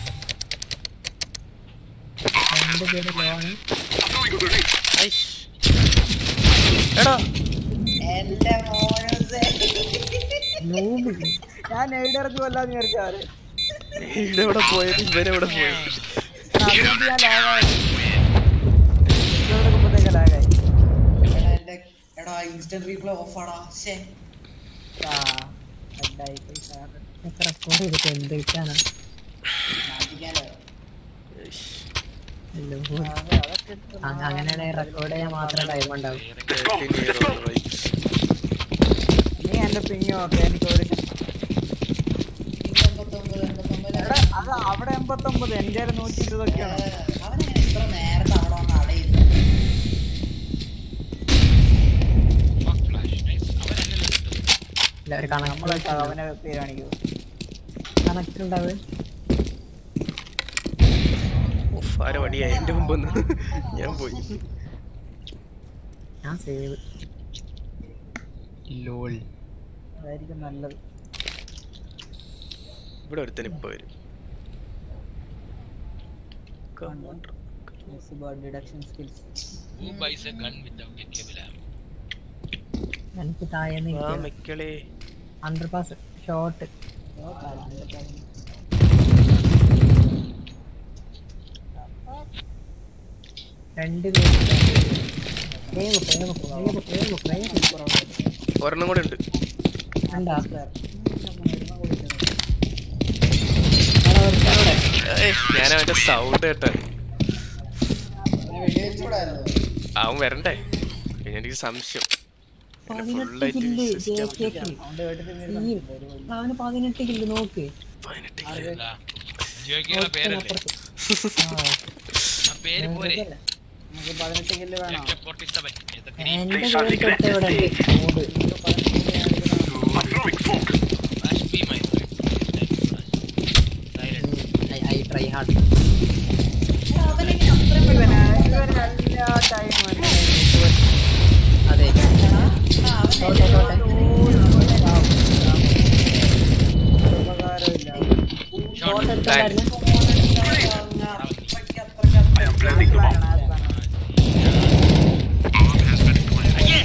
രണ്ട് പേര് ലോ ആണ് I'm going to the ring. ഐഷ്. എടാ എന്റെ മോനൂസേ നൂബ് ഞാൻ എയ്ഡ് ഇറക്കി കൊല്ലാന്ന് വിചാരിച്ചാറ് ഇതെവിടെ പോയത് ഇവരെവിടെ പോയത് അതിനകത്ത് ഞാൻ ലാഗായി എടുക്കുമ്പോഴത്തേക്ക് ലാഗായി എടാ എന്റെ എടാ ഇൻസ്റ്റന്റ് റീപ്ലേ ഓഫ് ആടാ ശേ ആ അഡായി പോയി സാറ് ഒക്കെ റെക്കോർഡ് ചെയ്തിട്ട് എന്ത് കിട്ടാനാ മാറ്റിക്കാലോ ഐഷ്. അല്ലോ അതെ അതൊക്കെ ഇട്ട് അങ്ങ- അങ്ങനെയാണെങ്കിൽ റെക്കോർഡ് ചെയ്യാൻ മാത്രം ടൈം ഉണ്ടാവും Let's go. 13 year Let's go. old vibes. നീ എന്റെ പിങ്ങ് ഓക്കെ എനിക്ക് ഒരു എൺപത്തൊമ്പത് എൺപത്തൊമ്പത് എടാ, അത് അവിടെ എൺപത്തൊമ്പത് എന്റെ ഒരു നൂറ്റി ഇരുപതൊക്കെയാണ് അവനെങ്ങനെ ഇത്ര നേരത്തെ അവിടെ വന്ന് അടയിരുന്നു ഫ്ലാഷ് നൈസ് അവനല്ലല്ലോ കിട്ടുന്നത് ഇല്ല ഒരു നമ്മളെ കണക്ടർ അവനെ പേര് കാണിക്കൂ കണക്ടർ ഉണ്ടാവും ഉഫ്, ആരോ വടിയായി എന്റെ മുമ്പ് വന്ന് ഞാൻ പോയി ഞാൻ സേവ് ലോൾ അതായിരിക്കും നല്ലത് ഇവിടെ ഒരുത്തൻ ഇപ്പൊ വരും deduction skills Who buys a gun without a cable ammo? എനിക്ക് താഴേന്ന് വാ മെക്കളെ അണ്ടർ പാസ് ഷോർട്ട് രണ്ട് പേര് പ്രേമ പ്രേമ പ്രേമ പ്രേമ പ്രേമ ഒരെണ്ണം കൂടെ ഉണ്ട് എന്താ ഏയ്, ഞാൻ അവന്റെ സൗണ്ട് കേട്ട വെടിവെച്ചൂടായിരുന്നു അവൻ വരണ്ടേ പിന്നെ എനിക്ക് സംശയം പിന്നെ ഫുള്ളായിട്ട് കില്ല് വിശ്വസിക്കാൻ ജെ പറ്റില്ല. കേക്ക് അവന് പതിനെട്ട് കില്ല് നോക്ക് പതിനെട്ട് അല്ല ജിയോക്കുള്ള പേരല്ലേ ആ പേര് പോരെ നമുക്ക് പതിനെട്ട് കില്ല് വേണം ഫോർട്ടിസെവൻ എന്റെ പേര് തൊട്ട് ഇവിടെ ഉണ്ട് മൂട് I'm throwing smoke. Flash B my silent I try hard അവനെങ്ങനെ അത്രയും ഇവന് ഇവന് എല്ലാ ടൈമും അതെ ഷോട്ടെ ഷോട്ടെ ഉപകാരമില്ല ഷോട്ട് എടുത്തിട്ടുണ്ടായിരുന്നു I am planting the bomb. Bomb has been planted.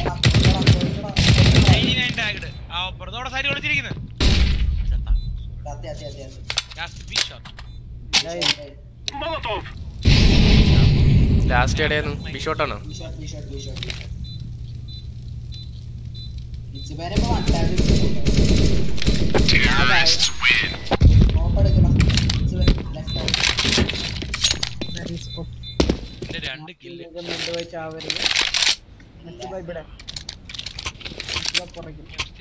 Tagged ആ പുറത്തോടെ സൈഡ് കളിച്ചിരിക്കുന്നത് അതെ അതെ അതെ അതെ last B shot Molotov. Last എവിടെയായിരുന്നു ബിഷോട്ടാണോ ബിഷോട്ട് ബിഷോട്ട് ബിഷോട്ട് ഇച്ചിപ്പേരെ ഇപ്പൊ വട്ടാണ്ട് ഓപ്പെടുക്കണം എന്റെ രണ്ട് കില്ല് മിഡ് വെച്ച് ആവരുത് മെസ്സി ബൈ ഇവിടെ ഇതാ പുറകിൽ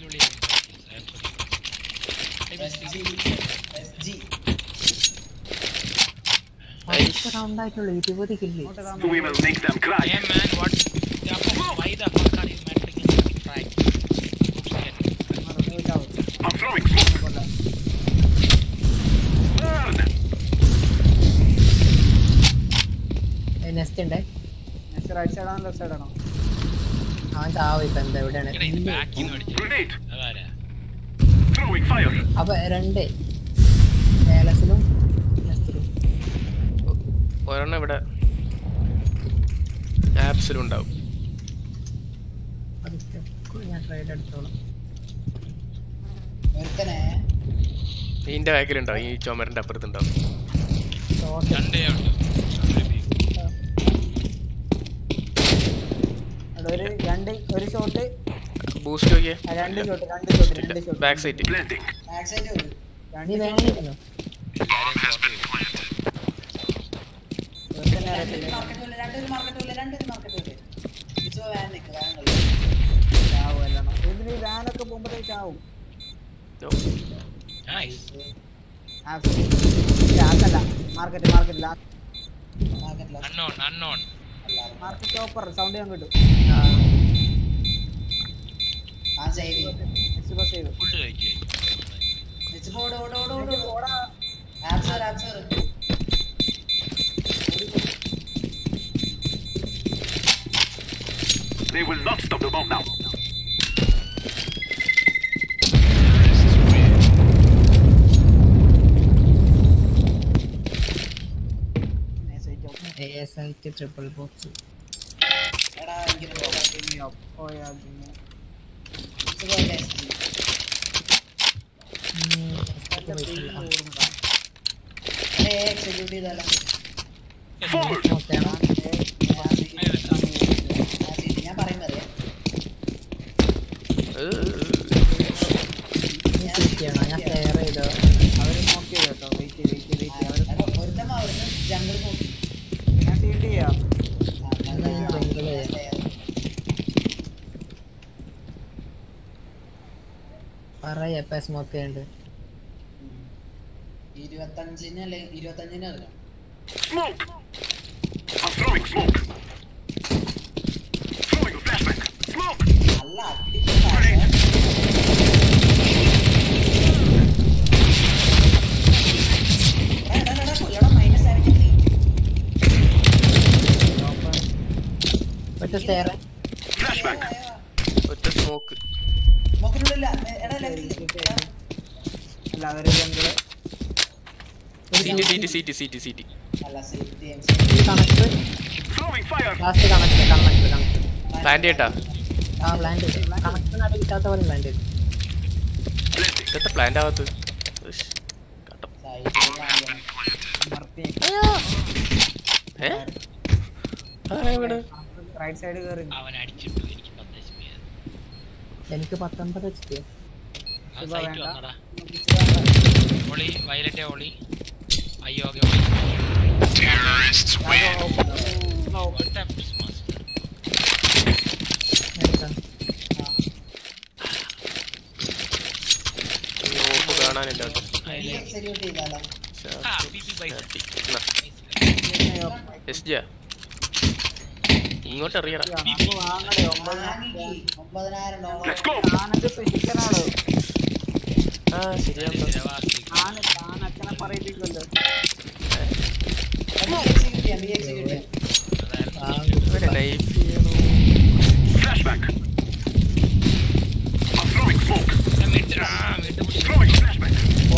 റൗണ്ട് ആയിട്ടുള്ളൂ ഇരുപത് kill We will make them cry. Yeah, man, what? Why the fuck are you mattering in track? I'm throwing smoke. Burn. Next ഉണ്ടേ നെക്സ്റ്റ് റൈറ്റ് സൈഡ് ആണോ ലെഫ്റ്റ് സൈഡ് ആണോ അവൻ ചാവും ഇപ്പൊ എന്താ എവിടെയാണ് Grenade. അതാരാ Throwing fire. അപ്പൊ രണ്ട് ഏലസിലും നെക്സ്റ്റിലും ഒരെണ്ണം ഇവിടെ ആപ്സിലും ഉണ്ടാവും അത് ഞാൻ ട്രേഡ് എടുത്തോളാം ഒരുത്തനെ ഇതിന്റെ ബാക്കിലുണ്ടാവും ഈ ചുമരിന്റെ അപ്പുറത്തുണ്ടാവും രണ്ടേ ഉണ്ട് അവിടെ ഒരു രണ്ട് ഒരു ഷോട്ട് ബൂസ്റ്റ് നോക്കിയേ രണ്ട് ഷോട്ട് രണ്ട് ഷോട്ട് രണ്ട് shot back site back side വരും നീ വേണമായിരുന്നു മാർക്കറ്റ് പോലെ രണ്ടൊരു മാർക്കറ്റ് പോലെ രണ്ടൊരു മാർക്കറ്റ് പോലെ ഇച്ചോ വാൻ നിൽക്കുക വാൻ ചാവും എല്ലാം ഇതിന് ഈ വാനൊക്കെ പോകുമ്പോഴത്തേക്ക് ചാവും നൈസ് അതല്ല market market market unknown unknown market ഓപ്പർ സൗണ്ട് ഞാൻ കിട്ടും ആ സേവ് എക്സ്പോ സേവ് ഫുഡ് കഴിക്കുക ഇച്ചിപ്പോ ഓട് ഓട് ഓട് ഓട് ആപ്സർ ആപ്സർ They will not stop the bomb now. A site triple box എടാ എനിക്കൊരു പോകാം പോയാ പിന്നെ ഇച്ചിപ്പോ ടെസ്റ്റ് എക്സിക്യൂട്ട് ചെയ്താലോ ഞാൻ പറയുന്നത് ചെയ്യണം ഞാൻ ഷെയർ ചെയ്തോ അവര് നോക്കി കേട്ടോ വെയിറ്റ് വെയിറ്റ് വെയിറ്റ് അവര് ഒരുത്തം അവിടുന്ന് ജംഗിൾ നോക്കി ഞാൻ സീറ്റ് ചെയ്യാം പറയാ എപ്പ സ്മോക്ക് ചെയ്യണ്ട് ഇരുപത്തഞ്ചിന് അല്ലെ ഇരുപത്തഞ്ചിന് ഇറങ്ങാം Smoke. I'm throwing smoke. Throwing a flashback. Smoke. നല്ല അടിപൊളി മൈനസ് ആയിരിക്കും ഒറ്റ സ്റ്റെയർ Flashback. ഒറ്റ സ്മോക്ക് നോക്കുന്നില്ല എടാ ലെഫ്റ്റിൽ അല്ല അവര് jungle seat seat seat seat seat അല്ല safety connect Throwing fire. Last connect connect connect plan ചെയ്യട്ടാ ആ പ്ലാൻ ചെയ്തു കണക്ട് കിട്ടാത്ത പോലെ പ്ലാൻ ചെയ്തു ഇതൊക്കെ പ്ലാൻ ആവാത്തത് ഏ ആരാ ഇവിടെ റൈറ്റ് സൈഡ് കയറി അവൻ അടിച്ചിട്ടു എനിക്ക് പത്ത് എച്ച് പി എനിക്ക് പത്തൊമ്പത് എച്ച് പി ആ സൈറ്റ് വന്നടാ ഒളി വയലറ്റ് ഒളി അയ്യോകെ ഒളി What a master. ഓഫ് കാണാനില്ല കേട്ടോ എക്സിക്യൂട്ട് ചെയ്താലോ ആ, PP bike. എസ് ജിയാ ഇങ്ങോട്ട് അറിയടാ വാങ്ങടേ ഒമ്പത് വാങ്ങിക്ക് ഒമ്പതിനായിരം ഡോളർ താനൊക്കെ പിശിക്കനാണ് ആ ശരിയാണല്ലോ താന് താൻ അച്ഛനെ പറയിപ്പിക്കുമല്ലോ എക്സിക്യൂട്ട് ചെയ്യാം ബി എക്സിക്യൂട്ട് ചെയ്യാം ഇവിടെ നൈഫ് ചെയ്യണോ Flashback. I'm throwing smoke. Throwing Throwing flashback.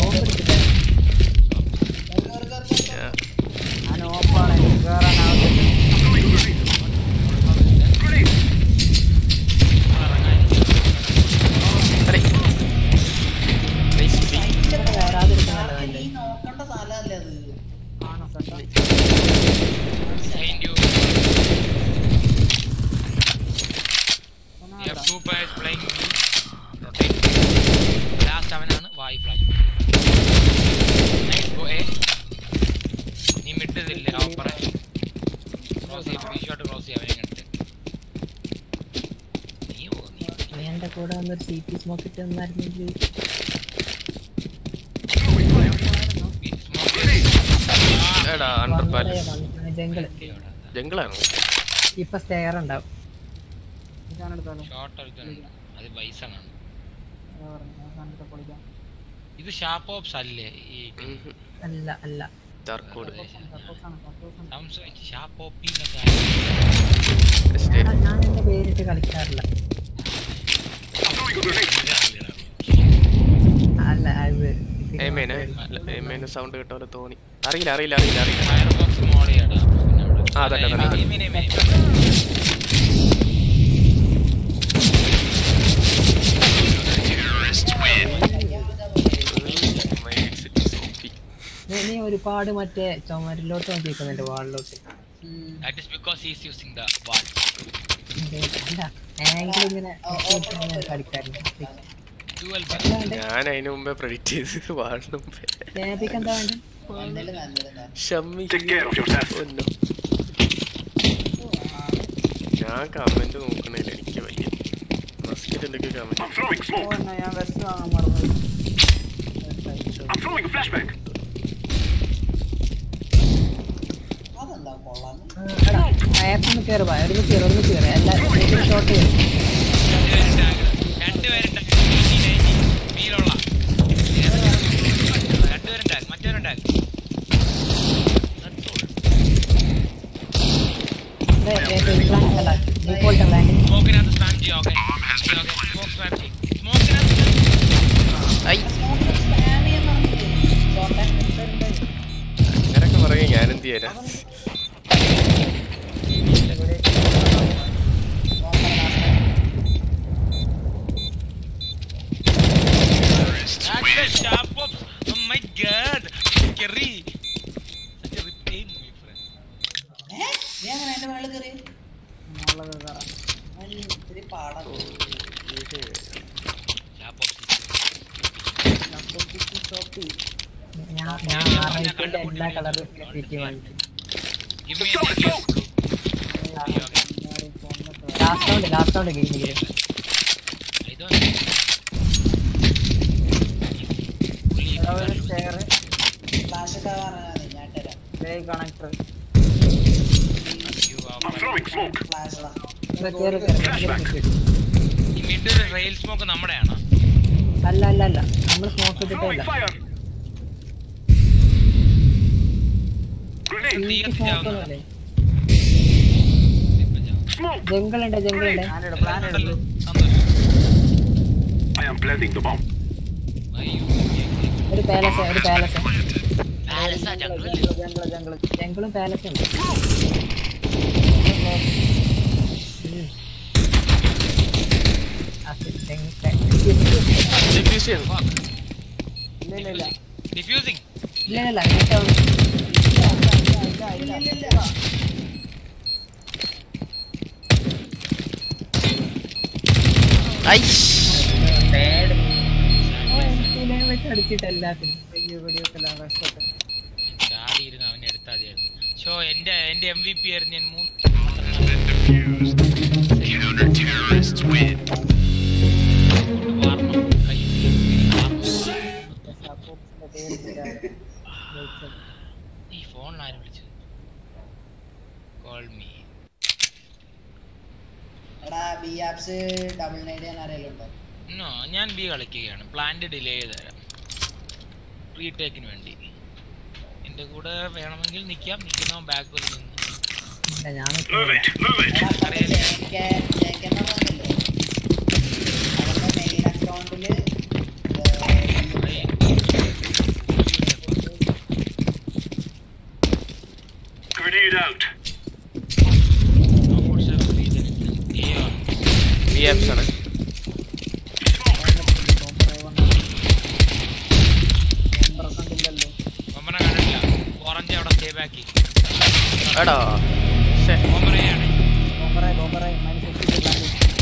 ഞാൻ ഓപ്പാണ് എനിക്ക് കയറാനാവത്തില്ല നൈസ് ഈ നോക്കണ്ട കൂടെ വന്നൊരു സി പി സ്മോക്ക് ഇട്ട് വന്നായിരുന്നെങ്കിൽ എടാ അണ്ടർ പാലസ് ജംഗിള് ജംഗിളാണോ ഇപ്പൊ സ്റ്റെയർ ഉണ്ടാവും ഷോർട്ട് എടുക്കാനുണ്ട് അത് ബൈസണാണ് ഇത് ഷാപ്പ് ഓപ്സ് അല്ലേ ഈ അല്ല അല്ല ചാർക്കോട് ഷാപ്പ് ഓപ്പി ഞാൻ ഞാൻ എന്റെ പേരിട്ട് കളിക്കാറില്ല അല്ല അത് ഇത് എമേനെ എമേനെ സൗണ്ട് കേട്ട തോന്നി അറിയില്ല അറിയില്ല അറിയില്ല അറിയില്ല ഫയർബോക്സ് മോളിയാടാ ആ തന്നെ തന്നെ തന്നെ എമിനെ എമിനെ നീ നീ ഒരുപാട് മറ്റേ ചുമരിലോട്ട് നോക്കിക്കുന്നുണ്ട് വാളിലോട്ട് that is because he is using the wall അല്ല ആംഗിൾ ഇങ്ങനെ ഇങ്ങനെ കളിക്കാറില്ല ഡ്യുവൽ ഞാൻ അതിന് മുമ്പേ പ്രെഡിക്റ്റ് ചെയ്ത് വാളിന് മുമ്പേ സ്നാപ്പിക്ക് എന്താ വേണ്ടത് നല്ലത് നല്ലത് Shammi Take care of yourself. ഒന്നോ ഞാൻ കമന്റ് നോക്കണില്ല എനിക്ക് വയ്യ മസ്കിറ്റ് എന്തൊക്കെ I'm comment throwing oh smoke. എന്നാ ഞാൻ വെസ്റ്റ് വാങ്ങാൻ മറന്നു I'm throwing a flashbang. അതെന്താ കൊള്ളാന്ന് എടാ അയാൾക്കൊന്ന് കയറി പോയ ഒരുമിച്ച് കയറി ഒരുമിച്ച് കയറി എല്ലാ ഷോട്ട് ചെയ്യും രണ്ടുപേരുണ്ട് വീലുള്ള രണ്ടുപേരുണ്ടാകും മറ്റവരുണ്ടാകും പ്ലാൻ അല്ല ഡിഫോൾട്ട് പ്ലാൻ സ്മോക്കിനകത്ത് സ്പാം ചെയ്യും ഓക്കെ സ്മോക്ക് സ്പാം ചെയ്യും സ്മോക്കിനകത്ത് ഐ സ്പാം ചെയ്യാൻ പറഞ്ഞില്ലേ ചോട്ടെ അങ്ങനൊക്കെ പറയാ ഞാൻ എന്ത് ചെയ്യാനാ That's the sharp ops. Oh my god. Kerry. Such a repain, my friend. ഏ നീ അങ്ങനെ എന്റെ മേളിൽ കയറി മുളക് കയറാം അവന് ഇത്തിരി പാടാ Sharp ops. ഷോപ്പി ഞാൻ ഞാൻ ആറായിരത്തിന്റെ എല്ലാ കളറും ഫിറ്റ് വാങ്ങിച്ചു Give me a negative blue. Okay, okay. Last round last round ഗെയിമിൽ I don't know. Fully ഒരു സ്റ്റെയർ ഫ്ലാഷ് ഒക്കെ പറഞ്ഞാൽ മതി ഞാൻ തരാം way connector you are I'm throwing smoke. ഫ്ലാഷ് കയറി കയറി ഈ മിഡ് റെയിൽ സ്മോക്ക് നമ്മുടെയാണോ അല്ല അല്ല അല്ല നമ്മൾ സ്മോക്ക് Throwing ഇട്ടിട്ടില്ല fire. Grenade. തീ കത്തിച്ചാവുന്ന സ്മോക്ക് Smoke. ജംഗിൾ ഉണ്ട് ജംഗിൾ ഉണ്ട് പ്ലാൻ ഇടും പ്ലാൻ ഇടും സന്തോഷം I am planting the bomb. അയ്യോ ഒരു പാലസ് ഒരു പാലസ് പാലസാ ജംഗിൾ ജംഗിള് ജംഗിള് ജംഗിളും പാലസും ഉണ്ട് ഡിഫ്യൂസ് ചെയ്തു ഇല്ല ഇല്ല ഇല്ല ഡിഫ്യൂസിങ് ഇല്ല ഇല്ല ഇങ്ങനത്തെ ഒന്ന് ഇല്ല ഇല്ല ഇല്ല ഐ വെച്ച് അടിച്ചിട്ട് എല്ലാത്തിനും അയ്യോ വെടിയൊക്കെ എല്ലാം കഷ്ടപ്പെട്ട് ചാടി ഇരുന്ന് അവനെ എടുത്താൽ മതിയായിരുന്നു ഷോ എന്റെ എന്റെ എം വി പി ആയിരുന്നു ഞാൻ മൂന്ന് Counter-terrorists win. വാർണം കൈ വാർണം സപ്പോർട്സിന്റെ പേര് ഇട്ടിട്ടാണ് ജയിച്ചത്. ഈ ഫോണിൽ ആരും വിളിച്ചത് കോൾ മീ എടാ ബി ആപ്സ് ഡബിൾ നൈഡ് ഞാൻ അറിയലുണ്ടോ നോ ഞാൻ ബി കളിക്കുകയാണ് പ്ലാന്റ് ഡിലേ ചെയ്ത് തരാം റീടേക്കിന് വേണ്ടി എൻ്റെ കൂടെ വേണമെങ്കിൽ നിൽക്കാം നിൽക്കുന്നവൻ ബാക്ക് നിന്ന് ഇല്ല ഞാൻ Move it. Move it. എടാ അപ്പുറത്ത് ജെകെ ജെകെ എന്ന് പറഞ്ഞില്ലേ അവന്റെ മെയിൻ അക്കൗണ്ടില് Grenade out. ബി ആപ്സ് ആണ് കണ്ടില്ലല്ലോ കൊമ്പനെ കണ്ടിട്ടില്ല ഓറഞ്ച് അവിടെ സേവ് ആക്കി എടാ ശ്ശെ. കൊമ്പനയാണ് ബോംബറെ ബോംബറെ മാനുഫാക്ചറിംഗ്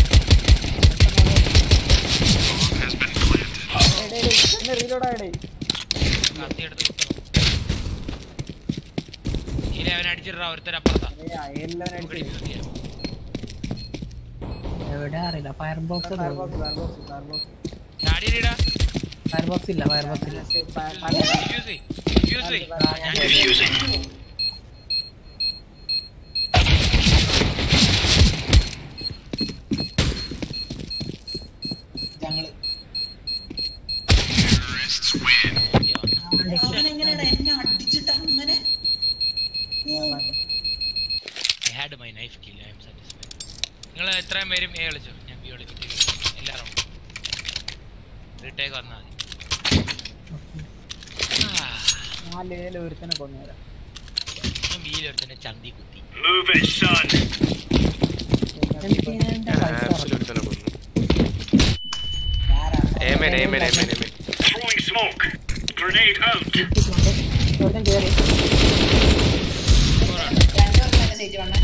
പ്ലാൻ റീലോഡായിടേ കത്തി എടുത്ത് കുത്തണം ഇനി അവൻ അടിച്ചിട്ടാ ഒരുത്തരപ്പുറത്താ എല്ലാവരും നമുക്ക് അടിച്ചു ഡിഫ്യൂസ് ചെയ്യാം എവിടെ അറിയില്ല fire box fire box fire box fire box ചാടിയിടാ ഫയർ ബോക്സ് ഇല്ല ഫയർ ബോക്സ് ഇല്ല ഡിഫ്യൂസ് ഡിഫ്യൂസ് ഞാൻ ഞങ്ങള് എങ്ങനെയാണ് എന്നെ അടിച്ചിട്ട് അങ്ങനെ I had my knife kill I am satisfied നിങ്ങൾ എത്രയും പേരും എ കളിച്ചു ഞാൻ ബി കളിക്കിട്ട് എല്ലാവരും റീടേക്ക് വന്നാൽ മതി നാലേല് ഒരുത്തനെ കൊന്നുതരാം ഞാൻ ബിയിൽ ഒരുത്തന്നെ ചന്തി കുത്തി Move it, son. ആപ്സിൽ ഒരുത്തനെ കൊന്നു ഏമേൻ ഏമേൻ ഏമേൻ ഏമേൻ Throwing smoke. Grenade out. ഒരുത്തൻ കേറി രണ്ടുപേർക്കും എന്റെ സീറ്റ് വേണേ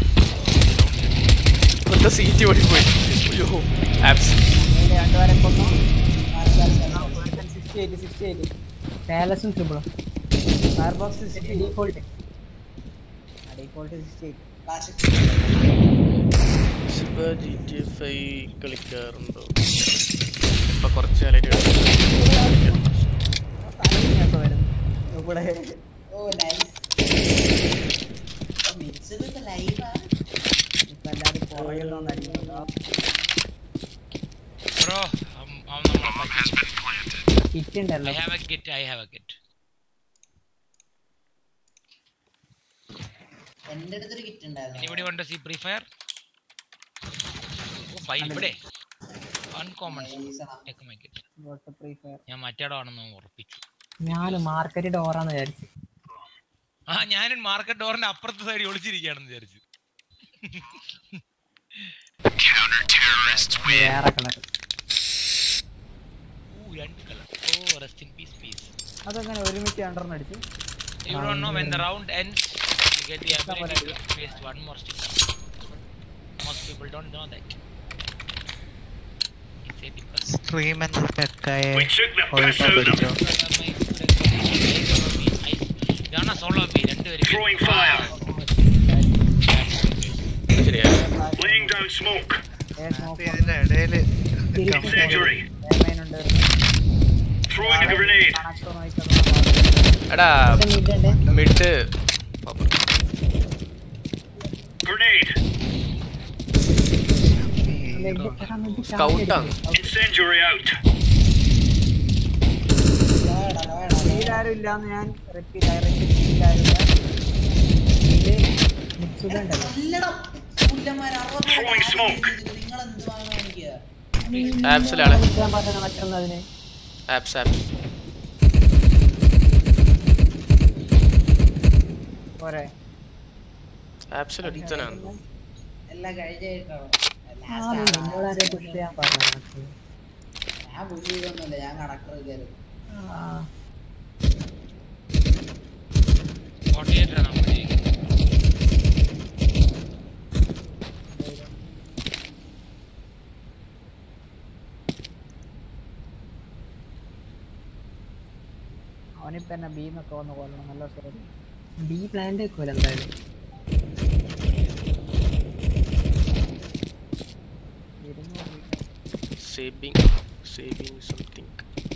ഒറ്റ സീറ്റ് ഓടിപ്പോയി അയ്യോ ആപ്സ് രണ്ടുപേരെ കൊന്നു ഒരുത്തൻ സിക്സ്റ്റി എയ്റ്റ് സിക്സ്റ്റി എയ്റ്റ് പാലസും ട്രിപ്പിളും fire box sixty default default sixty eight Shiva G T F I കളിക്കാറുണ്ടോ ഇപ്പൊ കുറച്ച് കാലമായിട്ട് കളിക്കാം. തലയിങ്ങൊക്കെ വരുന്നു ഇവിടെ ഓ നൈസ് മിക്സഡ് ഇപ്പൊ ലൈവാണ് ഇപ്പൊ എല്ലാരും പുറകിൽ നിന്ന് അടിക്കുന്നു ബ്രോ അവൻ നമ്മളെ കിറ്റ് ഉണ്ടല്ലോ I have a kit I have a kit എന്റെ അടുത്തൊരു കിറ്റ് ഉണ്ടായിരുന്നു ഇവിടെ കൊണ്ട് C pre fire oh fine ഇവിടെ അൺകോമൺ കിറ്റ് ഫ്രീ ഫയർ ഞാൻ മറ്റേടാണെന്ന് ഉറപ്പിച്ചു ഞാൻ മാർക്കറ്റ് ഡോറാന്ന് വിചാരിച്ചു ആ ഞാനും മാർക്കറ്റ് ഡോറിന്റെ അപ്പുറത്തെ സൈഡ് ഒളിച്ചിരിക്കുകയാണെന്ന് വിചാരിച്ചു വേറെ കളർ ഊ രണ്ട് colour oh rest in peace peace അതെങ്ങനെ ഒരുമിച്ച് രണ്ടെണ്ണം അടിച്ചു You don't know when the round ends, you get the ability to paste one more sticker. Most people don't know that. It's a difference. Stream എന്ന പെക്കായ We took the ഒരു piss out of പഠിച്ചോ ഇതാണ് solo B രണ്ടുപേരും Throwing fire. ശരിയാ Laying down smoke. ഇതിന്റെ ഇടയില് Incendiary. ഉണ്ട് Throwing a grenade. കണക്ട് നോക്കിയത് എടാ മിഡ് Grenade. സ്കൗട്ടാണ് Incendiary out. ഫീലാരും ഇല്ലാന്ന് ഞാൻ റിപ്പീറ്റ് ഡയറക്റ്റ് ഫീലാരും നല്ലടാ പുല്ലന്മാർ Throwing smoke. നിങ്ങൾ എന്ത് വാങ്ങാൻ കാണിക്കുക ആപ്സിലാണ് നടക്കുന്നതിന് ആപ്സ് ആപ്സ് പോരെ ആപ്സിൽ ഒരുത്തനാണ് എല്ലാം കഴിഞ്ഞിട്ടാണോ നിങ്ങളാരെ പുഷ് ചെയ്യാൻ പറഞ്ഞു ഞാൻ പുഷ് ചെയ്തൊന്നുമില്ല ഞാൻ കണക്ടർ കയറി ഫോർട്ടിയേറ്റാണ് നമ്മൾ അവനിപ്പോ എന്നെ ബീമൊക്കെ വന്ന് കൊല്ലണം നല്ല സോറി ബി പ്ലാന്റ് വെക്കൂല എന്തായാലും saving saving something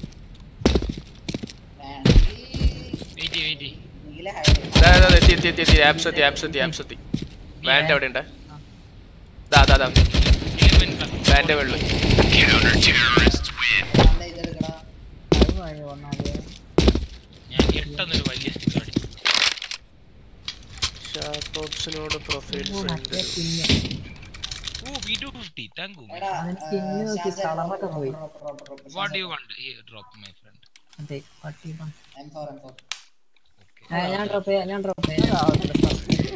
wait wait നീല എത്തി എത്തി എത്തി എത്തി ആപ്സ് എത്തി ആപ്സ് എത്തി ആപ്സ് എത്തി വാൻഡ് എവിടെ ഉണ്ട് ദാ ദാ ദാ വാൻഡ് വെള്ളി ഇതെടുക്കടാ കഴിഞ്ഞ് വന്നാല് ഞാൻ എട്ടെന്നൊരു വലിയ സ്റ്റിക്കർ അടിച്ചു ഷാർട്ടോപ്സിനോട് പ്രൊഫൈൽസ് ഉണ്ട് ഓ വി ടു ഫിഫ്റ്റി താങ്ക് യു എടാ സ്കിന്ന് നോക്കി കളറൊക്കെ പോയി what you want drop my friend അതെ പട്ടി പ- എം ഫോർ എം ഫോർ ആ, ഞാൻ ഡ്രോപ്പ് ചെയ്യാം ഞാൻ ഡ്രോപ്പ് ചെയ്യാം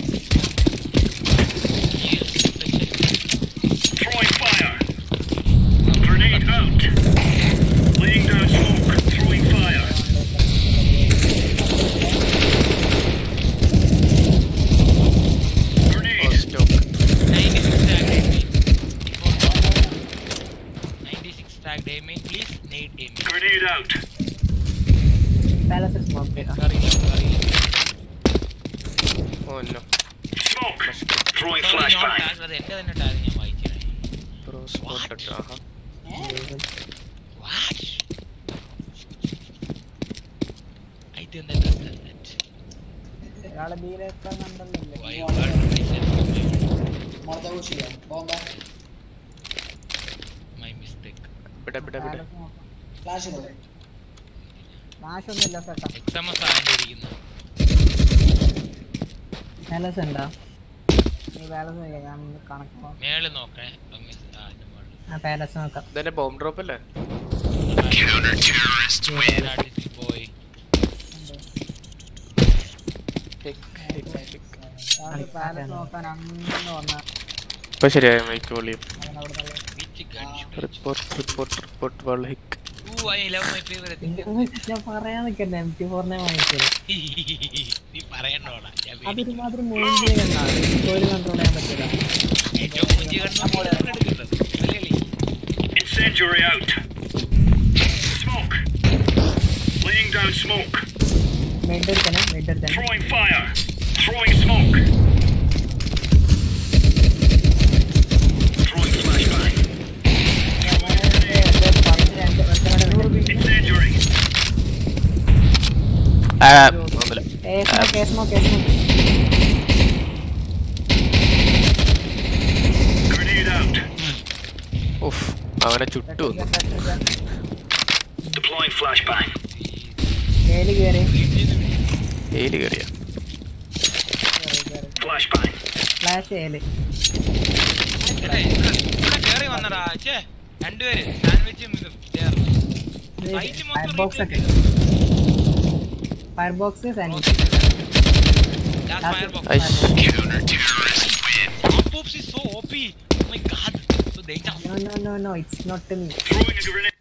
Throwing fire. Grenade out. Laying down smoke. Throwing fire. Grenade. Stock 96 tag aiming please need aiming Grenade out. Palace smoke ചെയ്താ oh no Smoke. Throwing Sorry, not flashbang. tag, അത് എന്റെ തന്നെ tag ഞാൻ വായിച്ചില്ല pro Spotted, ആഹാ. What? I didn't understand that. ഒരാളെ ബീലെത്താൻ കണ്ടല്ലേ Why you hurt myself? മുളക് ഊഷിയോ ബോംബ My mistake. ഇവിടെ ഇവിടെ ഇവിടെ ഫ്ലാഷ് ഇടോ നാശൊന്നുമില്ല ചേട്ടാ XMS ആണ്ടിരിക്കുന്നു. പാലസ് ഉണ്ടോ നീ ബാലൻസ് ചെയ്യാം ഞാൻ കണക്ക് നോക്കാം. മേളിൽ നോക്കണേ അങ്ങ് ആ, ഇതിന്റെ മുകളിൽ. ആ പാലസ് നോക്കാം ഇതന്നെ ബോംബ് ഡ്രോപ്പ് അല്ലേ നാട്ടിൽ പോയി ഒരാള് ബാലൻസ് നോക്കാൻ അങ്ങനെ വന്ന ഇപ്പൊ ശരിയായ മൈക്ക് വോളിയം അവൻ അവിടെ നിന്ന് Which gun should I report report report വള്ള ഹിക്ക് Ooh, I love my favorite thing. ഞാൻ പറയാൻ നിൽക്കണ്ട എം ടി ഫോറിനെ വാങ്ങിച്ചത് നീ പറയണ്ടോടാ ഞാൻ അതൊരു പേടിക്കുന്നു. മാത്രം മൂഞ്ചിയ കണ്ടാ ഒരു കൺട്രോൾ ചെയ്യാൻ പറ്റില്ല ഏറ്റവും പുതിയ കണ്ണു എടുക്കുന്നത് അല്ലേ Incendiary out. Smoke. Laying down smoke. മെഡ് എടുത്തന്നെ മെഡ് എടുത്തന്നെ Throwing fire. Throwing smoke. Throwing flashbang. Incendiary. ആ ഒന്നുമില്ല കേസ്മോ കേസ്മോ കേസ്മോ Grenade out. ഉഫ് അവനെ ചുട്ടു വന്നു Deploying flashbang. കേല് കയറി ഏലി കയറിയ Flashbang. ഫ്ലാഷ് കേല് എടാ, ഇവിടെ ഇവിടെ കേറി വന്നടാ ചേ രണ്ടുപേര് സാൻഡ്വിച്ചും ഇതും ചേർന്ന് Fight ഫയർ മൊത്തം ബോക്സ് ഒക്കെ fire box sandwich Last fire box. ഐഷ് Our poops is so OP. Oh my god. So dangerous. No no no no it's not me Throwing a grenade.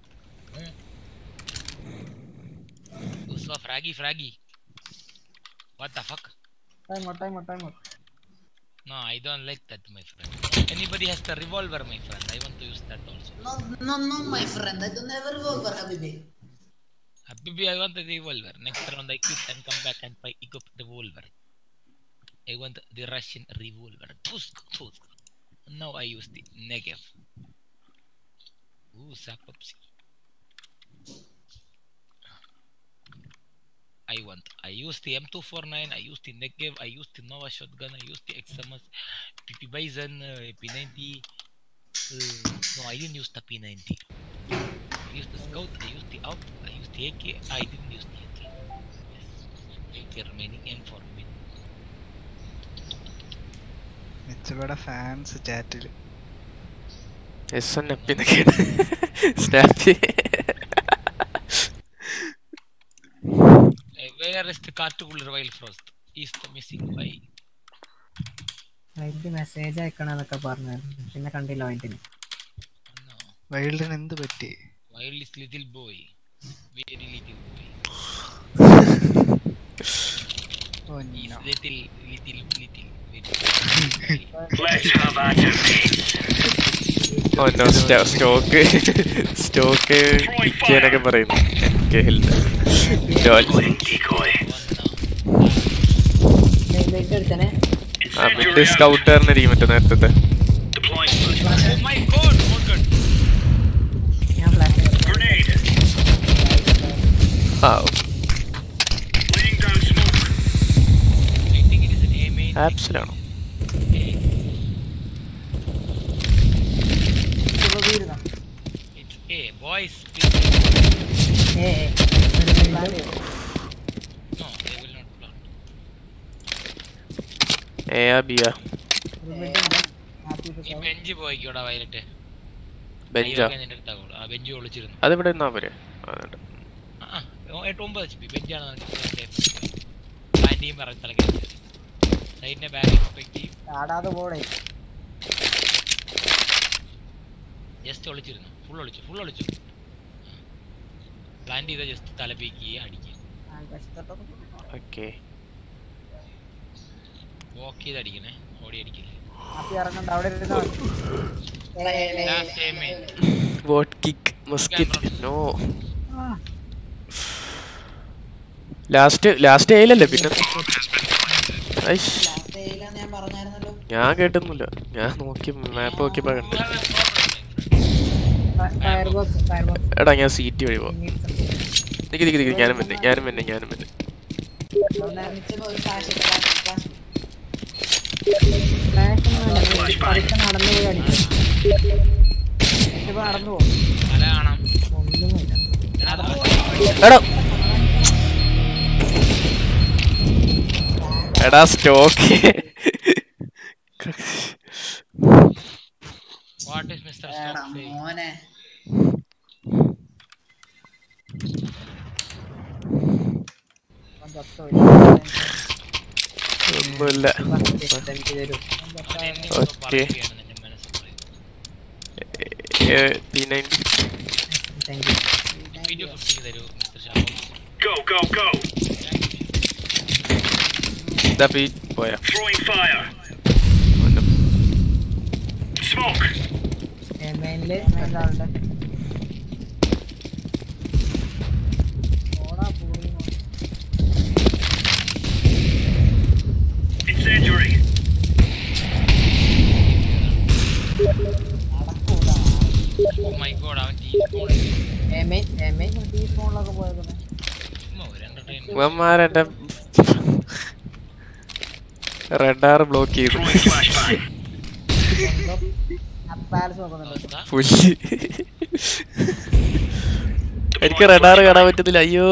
So fraggy, fraggy. What the fuck? Time time time No, I don't like that, my friend. Anybody has the revolver, my friend. I want to use that also. No, no, no, my friend. I don't ever revolver, Habibi. Habibi, I want the revolver. Next round I quit and come back and buy equip revolver. I want the Russian revolver. Tusk, tusk. Now I use the Negev. Ooh, Sakopsy. I want. I use the M249. I use the Negev. I use the Nova shotgun. I use the XMS, PP Bison, uh, P90. Uh, no, I didn't use the P90. I used the Scout. I used the Out. I used the AK. I didn't use the AK. Yes. AK remaining M4 mid. മിച്ചയുടെ fans ചാറ്റിൽ S N എപ്പി എന്നൊക്കെയാണ് snappy Uh, where is the Cartugular Wild Frost? Is the missing why? അതിന്റെ message അയക്കണമെന്നൊക്കെ പറഞ്ഞായിരുന്നു പിന്നെ കണ്ടില്ല അതിന് No. വൈൽഡിന് എന്ത് പറ്റി Wild is little boy. Very little boy. Oh He's no. little, little, little. Very Let's have at it. Oh no stock stock കിക്കാനൊക്കെ പറയുന്നു എനിക്ക് ഹെൽത്ത് Deploying decoy. മെഡ് എടുത്തന്നെ ആ മിഡ് Incendiary out. സ്കൗട്ടറിനായിരിക്കും മറ്റേ നേരത്തെ Deploying flashbang. oh my god! Oh god! ഞാൻ flash Grenade. ആ Laying down smoke. I think it is an A main. ആപ്സിലാണോ തീരുന്ന It's A. Boys, please. ഏ No, they will not plant. A ആ B ആ ഈ ബെഞ്ച് പോയിക്കോടാ വയലറ്റ് ബെഞ്ചാ നിന്റെ അടുത്താകുള്ളൂ ആ ബെഞ്ച് ഒളിച്ചിരുന്നു അതിവിടെ നിന്നാ പോരെ അതുണ്ട് ആ ആ, ഓ, എട്ട് ഒമ്പത് എച്ച് പി ബെഞ്ചാണ് പാൻറ്റിയും പറഞ്ഞ തലക്കെ സൈഡിന്റെ ബാഗ് എക്സ്പെക്ട് ചെയ്യും ആടാതെ പോടേ ജസ്റ്റ് ഒളിച്ചിരുന്നു ഫുൾ ഒളിച്ചു ഫുൾ ഒളിച്ചു പ്ലാൻ ചെയ്ത ജസ്റ്റ് തലപ്പേക്ക് അടിക്കുക ഓക്കെ വോക്ക് ചെയ്ത് അടിക്കണേ ഓടി അടിക്കില്ല ഹാപ്പി ഇറങ്ങണ്ട അവിടെ ഇരുന്നാ മതി. Last aim in. Vote kick musket no last last ഏലല്ലേ പിന്നെ ഐഷ് Last day ലാ ഞാൻ പറഞ്ഞായിരുന്നല്ലോ ഞാൻ കേട്ടൊന്നുമില്ല ഞാൻ നോക്കി മാപ്പ് നോക്കിയപ്പോ കണ്ടു ഫയർ ബോക്സ് ഫയർ ബോക്സ് എടാ ഞാൻ സീറ്റ് വഴി പോവാം നിക്ക് നിക്ക് നിക്ക് ഞാനും വന്നെ ഞാനും വന്നെ ഞാനും വന്നെ ഒരുമിച്ച് ഒരു ഫ്ലാഷ് ഇട്ട് ഫ്ലാഷ് ഫ്ലാഷ് പതുക്കെ നടന്നു പോയി അടിക്കും ഇപ്പൊ നടന്നു പോകും തല കാണാം ഒന്നുമില്ല എടാ എടാ സ്റ്റോക്ക് വാട്ട് ഈസ് മിസ്റ്റർ എടാ മോനെ ഒന്നുമില്ല എനിക്ക് തരൂ okay P ninety thank you video ഫിഫ്റ്റിക്ക് തരൂ mister Shabu Go, go, go. ഇതാ പി പോയാ Throwing fire. Smoke. മെയിനില് ഒരാളുടെ ഓടാ പൂർണ്ണ Incendiary. ഓ മൈ ഗോഡ് അവൻ ടീ എമെയിൻ എമെയിൻ ടീസ്പൂണിലൊക്കെ പോയേക്കുന്നത് ഒരു എന്റർടൈൻ ഇവന്മാരെന്റെ റെഡാർ ബ്ലോക്ക് ചെയ്തു പാലസ് നോക്കുന്നുണ്ട് പുല്ല് എനിക്ക് റെഡാർ കാണാൻ പറ്റുന്നില്ല അയ്യോ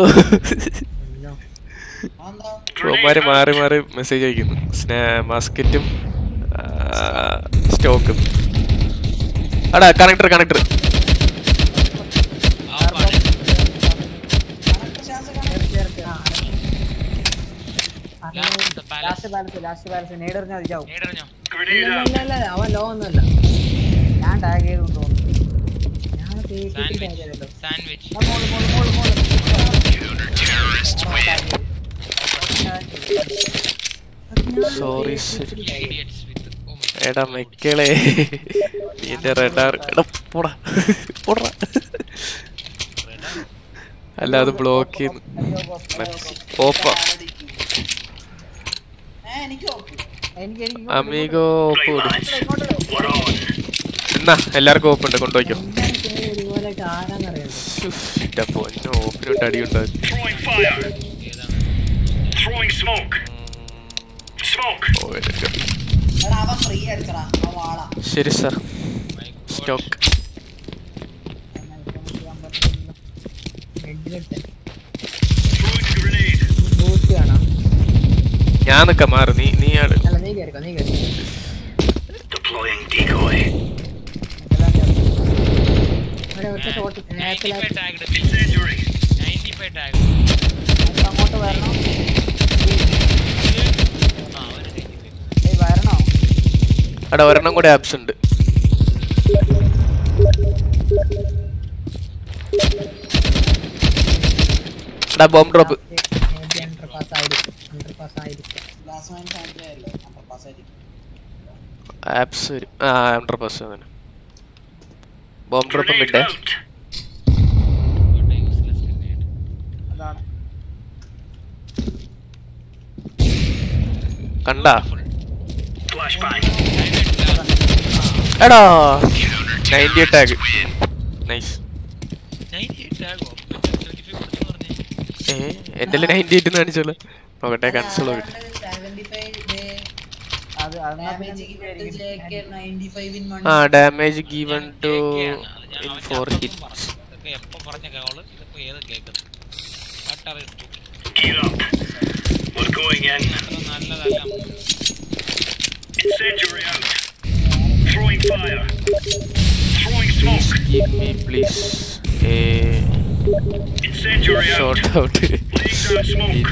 ഇവന്മാര് മാറി മാറി മെസ്സേജ് അയക്കുന്നു സ്നാ മസ്കറ്റും സ്റ്റോക്കും അടാ connector connector last palace last palace നേടിറിഞ്ഞാൽ മതിയാവും നേടറിഞ്ഞോ ഇല്ല ഇല്ല അവൻ ലോ ഒന്നുമല്ല ഞാൻ ടാഗ് ചെയ്ത് കൊണ്ടുപോകുന്നു ഞാൻ കേട്ടിട്ട് കാര്യമല്ലോ സാൻഡ്വിച്ച് മോള് മോള് മോള് മോള് sorry idiots with oh my എടാ മെക്കളെ എന്റെ റെഡാർ എടാ പോടാ പോടാ അല്ല അത് ബ്ലോക്ക് ചെയ്യുന്നു ഓപ്പാ ഏ എനിക്ക് ഓക്കെ എനിക്ക് എനിക്ക് അമീഗോ ഓപ്പ് കൊടു What on? എന്നാ എല്ലാവർക്കും ഓപ്പ് ഉണ്ട് കൊണ്ടുപോയിക്കോ എന്താണ് പേര് ഒരുപോലെ ആരാന്നറിയാലോ എന്റെ പൊന്നോ ഓപ്പിനോട്ട് അടിയുണ്ടാവും Throwing fire. Throwing smoke. Smoke. ഓ, എടുക്ക. എടാ അവൻ ഫ്രീ അടിച്ചടാ ആ വാള ശരി സാർ my god സ്റ്റോക്ക് ഹെഡിലെടുത്ത് Throwing a grenade. ബൂസ്റ്റ് കാണാം ഞാൻ നിക്ക മാറി നീ നീ ആട് അല്ല നീ കയറിക്കോ നീ കയറി Deploying decoy. ഇവിടെ ഒറ്റ ഷോട്ട് നേരത്തെ 95 tagged Incendiary. 95 tagged അങ്ങോട്ട് വരണോ ആ അവന് 95 ഏയ് വരണോ എടാ ഒരെണ്ണം കൂടെ ആപ്സ് ഉണ്ട് എടാ ബോംബ് ഡ്രോപ്പ് അണ്ടർ പാസ് ആയിരിക്കും അണ്ടർ പാസ് ആയിരിക്കും ലാസ്റ്റ് മൈൻ ഫാമിലി അല്ലേ അണ്ടർ പാസ് ആയിരിക്കും ആപ്സ് വരും ആ അണ്ടർ പാസ് അങ്ങനെ ബോംബ് ഡ്രോപ്പ് Grenade മിഡേ out. What a useless grenade. അതാണ് കണ്ടാ Flashbang. എടാ നയൻറ്റി ടാഗ് നൈസ് 98 tag ഓ പിന്നെ 25 കൊടുത്തു പറഞ്ഞേ ഏ എൻ്റെ നയൻറ്റി എയ്റ്റ് കാണിച്ചോളൂ നോക്കട്ടെ കൺസോൾ നോക്കട്ടെ സെവന്റി ഫൈവ് അത് അതെന്നാ പിന്നെ ഡാമേജ് കിട്ടും ജെകെ നയൻറ്റി ഫൈവ് ഇൻ ആ വൺ ഡാമേജ് ഗീവൺ ടു കേക്കാണ്. അത് ഞാൻ ഇൻ അവന്റെ ഫോർ അപ്പുറത്തും ഹിറ്റ് പറഞ്ഞു. ഇതൊക്കെ എപ്പോ പറഞ്ഞ കോള് ഇതിപ്പോ ഏത് കേക്കുന്നത് What are you doing? Gear up. We're going in. അത്ര നല്ലതല്ല Incendiary out. Throwing fire. Throwing smoke. give me please a Incendiary out. shout out Laying down smoke.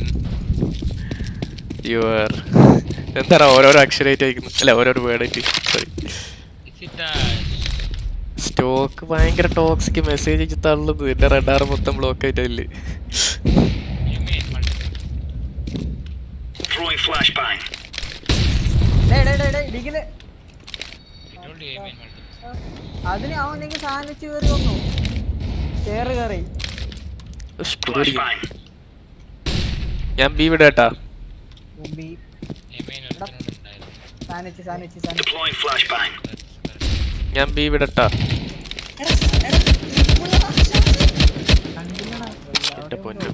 in your എന്താ ഓരോരോ അക്ഷരമായിട്ട് അയക്കുന്നു അല്ല ഓരോരോ വേർഡായിട്ട് sorry Is it a stock ഭയങ്കര toxic message അയച്ച് തള്ളുന്നു എന്റെ റഡാർ മൊത്തം ബ്ലോക്ക് ആയിട്ടില്ലേ you mean multiple? Throwing flashbang. Day day day day ഇടിക്കല് I told you I mean multiple. അതിന് അവനെങ്കിൽ സാധനിച്ച് കയറി വന്നു ചേറ് കയറി ഉഷ്, കുറുടിക്കുന്നു. Flashbang. ഞാൻ ബി വിടാട്ടാ മുമ്പി I mean ഒരുത്തനോട് ഉണ്ടായിരുന്നു. Sandwich sandwich sandwich Deploying flashbang. That's correct. ഞാൻ ബി വിടട്ടാ എന്റെ പൊന്നു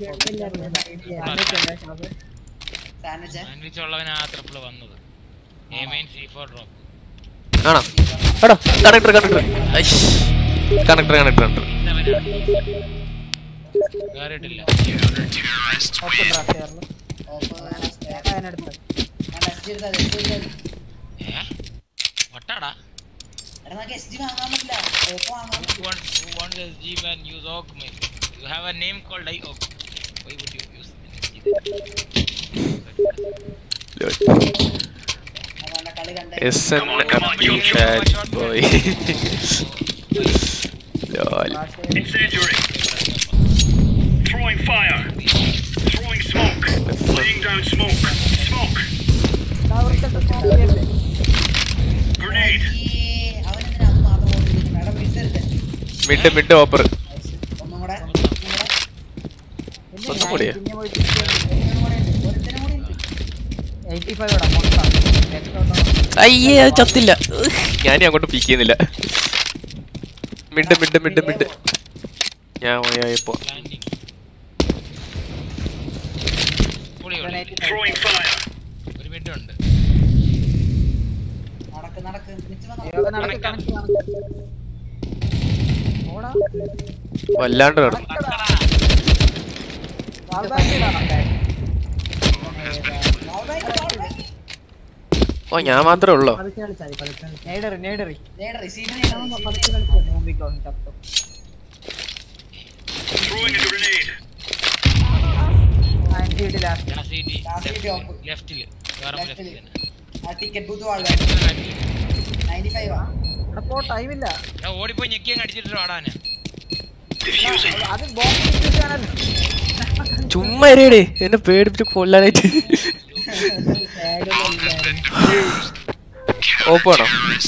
സാൻഡ്വിച്ച് ഉള്ളവനാ ട്രിപ്പിൾ വന്നത് A mine C four drop ആണോ എടോ connector connector connector connector connector കേറിയിട്ടില്ല ഏ വട്ടാടാ Who wants, who wants SG man use OG man? You have a name called IOG. Why would you use S N bad boy lol Incendiary. Throwing fire. Throwing smoke. Laying down smoke. Smoke. Grenade. Mid mid ഓപ്പർ ഒന്നും കൂടിയാ eighty five ഇടാം മൊത്തം അയ്യേ അത് ചത്തില്ല ഞാനും അങ്ങോട്ട് peak ചെയ്യുന്നില്ല മിഡ് മിഡ് മിഡ് മിഡ് ഞാൻ പോയപ്പോ Throwing fire. ഒരു മിഡ് ഉണ്ട് നടക്ക് നടക്ക് നടക്ക് നടക്ക് നടക്ക് ഓടാ വല്ലാണ്ട് നടന്നു ഓ ഞാൻ മാത്രമേ ഉള്ളോ നേടറി നേടറി നേടറി സീനിയർ ചത്തു Throwing a grenade. ആൻറ്റിയുടെ ലാസ്റ്റ് ലെഫ്റ്റില് വേറെ ലെഫ്റ്റിൽ തന്നെ ആ ടിക്കറ്റ് ബൂത്ത് വാഴ നയൻറ്റി ഫൈവ് ആ ഇവിടെ പോ ടൈമില്ല ഞാൻ ഓടിപ്പോയി ഞെക്കി അങ്ങ് അടിച്ചിട്ട് വാടാന് അത് ബോംബ് ചെയ്യാനല്ലോ ചുമ്മാ ഇരയടേ എന്നെ പേടിപ്പിച്ച് കൊല്ലാനായിട്ട് ഓപ്പാണോ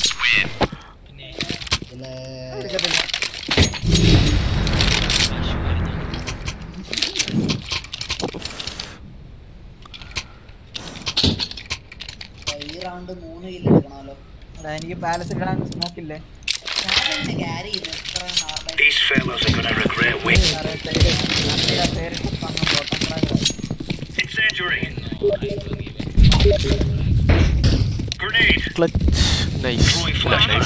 ഈ റൗണ്ട് മൂന്ന് കില്ല് എടുക്കണമല്ലോ എടാ, എനിക്ക് പാലസ് ഇടാൻ സ്മോക്കില്ലേ ഞാൻ ക്യാരി ചെയ്യുന്നു ഇത്ര നാളായി These fellas are gonna regret waiting. Incendiary. Grenade. Clutch nice Throwing flashbang.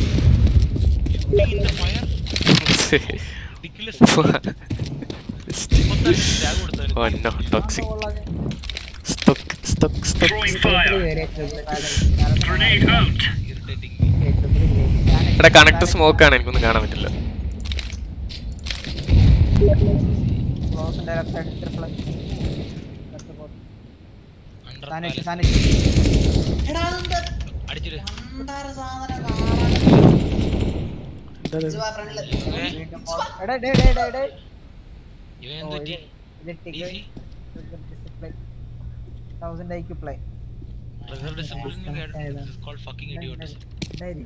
oh no toxic stuck stuck stuck Throwing fire. Grenade out. എടാ കണക്ട് സ്മോക്ക് ആണ് എനിക്കൊന്നും കാണാൻ പറ്റില്ല ക്ലോസിന്റെ ലെഫ്റ്റ് സൈഡ് ട്രിപ്പിൾ സാനിഷ് എടാ അതെന്താ അടിച്ചിട്ട് അന്താര സാധനം ഫ്രണ്ടില് എടാ ഡേ ഡേ ഡേ ഡേ ഇവൻ എന്ത് പറ്റി ഇത് ticket thousand IQ play reserve discipline cold fucking idiot diary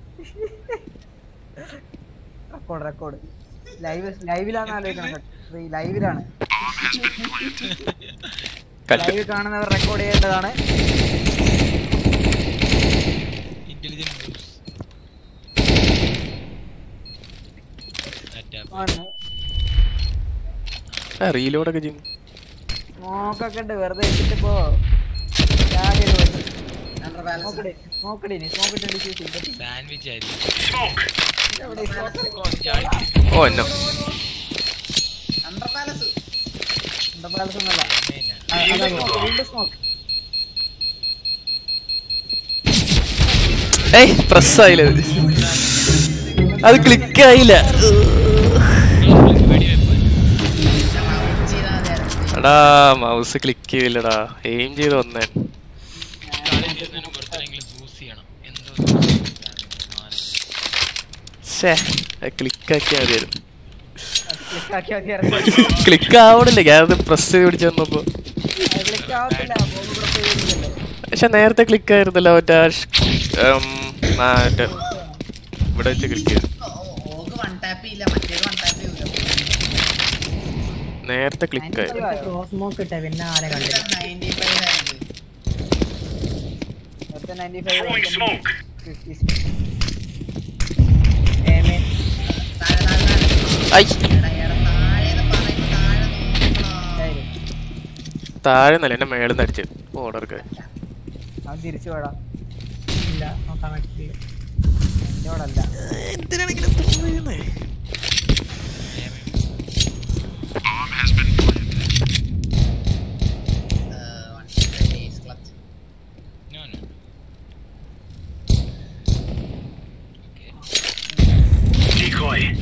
record record live ലൈവിലാണ് ആലോചിക്കണം ഈ ലൈവിലാണ് കല്ല് ലൈവ് കാണുന്നവർ റെക്കോർഡ് ചെയ്യേണ്ടതാണ് ഇന്റലിജന്റ് ന്യൂസ് ആണ്. ആ റീലോഡൊക്കെ ചെയ്യും സ്മോക്കൊക്കെ ഉണ്ട് വെറുതെ വെച്ചിട്ട് പോ ചാടി നോക്കടി നോക്കടി നീ സ്മോക്ക് ഇട്ട് ഡിസ്യൂസ് ചെയ്യും സാൻഡ്വിച്ച് ആയിരിക്കും ഓ എന്നോ അണ്ടർ പാലസ് എന്താ പാലസ് ഒന്നല്ല വീണ്ടും സ്മോക്ക് ഏയ് പ്രസ് ആയില്ല അത്. അത് ക്ലിക്ക് ആയില്ല എടാ മൗസ് ക്ലിക്ക് ചെയ്തില്ലടാ എയിം ചെയ്ത് വന്നേ ബൂസ് ചെയ്യണം എന്തോ ഷേ ക്ലിക്ക് ആക്കിയാ മതിയായിരുന്നു ക്ലിക്ക് ആക്കി ആക്കി ക്ലിക്ക് ആവണില്ല ഞാനത് പ്രസ് ചെയ്ത് പിടിച്ചു വന്നപ്പോ ക്ലിക്ക് ആവത്തില്ല ബോംബ് പ്രസ് ചെയ്തില്ലല്ലോ പക്ഷെ നേരത്തെ ക്ലിക്ക് ആയിരുന്നല്ലോ മറ്റേ ആ ഷ്- ഉം, ആ മറ്റേ ഇവിടെ വെച്ച് ക്ലിക്ക് ചെയ്തു ഓക്ക് വൺ ടാപ്പ് ഇല്ല മറ്റേത് വൺ ടാപ്പ് ചെയ്യൂല നേരത്തെ ക്ലിക്ക് ആയി ക്രോസ് മോക്ക് ഇട്ട പിന്നെ ആരെ കണ്ടില്ല നയൻറ്റി ഫൈവ് ആയിരുന്നു നേരത്തെ 95 Throwing smoke. ഏമേ ഐ താഴെ നല്ല എന്നെ മേളിൽ നിന്ന് അടിച്ച് ഓർഡർക്ക് അവൻ തിരിച്ചു പോടാ ഇല്ല നോക്കാൻ പറ്റില്ല എന്നോടല്ല എന്തിനാണെങ്കിലും തോന്നുന്നേ No, no. Decoy.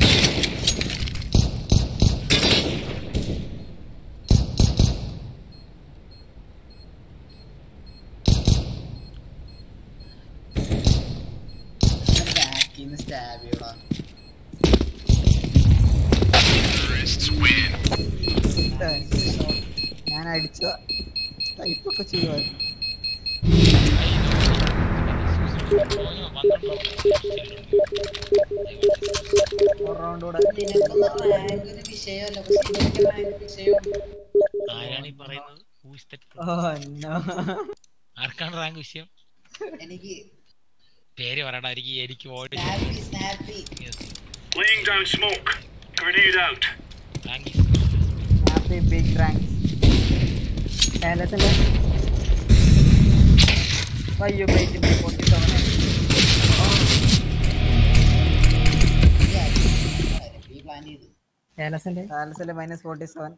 ബാക്കിന്ന് സ്റ്റാബ് ചെയ്യടാ ഞാൻ അടിച്ചതാ ടൈപ്പൊക്കെ ചെയ്യുമായിരുന്നു ഒരു റൗണ്ട് കൂടെ നിനക്കൊന്നും റാങ്ക് ഒരു വിഷയമല്ല പക്ഷെ എനിക്ക് റാങ്ക് വിഷയമുണ്ട് ആരാണ് ഈ പറയുന്നത് Who is that? Oh no ആർക്കാണ് റാങ്ക് വിഷയം എനിക്ക് പേര് പറയടാ എനിക്ക് എനിക്ക് ഓടി Snappy Snappy Laying down smoke. Grenade out. Happy big rank പാലസിന്റെ അയ്യോ വെയിറ്റ് ഫോർട്ടി സെവൻ ഈ പ്ലാൻ ചെയ്തു പാലസിന്റെ പാലസിന്റെ മൈനസ് ഫോർട്ടി സെവൻ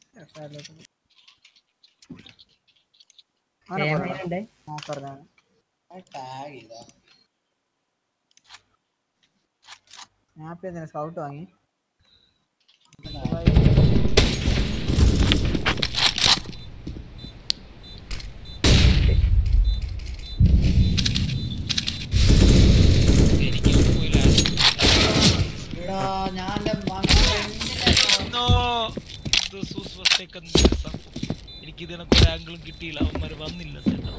ഏമയിലുണ്ട്? പറഞ്ഞാണ് ടാഗ് ചെയ്താ ഹാപ്പി എന്തിനാ സ്കൗട്ട് വാങ്ങി എടാ ഞാൻ എന്റെ No! This was was taken this up. എനിക്ക് ഇതിനൊക്കെ ഒരു ആംഗിളും കിട്ടിയില്ല അവന്മാര് വന്നില്ല ചേട്ടാ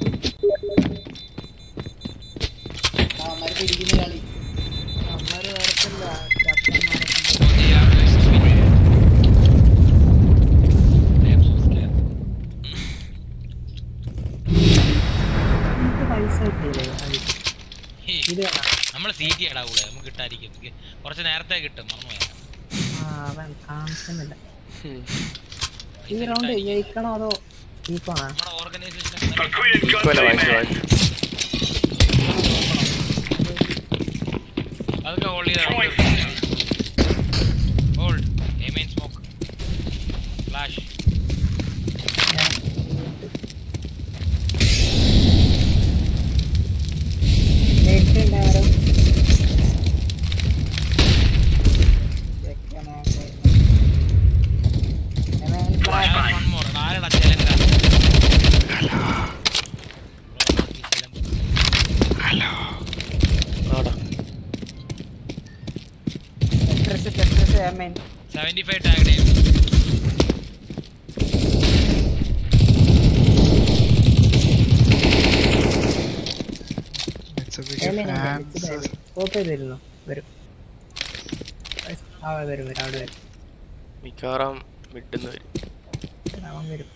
അവന്മാര് പിടിക്കുന്ന കളി അമ്മര് വരത്തില്ല നമുക്ക് പൈസ കിട്ടിയില്ലേ ഇത് നമ്മള് സീറ്റ് ഇടാവൂടെ നമുക്ക് കിട്ടാതിരിക്കും നമുക്ക് കുറച്ച് നേരത്തെ കിട്ടും മറന്നുപോയാ ആ അവൻ കാണിക്കുന്നില്ല ഈ റൗണ്ട് ജയിക്കണോ അതോ ഈക്കോണോ നമ്മുടെ ഓർഗനൈസേഷൻ ഇക്കൊല്ല വാങ്ങിച്ചു വാങ്ങിച്ചു അതൊക്കെ ഹോൾഡ് ചെയ്ത ഹോൾഡ് എമൈൻ സ്മോക്ക് ഫ്ലാഷ് വൺ മോർ ആരടാ ചെലങ്ക ആടാ Tetris Tetris I mean seventy five tag ചെയ്യും കോപ്പ് ചെയ്തിരുന്നു വരും ആ വരും വരും അവിടെ വരും മിക്കവാറും മിഡ്ന്ന് വരും അവൻ വരും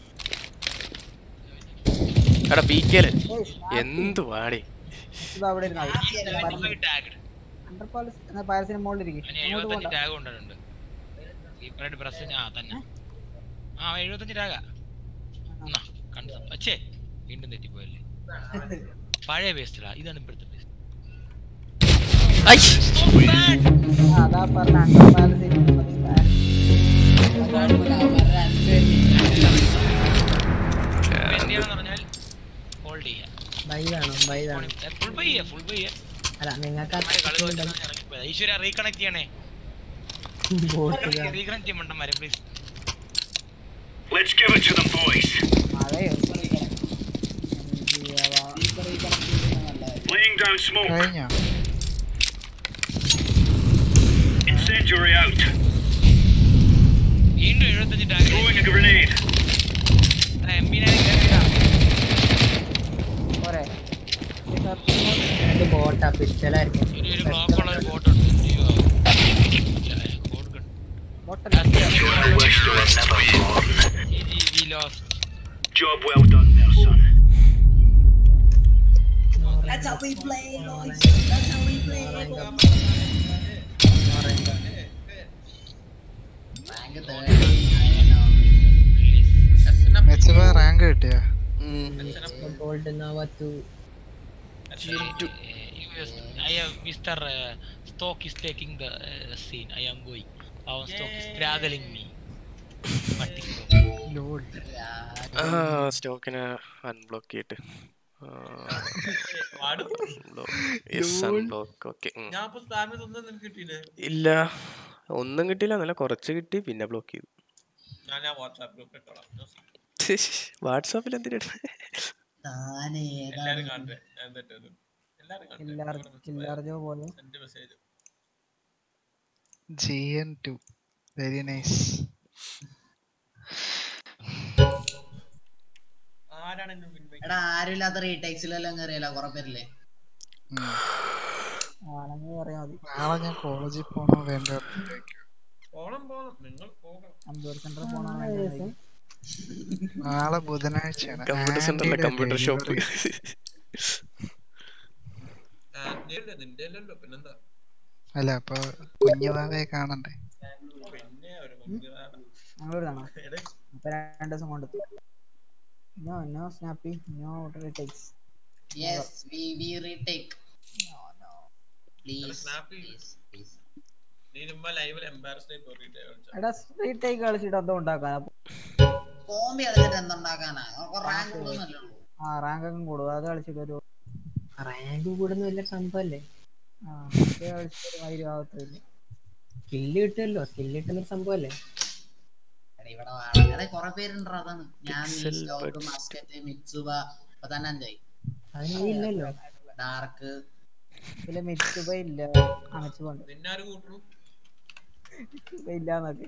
എടാ പി കെല് എന്ത് വാടി ഇത് അവിടെ ഇരുന്നാ ടാഗ് അണ്ടർ പാലസ് എന്നാ പാലസിന് മുകളിലിരിക്കും അവന് അങ്ങോട്ട് എഴുപത്തഞ്ച് പോണ്ട ടാഗ് കൊണ്ടിട്ടുണ്ട് കീപ്പറായിട്ട് പ്രസ് ആ തന്നെ ആ എഴുപത്തഞ്ച് ടാഗാ എന്നാ കണ്ടു സം- അച്ഛേ വീണ്ടും തെറ്റിപ്പോയല്ലേ പഴയ പേസ്റ്റടാ ഇതാണ് ഇപ്പോഴത്തെ പേസ്റ്റ് ആ, അതാ പറഞ്ഞ അണ്ടർ പാലസ് എന്തിനാന്ന് പറഞ്ഞാൽ ഹോൾഡ് ചെയ്യാം ബൈതാണ് ബൈതാണ് ഫുൾ ബൈ ചെയ്യാം ഫുൾ ബൈ ചെയ്യാം അല്ല നിങ്ങൾക്ക് കളി തോറ്റാണ് ഇറങ്ങിപ്പോയത് ഈശ്വര റീകണക്ട് ചെയ്യണേ റീകണക്ട് ചെയ്യുമ്പോണ്ടന്മാരെ please Let's give it to them, boys. മഴയോ Laying down smoke. കഴിഞ്ഞോ Incendiary out. വീണ്ടും എഴുപത്തഞ്ച് ടാഗ് Throwing a grenade. എം പിനെ കയറിയിടാം പോരെ ഇത് ബോട്ടാ പിസ്റ്റലായിരിക്കും ഇനി ഒരു ബ്ലോക്ക് ഉള്ള ഒരു ബോട്ട് ഉണ്ട് അയ്യോ. GG, we lost. Job well done there, son. That's how we play, boys. That's how we play, boys. Rank third മെച്ചപ്പ റാങ്ക് കിട്ടിയാ ഗോൾഡ് നവത്തു Yes, I am Mr. Uh, Stock is taking the uh, scene. I am going. Our stock is straddling me. What is ആ സ്റ്റോക്കിനെ unblock ചെയ്തിട്ട് yes unblock okay ഞാൻ ഇപ്പൊ spam ചെയ്തൊന്നും നിനക്ക് കിട്ടിയില്ലേ ഇല്ല ഒന്നും കിട്ടിയില്ല നല്ല കുറച്ച് കിട്ടി പിന്നെ ബ്ലോക്ക് ചെയ്തു ഞാൻ ഞാൻ വാട്സാപ്പ് ഗ്രൂപ്പ് ഇട്ടോളാം വാട്സാപ്പിൽ എന്തിനാ എല്ലാരും കാണട്ടെ ഞാൻ തെറ്റത് എല്ലാരും കാണട്ടെ ചില്ലാർജോ പോലെ എന്റെ message G N to very nice ആരാണ് എന്നെ win make എടാ ആരുമില്ലാത്ത റീടേക്സിലെല്ലാം കയറിയല്ലോ കുറെ പേരില്ലേ ആണെങ്കിൽ അറിയാം മതി നാളെ ഞാൻ കോളേജിൽ പോണോ വേണ്ട പോണം പോണം നിങ്ങൾ പോകണം കമ്പ്യൂട്ടർ സെന്ററിൽ പോകണം നാളെ ബുധനാഴ്ചയാണ് കമ്പ്യൂട്ടർ സെന്ററിലെ ആൻറ്റിയുടെ കമ്പ്യൂട്ടർ ഷോപ്പ് delivery. ആന്റിയല്ലേ നിന്റെ അല്ലല്ലോ പിന്നെന്താ അല്ല അപ്പൊ കുഞ്ഞുവാവയെ കാണണ്ടേ പിന്നെ ഒരു കുഞ്ഞു വേണം. ഞങ്ങളൊരുതാണോ എടേ, അപ്പൊ രണ്ട് ദിവസം കൊണ്ട് no no Snappy no takes yes we we retake എടാ, പ്ലീസ് സ്നാപ്പി നീ ചുമ്മാ ലൈവിൽ എംബാരസ്ഡ് ആയി പോയിട്ട് കളിച്ചാ എടാ റീടേക്ക് കളിച്ചിട്ട് എന്തോ ഉണ്ടാക്കാൻ അപ്പൊ കോമ്പി കളിച്ചിട്ട് എന്തുണ്ടാക്കാനാ റാങ്ക് കൂടുന്നല്ലേ ഉള്ളൂ ആ റാങ്ക് ഒക്കെ കൂടും അത് കളിച്ചിട്ട് ഒരു റാങ്ക് കൂടുന്ന വലിയ സംഭവല്ലേ ആ അത് കളിച്ചിട്ട് ഒരു മൈരി ആവത്തില്ല സ്കില്ല് കിട്ടുമല്ലോ സ്കില്ല് കിട്ടുന്ന ഒരു സംഭവല്ലേ എടാ, ഇവിടെ വളരെ കുറെ പേരുണ്ടോ അതാണ് ഞാൻ Pixel stock buds. Musket Mitsuba ഇപ്പൊ തന്നെ അഞ്ചായി അതിന് ഇല്ലല്ലോ ഡാർക്ക് ഇതില് മിച്ചുബ ഇല്ല ആ മിച്ചുബ ഉണ്ട് നിന്നെ ആര് കൂട്ടു മിച്ചുബ ഇല്ലാന്നൊക്കെ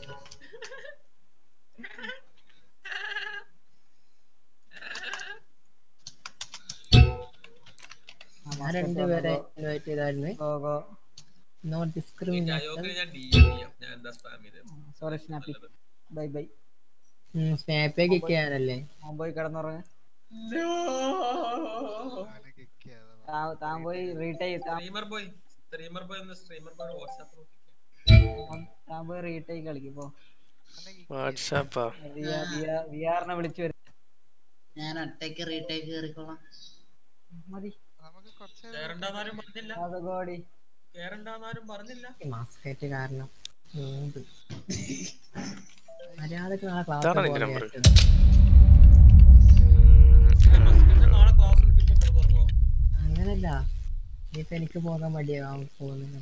ഞാൻ രണ്ടുപേരെ ഇൻവൈറ്റ് ചെയ്തായിരുന്നു ലോഗോ നോ നിന്റെ ഡിസ്ക്രിമിനേഷൻ അയോഗ്യനെ ഞാൻ ഡി എം ചെയ്യാം ഞാൻ എന്താ സ്പാം ചെയ്തത് സോറി സ്നാപ്പി ബൈ ബൈ സ്നാപ്പേ കിക്ക് ചെയ്യാനല്ലേ മോൻ പോയി കിടന്നുറങ്ങ താൻ പോയി retake streamer boy streamer boy ഒന്ന് സ്ട്രീമർ ബോയ് വാട്സാപ്പ് താൻ പോയി റീടേക്ക് കളിക്കും പോ വാട്സാപ്പാ വിആറിനെ വിളിച്ചു വരും ഞാൻ ഒറ്റയ്ക്ക് റീടേക്ക് കയറിക്കോളാം മതി കേറണ്ടാന്നാരും പറഞ്ഞില്ല അതോടി കേറണ്ടാന്നാരും പറഞ്ഞില്ല മാസ്കേറ്റ് കാരണം മൂന്ന് മര്യാദക്ക് നാളെ ക്ലാസ് ഇതാണോ നിന്റെ number? പിന്നെ നാളെ ക്ലാസ് വിളിക്കുമ്പോ കിടന്നുറങ്ങോ അങ്ങനല്ല ഇനിയിപ്പോ എനിക്ക് പോകാൻ മടിയാവും പോകുന്നില്ല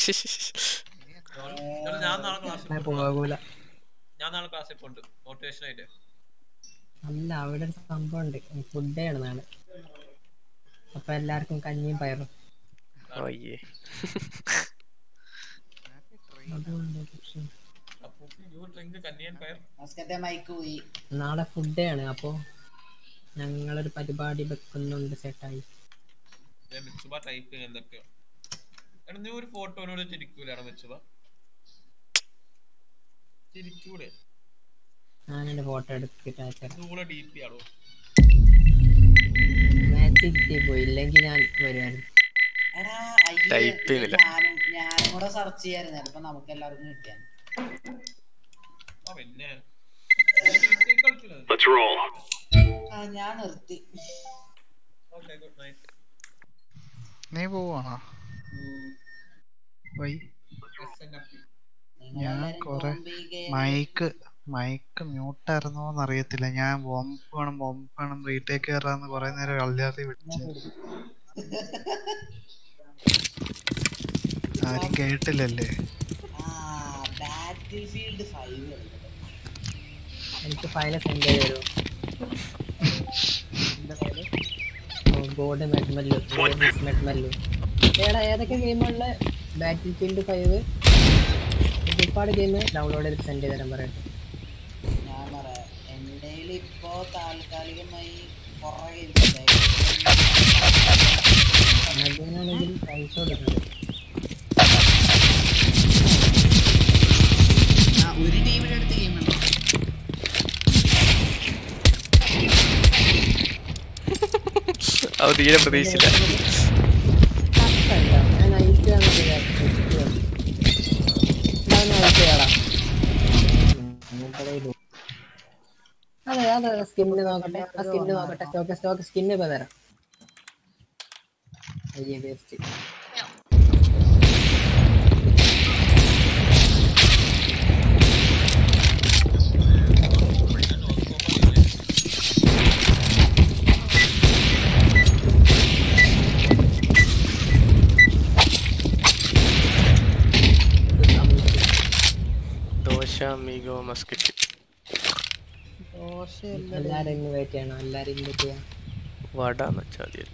എടാ, ഞാൻ നാളെ ക്ലാസ്സിൽ പോകൂല ഞാൻ നാളെ ക്ലാസ്സിൽ പോണ്ട് മോട്ടിവേഷൻ ആയിട്ട് അല്ല അവിടെ ഒരു സംഭവം ഉണ്ട് ഫുഡ് ഡേ ആണ് നാളെ അപ്പൊ എല്ലാവർക്കും കഞ്ഞിയും പയറും അയ്യേ അതുകൊണ്ട് പ്രശ്നം. അപ്പൊ യു ഡ്രിങ്ക് കന്യൻ പയർ മാസ്കറ്റെ മൈക്ക് പോയി നാളെ ഫുഡ് ഡേ ആണ് അപ്പൊ ഞങ്ങളൊരു പരിപാടി വെക്കുന്നുണ്ട് സെറ്റായി ഞാൻ മിച്ചുബ ടൈപ്പ് ചെയ്യാൻ എന്തൊക്കെയോ എടാ നീ ഒരു ഫോട്ടോനോട് ചിരിക്കൂലാണ് മിച്ചുബ ചിരിക്കൂടെ ഞാൻ എന്റെ ഫോട്ടോ എടുത്തിട്ട് അയച്ചുതരാം നിങ്ങളെ ഡി പി ആണോ മാജിക് പോയി ഇല്ലെങ്കിൽ ഞാൻ വരുമായിരുന്നു എടാ Type അയ്യേ ചെയ്യുന്നില്ല. ഞാനും ഞാനും കൂടെ സെർച്ച് ചെയ്യായിരുന്നു ചിലപ്പോ നമുക്ക് എല്ലാവർക്കും കിട്ടിയാ ആ പിന്നെ Let's roll. ആ ഞാൻ നിർത്തി ഓക്കെ ഗുഡ് നൈറ്റ് നീ പോവാണോ പോയി ഞാൻ കൊറേ മൈക്ക് മൈക്ക് മ്യൂട്ടായിരുന്നോന്ന് അറിയത്തില്ല ഞാൻ ബോംബ് വേണം ബോംബ് വേണം റീടേക്ക് കയറാന്ന് കൊറേ നേരം അല്ലാതെ വിളിച്ചു ആരും കേട്ടില്ലല്ലേ ആ ബാറ്റിൽ ഫീൽഡ് ഫൈവ് എനിക്ക് ഫയൽ സെൻഡ് ചെയ്ത് തരുമോ ഗോഡ് മെഡ്മല്ലു മെഡ്മല്ലു ഏടാ ഏതൊക്കെ ഗെയിമുള്ള ബാറ്റിൽ ഫീൽഡ് ഫൈവ് ഒരുപാട് ഗെയിം ഡൗൺലോഡ് ചെയ്ത് സെൻഡ് ചെയ്ത് തരാൻ പറയട്ടെ ഞാൻ പറയാം എൻ്റെ ഇപ്പോ താൽക്കാലികമായി കുറേ മെഡ്മിനാണെങ്കിൽ പൈസ കൊടുക്കുന്നുണ്ട് ആ ഒരു ടീമിന്റെ അടുത്ത് ഗെയിം ഉണ്ടോ അത് തീരെ പ്രതീക്ഷിച്ചില്ല കഷ്ടല്ല ഞാൻ ഐസ് ഞാൻ ഐസ് ചെയ്യടാ അതെ അതെ സ്കിന്ന് നോക്കട്ടെ ആ സ്കിന്ന് നോക്കട്ടെ സ്റ്റോക്ക് സ്റ്റോക്ക് സ്കിന്ന് ഇപ്പൊ തരാം അയ്യേ വേസ്റ്റ് ദോശ മീഗോ മസ്കറ്റ് ദോശയല്ലേ എല്ലാരും ഇൻവൈറ്റ് ചെയ്യണം എല്ലാരും ഇൻവൈറ്റ് ചെയ്യാം വടാന്ന് വെച്ചാൽ മതി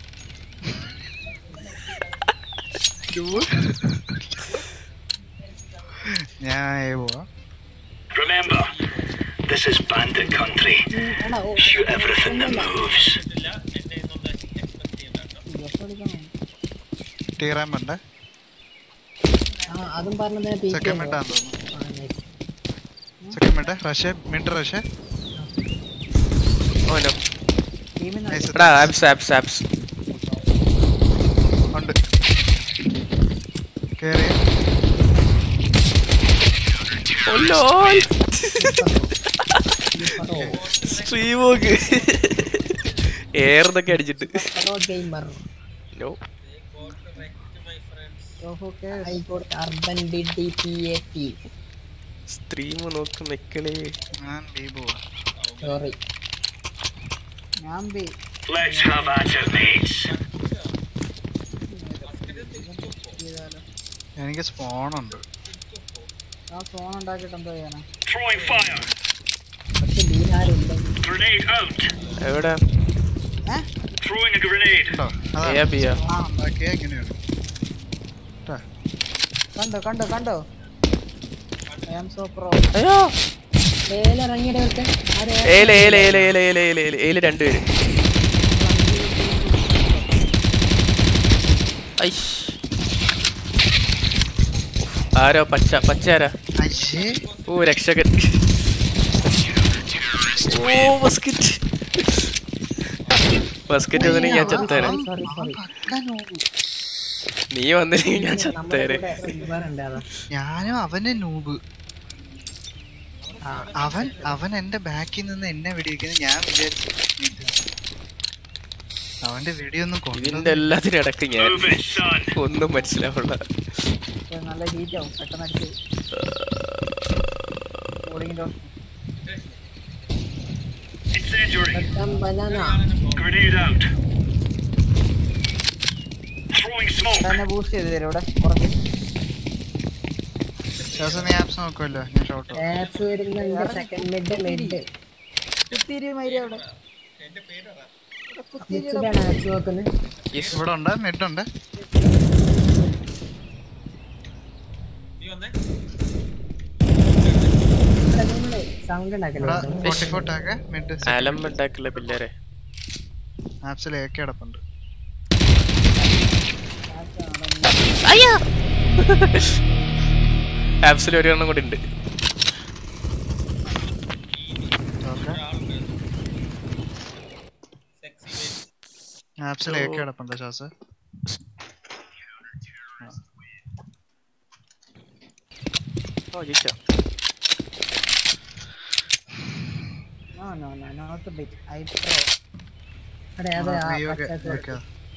ഞാൻ ഏ പോവാ Remember, this is bandit country. Shoot everything that moves. ടീറാൻ ഉണ്ട് ആ അതും പറഞ്ഞതിനെ പീക്ക് സെക്കൻഡ് മിഡാന്ന് തോന്നുന്നു second mid rush mid rush ഓനോ ടീമിന് എടാ ആപ്സ് ആപ്സ് ആപ്സ് ഉണ്ട് കേറി സ്ട്രീമോക്ക് ഏർന്നൊക്കെ അടിച്ചിട്ട് ഗെയിമർ നോ ആയിക്കോട്ടെ urban D D P A P stream നോക്ക് മെക്കളെ ഞാൻ ബി പോവാ സോറി ഞാൻ B Let's have at it, mates. എനിക്ക് സ്പോൺ ഉണ്ട് ആ ഫോൺ ഉണ്ടാക്കിയിട്ട് എന്തോ ചെയ്യാനാ Throwing fire. പക്ഷെ ബീഹാറില്ല Grenade out. എവിടെ Throwing a grenade. ഉണ്ടോ എയാ ബിയാ ആ ഉണ്ടാക്കിയ എങ്ങനെയാണ് ട്ടാ. കണ്ടോ കണ്ടോ കണ്ടോ ഐ ആം സോ പ്രോ അയ്യോ ഏലിറങ്ങിയുടെ ഏല ഏല ഏല ഏല ഏല ഏല ഏല ഏല രണ്ടുപേര് ഐഷ് ആരോ പച്ച പച്ച ആരാ അയ്യേ ഓ രക്ഷകൻ ഓ ബസ്കറ്റ് ബസ്കറ്റ് വന്നിട്ട് ഞാൻ ചത്തേരെ സോറി സോറി നീ വന്നില്ലെങ്കിൽ ഞാൻ ചത്തേരെ ഉണ്ട് അതാ ഞാനും അവന് നൂബ് അവൻ അവൻ എന്റെ ബാക്കിൽ നിന്ന് എന്നെ വെടിവെക്കുന്നത് ഞാൻ വിചാരിച്ചു ഇത്. അവന്റെ വെടിയൊന്നും ഇതിന്റെ കൊണ്ടു എല്ലാത്തിനും ഇടക്ക് ഞാൻ Move it, son. ഒന്നും മനസ്സിലാവുള്ള ഇത് നല്ല ഹീറ്റ് ആവും പെട്ടെന്ന് അടിച്ച് cooling down Incendiary. Banana Grenade out. Throwing smoke. എന്നെ ബൂസ്റ്റ് ചെയ്ത് തരും ഇവിടെ കുറച്ച് ശ്വാസം നീ ആപ്സ് നോക്കുമല്ലോ ഞാൻ ഷോട്ടോ ആപ്സ് വരുന്നുണ്ട് സെക്കൻഡ് മിഡ് മിഡ് കുത്തിരി മൈരി അവിടെ മിക്സിലാണ് ആപ്സ് നോക്കുന്നത് ഇവിടെ ഉണ്ട് മിഡ് ഉണ്ട് സൗണ്ട് ഇവിടെ ഉണ്ടാക്കല്ലോ ഫോർട്ടി ഫോർ ടാഗ് മിഡ് അലമ്പ് ഉണ്ടാക്കില്ല പിള്ളേരെ ആപ്സിൽ ഏക്കെ കിടപ്പുണ്ട് ആപ്സിൽ ഒരു എണ്ണം കൂടി ഉണ്ട് ആപ്സിൽ ഏക്കെ കിടപ്പുണ്ട് ശ്വാസ് ഓ ജയിച്ചോ no no no not bit I pro അതെ അതെ ആ ഓക്കെ പച്ച ഓക്കെ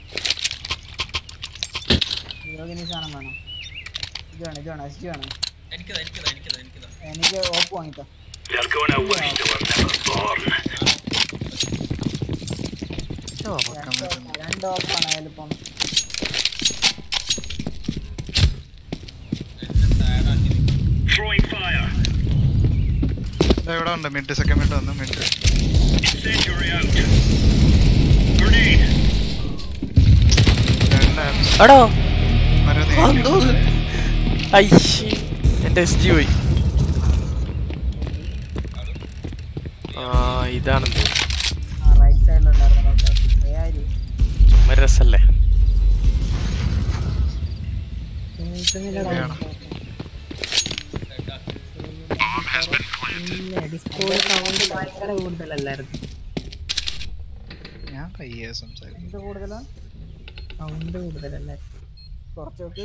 യോഗിനി സാധനം വേണം ഇത് വേണം ഇത് വേണം എസ് ജി വേണം എനിക്കതാ എനിക്കതാ എനിക്കതാ എനിക്കതാ എനിക്ക് ഓപ്പ് വാങ്ങിത്തോ They're gonna wish they were never born. രണ്ട് ഓപ്പാണ് അതിലിപ്പം Throwing fire. ഇവിടെ ഉണ്ട് മിഡ് സെക്കൻഡ് മിഡ് വന്നു മിഡ് Incendiary out. Grenade. രണ്ട് ആപ്സ് അടോ മരുന്ന് ഐശി എന്റെ എസ് ജി പോയി ആ ഇതാണെന്ന് ആ റൈറ്റ് സൈഡിലുണ്ടായിരുന്നു ഏ ആര് ചുമ രസല്ലേ ഡിസ്കോഡ് സൗണ്ട് ഭയങ്കര കൂടുതലല്ലായിരുന്നു ഞാൻ പയ്യെ സംസാരിക്കും എന്ത് കൂടുതലാ സൗണ്ട് കൂടുതലല്ലായിരുന്നു കുറച്ചൊക്കെ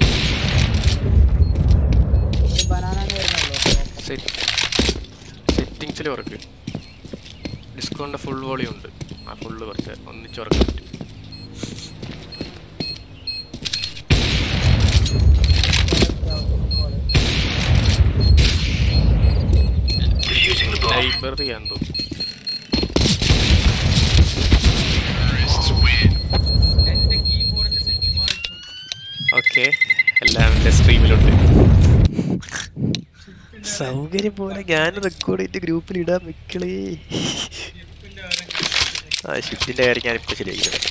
ബനാന വരുന്നുള്ളൂ സെറ്റിങ്സിൽ വർക്ക് ഡിസ്കോണിന്റെ ഫുൾ വോളിയം ഉണ്ട് ആ ഫുള്ള് കുറച്ച് ഒന്നിച്ച് ഉറക്കാൻ പറ്റും Defusing the bomb. ലൈബ്രറി ആണെന്ന് തോന്നുന്നു എന്റെ കീബോർഡിന്റെ സെറ്റിംഗ് മാറി ഓക്കെ എല്ലാം എൻ്റെ സ്ട്രീമിലുണ്ട് സൗകര്യം പോലെ ഞാൻ റെക്കോർഡ് ചെയ്തിട്ട് ഗ്രൂപ്പിൽ ഇടാൻ വെക്കളേ ആ ഷിഫ്റ്റിന്റെ കാര്യം ഞാൻ ഇപ്പൊ ശരിയാക്കി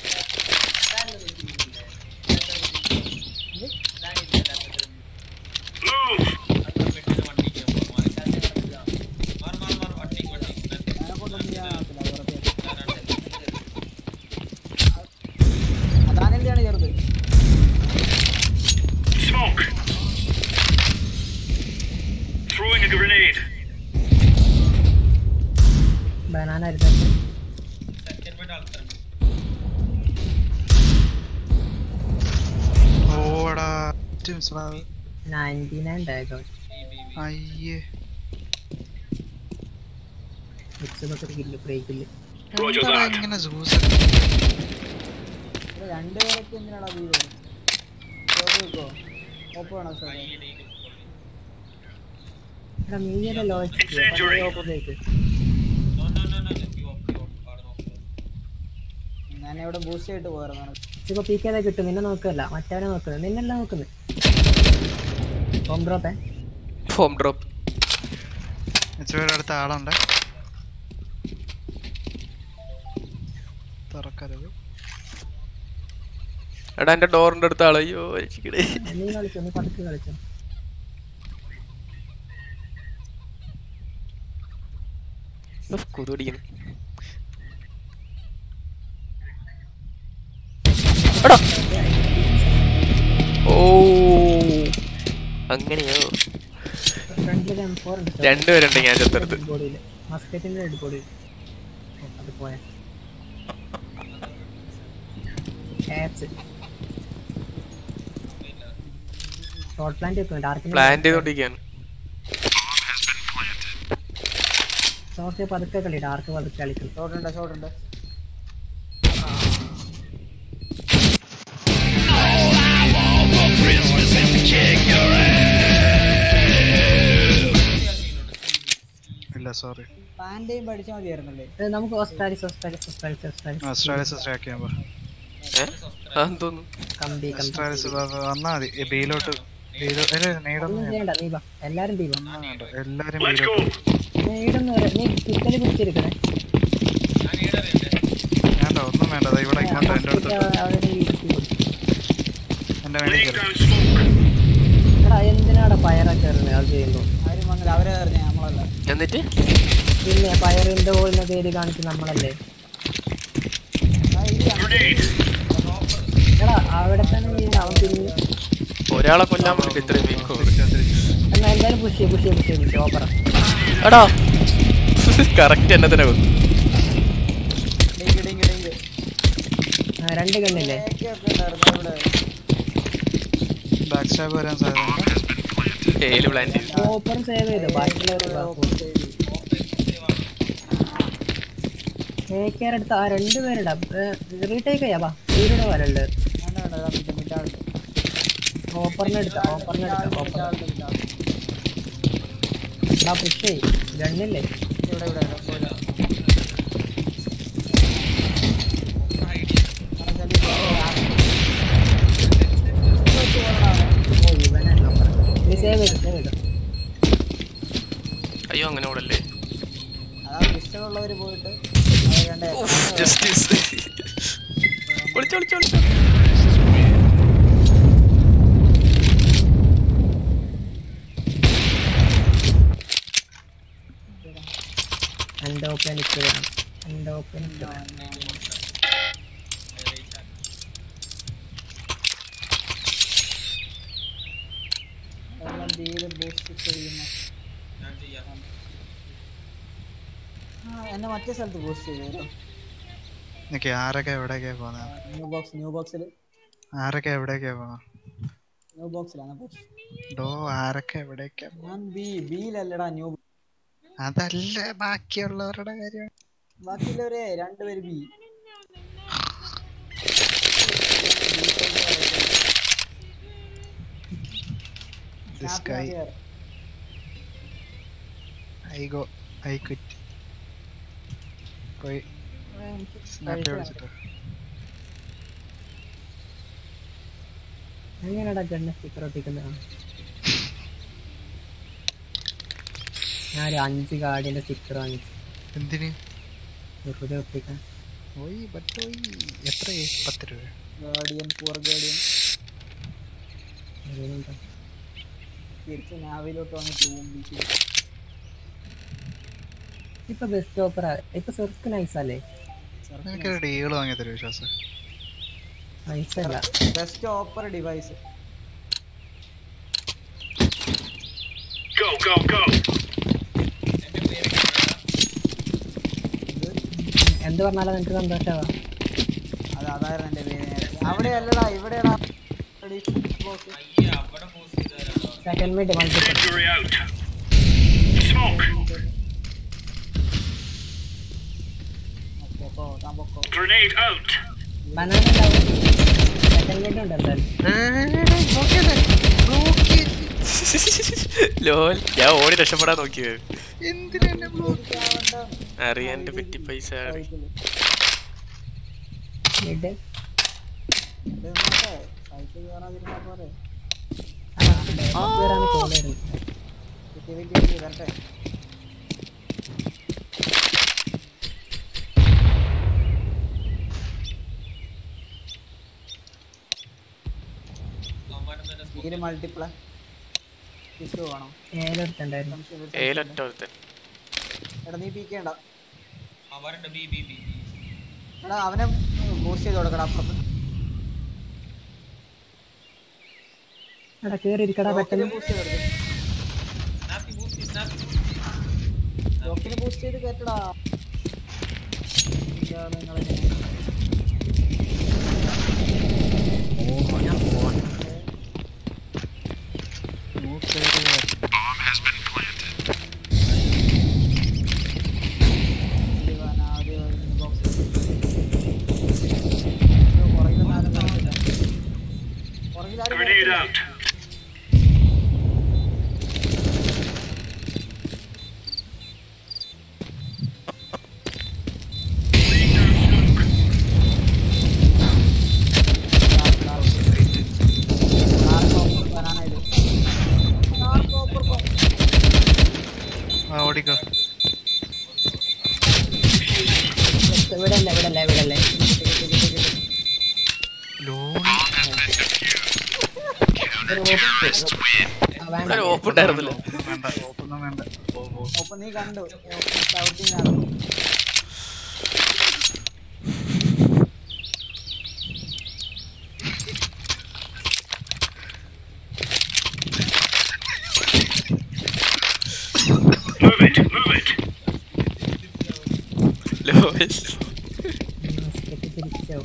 അതാനെന്തിനാണ് ചെറുത് Smoke. Throwing a grenade. Banana എടുത്തിട്ട് ഓടാ മിസ്സാവ് നയൻറ്റി നയൻ ഡയഗോൺ അയ്യേ മിക്സ് കില്ല് ബ്രേക്കില് എന്താ ഇങ്ങനെ ജ്യൂസ് രണ്ടുപേരൊക്കെ എന്തിനാടാ വീട് വെക്കോ ഓപ്പ് വേണോ സാർ എടാ നീയല്ലേ ലോഞ്ച് ഓപ്പറേറ്റ് ഞാൻ ഇവിടെ ബൂസ്റ്റ് ആയിട്ട് പോയിരുന്നു ഇപ്പൊ പി കെ കിട്ടും നിന്നെ നോക്കല്ല മറ്റവനെ നോക്കുന്നത് നിന്നല്ല നോക്കുന്നത് ഹോം ഡ്രോപ്പേ ഹോം ഡ്രോപ്പ് ഇച്ചിരി അടുത്ത ആളുണ്ട് തുറക്കരുത് എടാ എന്റെ ഡോറിന്റെ അടുത്ത ആള് അയ്യോ രക്ഷിക്കണേ നീ കളിച്ചോ നീ പതുക്കെ കളിച്ചോ ഉഫ്, കൊതു കടിക്കുന്നു എടാ ഓ അങ്ങനെയോ ഫ്രണ്ടിൽ എം ഫോർ ഉണ്ട് രണ്ടുപേരുണ്ട് ഞാൻ ചത്തെടുത്ത് ബോഡിയിൽ മസ്കറ്റിന്റെ ഡെഡ് ബോഡി അത് പോയ ക്യാച്ച് ഷോർട്ട് പ്ലാന്റ് വെക്കും ഡാർക്ക് പ്ലാൻ ചെയ്തോണ്ടിരിക്കാണ് ഷോർട്ട് പതുക്കെ കളി ഡാർക്ക് പതുക്കെ കളിക്കും ഷോട്ട് ഉണ്ട് ഷോട്ട് ഉണ്ട് ഇല്ല സോറി പാൻറ്റേയും പഠിച്ചാൽ മതിയായിരുന്നല്ലേ ഇത് നമുക്ക് ഓസ്ട്രാലിസ് ഓസ്ട്രാലിസ് ഓസ്ട്രാലിസ് ഓസ്ട്രാലിസ് ഓസ്ട്രേലിയസ് സ്ട്രാക്ക് ചെയ്യാൻ പറ തോന്നുന്നു കമ്പി കമ്പി ഓസ്ട്രേലിയസ് വന്നാ മതി ഈ ബിയിലോട്ട് ബിയിലോ അല്ല നീടൊന്നും ഒന്നും ചെയ്യണ്ട നീ വാ എല്ലാരും തീ വാ വേണ്ട എല്ലാരും Let's ബിയിലോട്ട് go. നീടൊന്നും വരെ നീ പിസ്റ്റല് പിടിച്ചിരിക്കണേ വേണ്ട ഒന്നും വേണ്ട ദാ ഇവിടെ ഇങ്ങോട്ട് എൻ്റെ അടുത്തോട്ട് അവിടെ നീ ഇരുത്തി കൊടുക്ക്. എൻ്റെ വേണ്ടി Laying കയറി down smoke. എടാ എന്തിനാടാ പയറൊക്കെ എറിഞ്ഞത് അത് ചെയ്യുമ്പോ ആരും വന്നില്ല അവരെ അറിഞ്ഞ നമ്മളല്ല എന്നിട്ട് പിന്നെ പയറിന്റെ ഓളിന പേര് കാണിച്ച് നമ്മളല്ലേ Grenade. എടാ അവിടെ തന്നെ വീണ് അവൻ പിന്നെ ഒരാളെ കൊല്ലാൻ വേണ്ടി ഇത്രയും വീക്കോ എന്നാ എന്തായാലും പുഷ് ചെയ്യ് പുഷ് ചെയ്യ് പുഷ് ചെയ്യ് പുഷ് ഓപ്പറ എടാ കറക്റ്റ് എന്നെ തന്നെ കൊന്നു ഡിങ്ക് ഡിങ്ക് ഡിങ്ക് രണ്ട് കണ്ണില്ലേ ഒക്കെ ഉണ്ടായിരുന്നു ഇവിടെ ബാക്ക് സ്റ്റാബ് വരാൻ സാധ്യതയുണ്ട് ഏല് പ്ലാൻ ചെയ്തു ഓപ്പൺ സേവ് ചെയ്തു ബാക്കിയുള്ളവർ ടേക്ക് എടുത്ത ആ രണ്ടുപേരുടെ റീടേക്ക് ചെയ്യാ വീരുടെ വരണ്ട് വേണ്ട വേണ്ട ഇതാ മിറ്റ മിറ്റാളുണ്ട് ഓപ്പറിനെ എടുത്ത ഓപ്പറിനെ എടുത്ത ഓപ്പർ എടാ പുഷ് ചെയ് ഗണ്ണില്ലേ ഇവിടെ ഇവിടെ ഇവിടെ പോയില്ല. ഓ ഇവനല്ല നീ സേവ് ചെയ്തു സേവ് ചെയ്തു അയ്യോ അങ്ങനെ ഓടല്ലേ അതാ ഇഷ്ടമുള്ളവര് പോയിട്ട് അവർ രണ്ട് ജസ്റ്റിസ് വിളിച്ചോ വിളിച്ചോ വിളിച്ചോ എൻ്റെ ഓപ്പൺ ഇട്ട് വേണം എൻ്റെ ഓപ്പൺ ഇട്ട് വേണം എല്ലാം ചെയ്ത് ബൂസ്റ്റ് ചെയ്യുന്ന ആ എന്നെ മറ്റേ സ്ഥലത്ത് ബൂസ്റ്റ് ചെയ്തു നിക്ക് ആരൊക്കെ എവിടേക്കാ പോകുന്നത് ന്യൂ ബോക്സ് ന്യൂ ബോക്സിൽ ആരൊക്കെ എവിടേക്കാ പോകുന്നത് ന്യൂ ബോക്സിലാണ് ബോക്സ് ഡോ ആരൊക്കെ എവിടേക്കാ ഞാൻ ബി ബിയിലല്ലടാ ന്യൂ അതല്ല ബാക്കിയുള്ളവരുടെ കാര്യം ബാക്കിയുള്ളവരെ രണ്ടുപേര് B This guy. I go. I quit. പോയി സ്നാപ്പ് വിളിച്ചിട്ട് എങ്ങനെയാടാ ഗണ്ണ സ്റ്റിക്കർ ഒട്ടിക്കുന്നത് ഞാൻ ഒരു അഞ്ച് ഗാർഡിയന്റെ സ്റ്റിക്കർ വാങ്ങിച്ചു എന്തിന് വെറുതെ ഒട്ടിക്കാൻ പോയി ബട്ട് പോയി എത്രയായി പത്ത് രൂപ ഗാർഡിയൻ പൂർ ഗാർഡിയൻ അതിനെന്താ തിരിച്ച് നാവിലോട്ട് വന്ന് തൂമ്പിച്ചു ഇപ്പൊ ബെസ്റ്റ് ഓപ്പറ ഇപ്പൊ സെർക്ക് നൈസ് അല്ലേ നിനക്കൊരു ഡീകൾ വാങ്ങി തരുമോ വിശ്വാസം നൈസ് അല്ല ബെസ്റ്റ് ഓപ്പർ ഡിവൈസ് Go, go, go. എന്ത് പറഞ്ഞാലും നിനക്ക് സന്തോഷമാവാ അത് അതായിരുന്നു എന്റെ പേര് നേരത്തെ. അവിടെ അല്ലടാ ഇവിടെടാ second mid multiple Injury out. Smoke. Okay പോ താൻ പൊക്കോ Grenade out. ബനാന ഉണ്ടാവും സെക്കൻഡ് മിഡ് ഉണ്ട് എന്തായാലും ലോൽ ഞാൻ ഓടി രക്ഷപ്പെടാൻ നോക്കിയത് എന്തിനാ എന്നെ ബ്ലോക്ക് അറിയാൻ്റെ പെറ്റി പൈസ മിഡ് സൈക്കിൾ കയറാതിരുന്നാ പോരെ വരാണ് കോൾ വരുന്നത് വെറ്റി വെറ്റി വെറ്റി വരട്ടെ തീരെ മൾട്ടിപ്ലേ കിസ് വേണം ഏലെടുത്തുണ്ടായിരുന്നു സംശയം ഒരു ഏലൊറ്റ ഒരുത്തൻ എടാ നീ പീക്കേണ്ട അവരുടെ ബി ബി ബി എടാ അവനെ ബൂസ്റ്റ് ചെയ്ത് കൊടുക്കടാ അപ്പുറത്ത് എടാ കേറി ഇരിക്കടാ പെട്ടെന്ന് ബൂസ്റ്റ് ചെയ്ത് കൊടുക്ക്. സ്നാപ്പി ബൂസ്റ്റ് സ്നാപ്പി ലോക്കിന് ബൂസ്റ്റ് ചെയ്ത് കേട്ടടാ ഇതാണ് നിങ്ങളെ ഇവാൻ ആദ്യം inbox അയ്യോ, പുറകില് നാല് പേരുണ്ട്. പുറകിൽ ആരും Grenade വരത്തില്ല. out. നാല് copper banana ഇട്. നാല് copper പോ. ആ ഓടിക്കോ ഇവിടെ അല്ല ഇവിടെ അല്ല ഇവിടെ അല്ലേ ലോൺ ഒരു ഓപ്പ്. ആ, വേണ്ട ഒരു ഓപ്പ് ഉണ്ടായിരുന്നില്ല വേണ്ട ഓപ്പൊന്നും വേണ്ട പോ, പോ. ഒപ്പം നീ കണ്ടു scouting ആണ്. Move it, move it. Lol sketch തിരിച്ചോ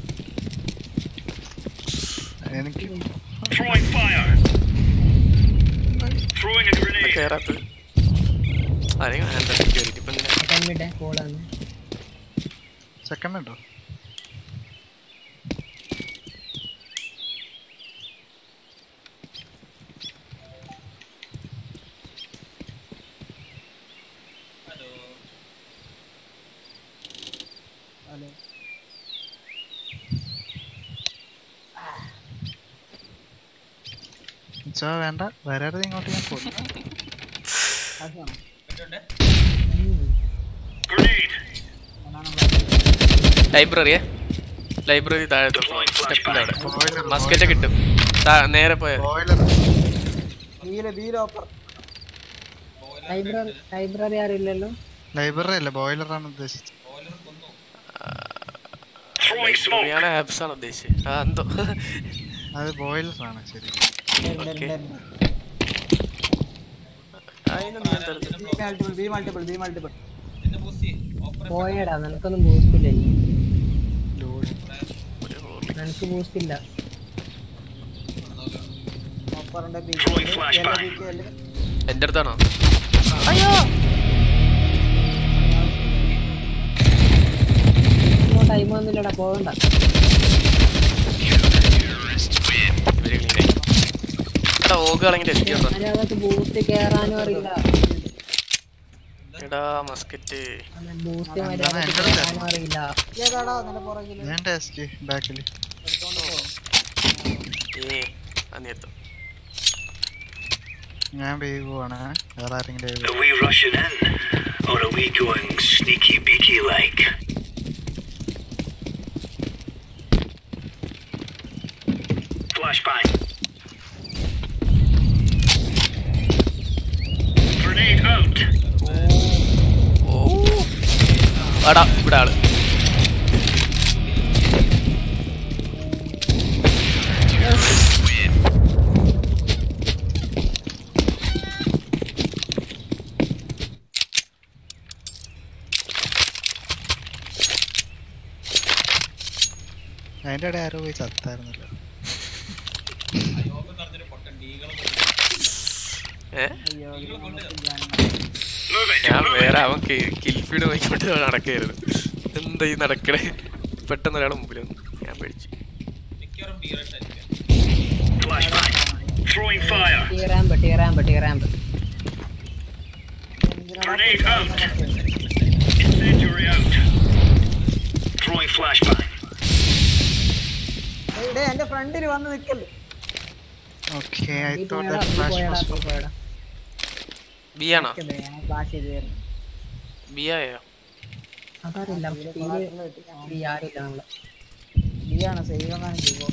എനിക്ക് Throwing fire. Throwing a grenade. കേറാത്തത് അല്ലെങ്കിൽ വേണ്ട കയറിയിട്ട് ഇപ്പൊ എന്തിനാ? സെക്കൻഡ് മിഡ് കോളാണ് സെക്കൻഡ് ഉണ്ടോ ഹലോ ചോ വേണ്ട വരാതെ ഇങ്ങോട്ട് ഞാൻ പോകും ആശാണോ Grenade. banana ലൈബ്രറിയെ ലൈബ്രറി താഴത്തെ സ്റ്റെപ്പിന്റെ അവിടെ മസ്കറ്റ് കിട്ടും താ- നേരെ പോയ ബോയിലർ ബിയില് ബിയില് ഓപ്പർ ലൈബ്രറി ലൈബ്രറി ആരില്ലല്ലോ ലൈബ്രറി അല്ല ബോയിലറാണ് ഉദ്ദേശിച്ചത് Throwing smoke. ലൈബ്രറിയാണ് ആപ്സ് ആണ് ഉദ്ദേശിച്ചത് ആ എന്തോ അത് ബോയിലറാണ് ശരി Okay. അതിന് നീ എന്താ എടുത്തത്? Multiple B multiple B multiple എന്റെ ബൂസ്റ്റ് ഓപ്പറ പോയടാ നിനക്കൊന്നും ബൂസ്റ്റ് ഇല്ല ഇനി. ലോഡ് നിനക്ക് ബൂസ്റ്റ് ഇല്ല ഓപ്പറിന്റെ ബി Throwing flashbang. എന്റെ അടുത്താണോ ടൈം ഒന്നുമില്ലടാ പോകണ്ട ഇവര് clean ആയി. എടാ ഓകളെങ്കിലും എത്തിയോട്ടോ അതിനകത്ത് ബൂസ്റ്റ് കേറാനും അറിയില്ല എടാ മസ്കറ്റ് ബൂസ്റ്റ് മര്യാദക്ക് കേറാനും അറിയില്ല ഏതാടാ നിന്റെ പുറകില് ഞാൻ ടെസ്റ്റ് ബാക്കിൽ എടുത്തോണ്ട് പോ ഏ അനിയത്തോ ഞാൻ വേവ് പോവാണ് വേറെ ആരെങ്കിലും wave Are we rushing in? Or are we going sneaky beaky like? Flashbang. Grenade out. ഓ എടാ ഇവിടെ ആള് അതിന്റെ ഇടയിൽ ആരോ പോയി ചത്തായിരുന്നല്ലോ അയോഗ്യം നിറഞ്ഞൊരു പൊട്ടൻ ഡീകളും ഏ അയ്യോ ഇത് നമുക്ക് ഞാൻ ഞാൻ വേറെ അവൻ കിൽഫീഡ് നോക്കിക്കൊണ്ട് നടക്കായിരുന്നു എന്താ ഈ നടക്കണേ പെട്ടെന്ന് ഒരാളെ മുമ്പിൽ വന്നു ഞാൻ പേടിച്ചു മിക്കവാറും ബീറഷ് ആയിരിക്കും Flashbang. Throwing fire. T ramp T ramp T ramp Grenade out. Incendiary out. Throwing flashbang. എടേ എന്റെ ഫ്രണ്ടിൽ വന്ന് നിക്കല്ലേ ഓക്കെ ഐ നീ തോട്ട് പോയടാ ദാറ്റ് നീ ഫ്ലാഷ് പോയടാ വാസ് നീ പോയടാ ബി ആണോ നിക്കല്ലേ, ഞാൻ ഫ്ലാഷ് ചെയ്ത് തരുന്നു ബി ആയോ അതറിയില്ല ടീല് ഈ ആരില്ല നമ്മള് നീയാണ് സേവ് എന്നാണ് ചെയ്യുമോ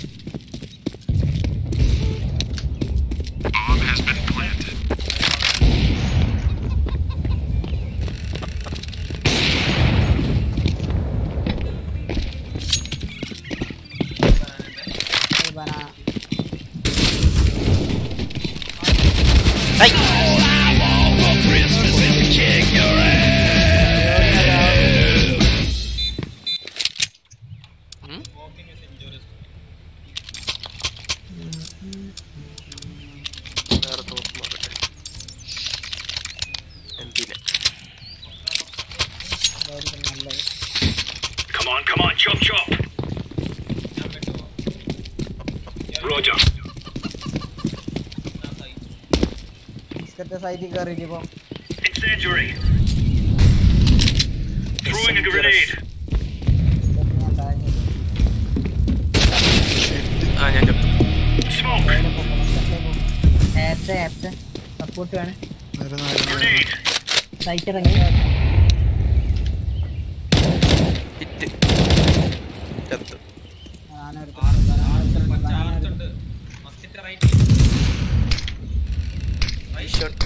ബനാന വാക്കിംഗ് ഇസ് ഇൻജൂറിയസ് വേറെ തോക്ക് നോക്കട്ടെ എന്തിനെ അതായിരിക്കും നല്ലത് Come on, come on, chop chop. ഞാൻ പെട്ടുപോ Roger. ഞാൻ സഹിച്ചു ബിസ്ക്കറ്റ് സൈറ്റിൽ കയറിയിട്ട് ഇപ്പം Incendiary. Throwing a grenade. Biscuit ഞാൻ താഴ്ന്നു ആ ഞാൻ ചത്തു Smoke. ആപ്സ് ആപ്സ് സപ്പോർട്ട് വേണം വരുന്നു വരുന്നു Grenade. സൈറ്റ് ഇറങ്ങി ഹിറ്റ് ചത്തു ഞാനൊരു ചാർജുണ്ട് musket right I shot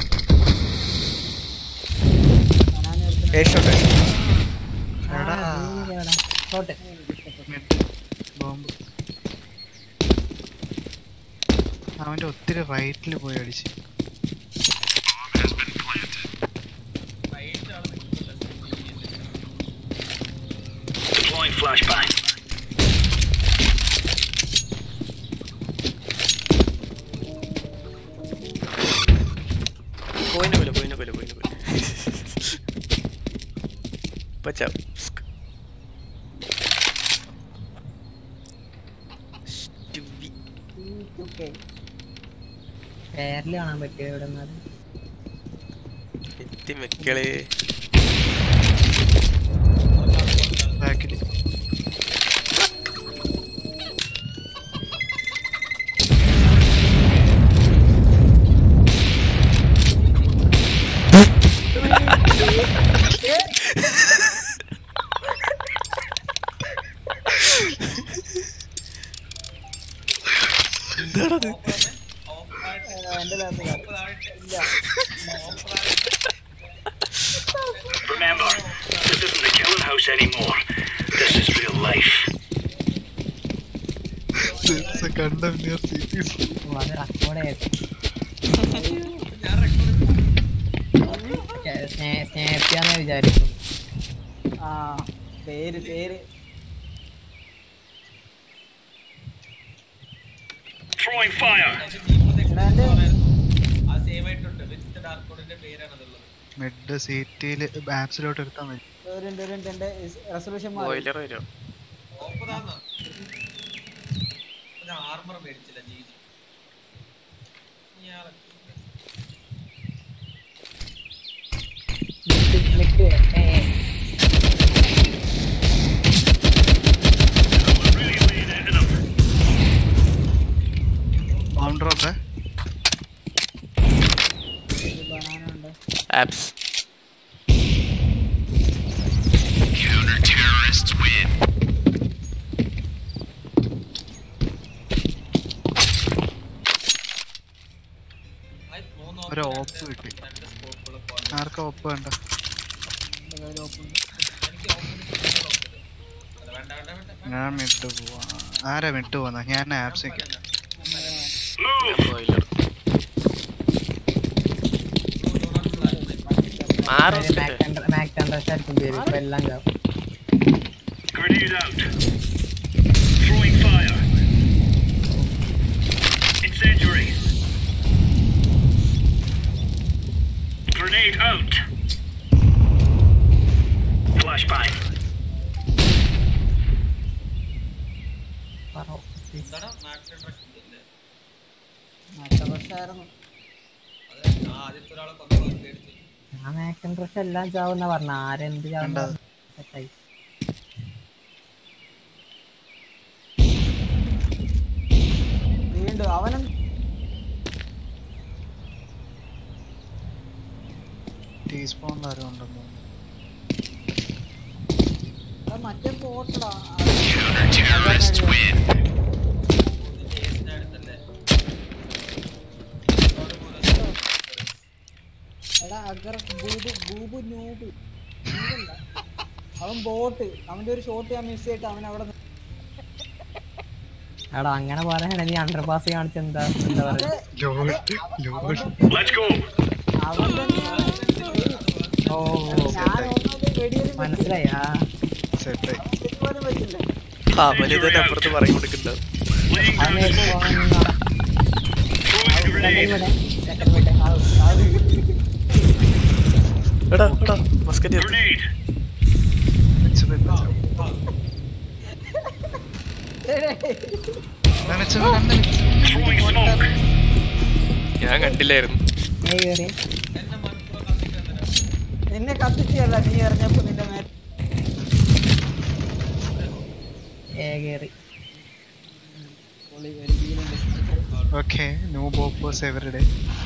A shot എടാ ഷോട്ട് ബോംബ് അവന്റെ ഒത്തിരി റൈറ്റിൽ പോയി അടിച്ച് റൈറ്റ് ആണ് നിൽക്കുന്നത് Deploying flashbang. പോയിന് കൊല പോയിന് കൊല പോയിന് കൊല പച്ച പേരിൽ കാണാൻ പറ്റിയോ ഇവിടെ നിന്നാലും എത്തി മെക്കളെ ബാക്കിൽ എന്താണത് എന്റെ ലാസ്റ്റ് ഇല്ല Remember, this isn't the killing house anymore. This is real life. It's a condemn near cities. ഓ, അത് റെക്കോർഡ് സ്നേഹിക്കാന്ന് വിചാരിക്കും ആ പേര് പേര് Throwing fire. ആ സേവ് ആയിട്ടുണ്ട് വിത്ത് ഡാർക്ക് കോഡിന്റെ പേരാണ് അതുള്ളത് മിഡ് സീറ്റിൽ ആപ്സിലോട്ട് എടുത്താൽ മതി ഒരു മിനിറ്റ്, ഒരു മിനിറ്റ്, എന്റെ റെസൊല്യൂഷൻ മാറി ബോയിലർ വരുമോ ഓപ്പ് താന്നാ ഒരു ആർമർ മേടിച്ചില്ല ജി ജി ഇയാളെ നിക്ക് ഏ ബോംബ് ഡ്രോപ്പ് ബനാന ഉണ്ട് ആപ്സ് Counter-terrorists win. ആയി മൂന്ന് ഒരു ഓപ്പ് ഓപ്പ് കിട്ടി രണ്ട് സ്കോപ്പുകൾ ആർക്കാ ഒപ്പ് വേണ്ട എൻ്റെ കയ്യിൽ open ഉണ്ട്. എനിക്ക് ഓപ്പിന് അല്ല വേണ്ട വേണ്ട വേണ്ട ഞാൻ വിട്ടു പോവാ ആരാ വിട്ടു പോന്ന ഞാൻ ആപ്സിക്ക് ബോയിലർ മാറും മാക് കണ്ടസ്റ്റ് ആയിരിക്കും പേര് ഇപ്പൊ എല്ലാം ചാവും Grenade out. Throwing fire. Incendiary. Grenade out. Flashbang. പറ എന്താടാ മാക്ടർ ഡ്രസ് ഇല്ലേ മറ്റേ പ്രശ്നമായിരുന്നു അത് ഞാൻ ആദ്യത്തെ ഒരാളെ കൊന്നു പേടിച്ചു ഞാൻ മാക് കണ്ടസ്റ്റ് എല്ലാം ചാവുന്ന പറഞ്ഞ ആരെന്ത് ചാവുന്ന സെറ്റായി വീണ്ടും അവനും ടീസ്പൂണിൽ ആരും ഉണ്ടെന്ന് തോന്നുന്നു എടാ, മറ്റേ പോട്ടടാ Counter-terrorists win. ചേസിന്റെ അടുത്തല്ലേ എടാ അഗർ ബൂബു ബൂബു നൂബ് നൂബല്ല. അവൻ ബോട്ട് അവന്റെ ഒരു ഷോട്ട് ഞാൻ മിസ് ചെയ്തിട്ട് അവൻ അവിടെ നി- എടാ അങ്ങനെ പറയണ നീ അണ്ടർ പാസ് കാണിച്ച എന്താ എന്താ പറയാ ലോഡ് ലോഡ് Let's go. അവന്റെ ഓ ഞാൻ ഒന്നത് വെടിയൊരു മനസ്സിലായി ആ സെറ്റായി പോലും പറ്റില്ല അവന് തന്നെ അപ്പുറത്ത് പറഞ്ഞു കൊടുക്കണ്ടാവും Laying down അവനെ smoke. പോകാൻ Throwing grenade. ഇവിടെ സെക്കൻഡ് ഇവിടെ എടാ എടാ മസ്കറ്റ് എത്തി Grenade. Throwing smoke. ഞാൻ കണ്ടില്ലായിരുന്നു ഏ കേറി എന്നെ മനപ്പുറം കത്തിക്കാൻ നിന്നെ കത്തിച്ചല്ല നീ എറിഞ്ഞപ്പോ നിന്റെ മേ ഏ കേറി പൊളി ഒരു വീലുണ്ട് ഓക്കെ ന്യൂ ബോപ്പേഴ്സ് എവറിഡേ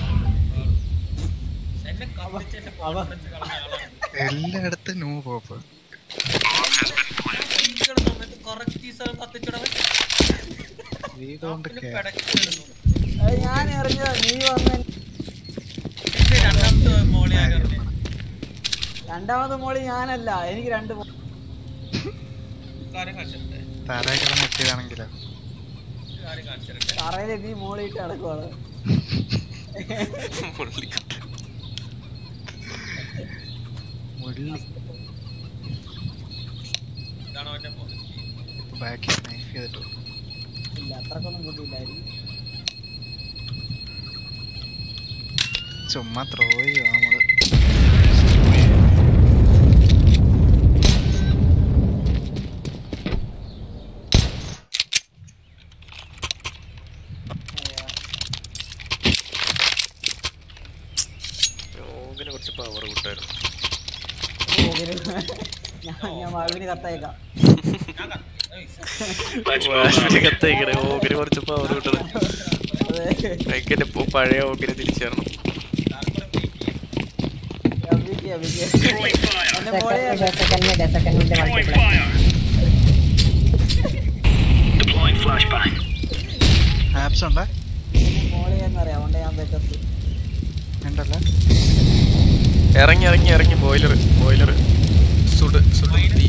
എന്നെ കത്തിച്ച് എന്റെ കോൺഫിഡൻസ് കളഞ്ഞ ആളാണ് എല്ലായിടത്തും ന്യൂ ബോപ്പ് ഇരിക്കണ സമയത്ത് correct ഈ സ്ഥലം കത്തിച്ചിടവൻ വീട് കൊണ്ട് പിന്നെ കേ- പെടക്കിടുന്നു അത് ഞാൻ എറിഞ്ഞതാ നീ വന്ന് ഇത് രണ്ടാമത്തെ മോളി ഞാൻ എറിഞ്ഞു രണ്ടാമത് മോളി ഞാനല്ല എനിക്ക് രണ്ട് മോ- കാര്യം കാണിച്ചിട്ടെ താരായി കിടന്ന് എത്തിയതാണെങ്കിലോ കാര്യം കാണിച്ചിട്ടെ തറയില് നീ മോളിയിട്ട് നടക്കുവാണ് പുള്ളിക്കുട്ടൻ. മുള്ളി ഇതാണ് അവന്റെ മോളി ബാക്കിൽ നൈഫ് ചെയ്തിട്ടു ഇല്ല അത്രക്കൊന്നും ബുദ്ധിയില്ലായിരുന്നു ചുമ്മാ ത്രോ ചെയ്യുക നമ്മള് രോഗിനെ കുറച്ച് പവർ കൂട്ടായിരുന്നു ഞാൻ ഞാൻ വാവിന് കത്തയക്കാം ഞാൻ കത്തി ഏയ്, Let's move വാഷിന് out. കത്തയിക്കണേ ഓകിന് കുറച്ച് പവർ കൂട്ടണം അതെ എനിക്ക് ഇപ്പൊ പഴയ ഓകിനെ തിരിച്ചു തരണം താൽപ്പര്യം break ചെയ്യും. അഭിക്ക് അഭിക്ക് Throwing fire. എന്റെ മോളെ second mid second mid Throwing multiply fire. Deploying flashbang. Apps ഉണ്ടേ മോളെ എന്നറിയാം അതുകൊണ്ട് ഞാൻ പറ്റത്ത് ഉണ്ടല്ലേ ഇറങ്ങി ഇറങ്ങി ഇറങ്ങി ബോയിലർ ബോയിലർ സുഡ് സുഡ് തീ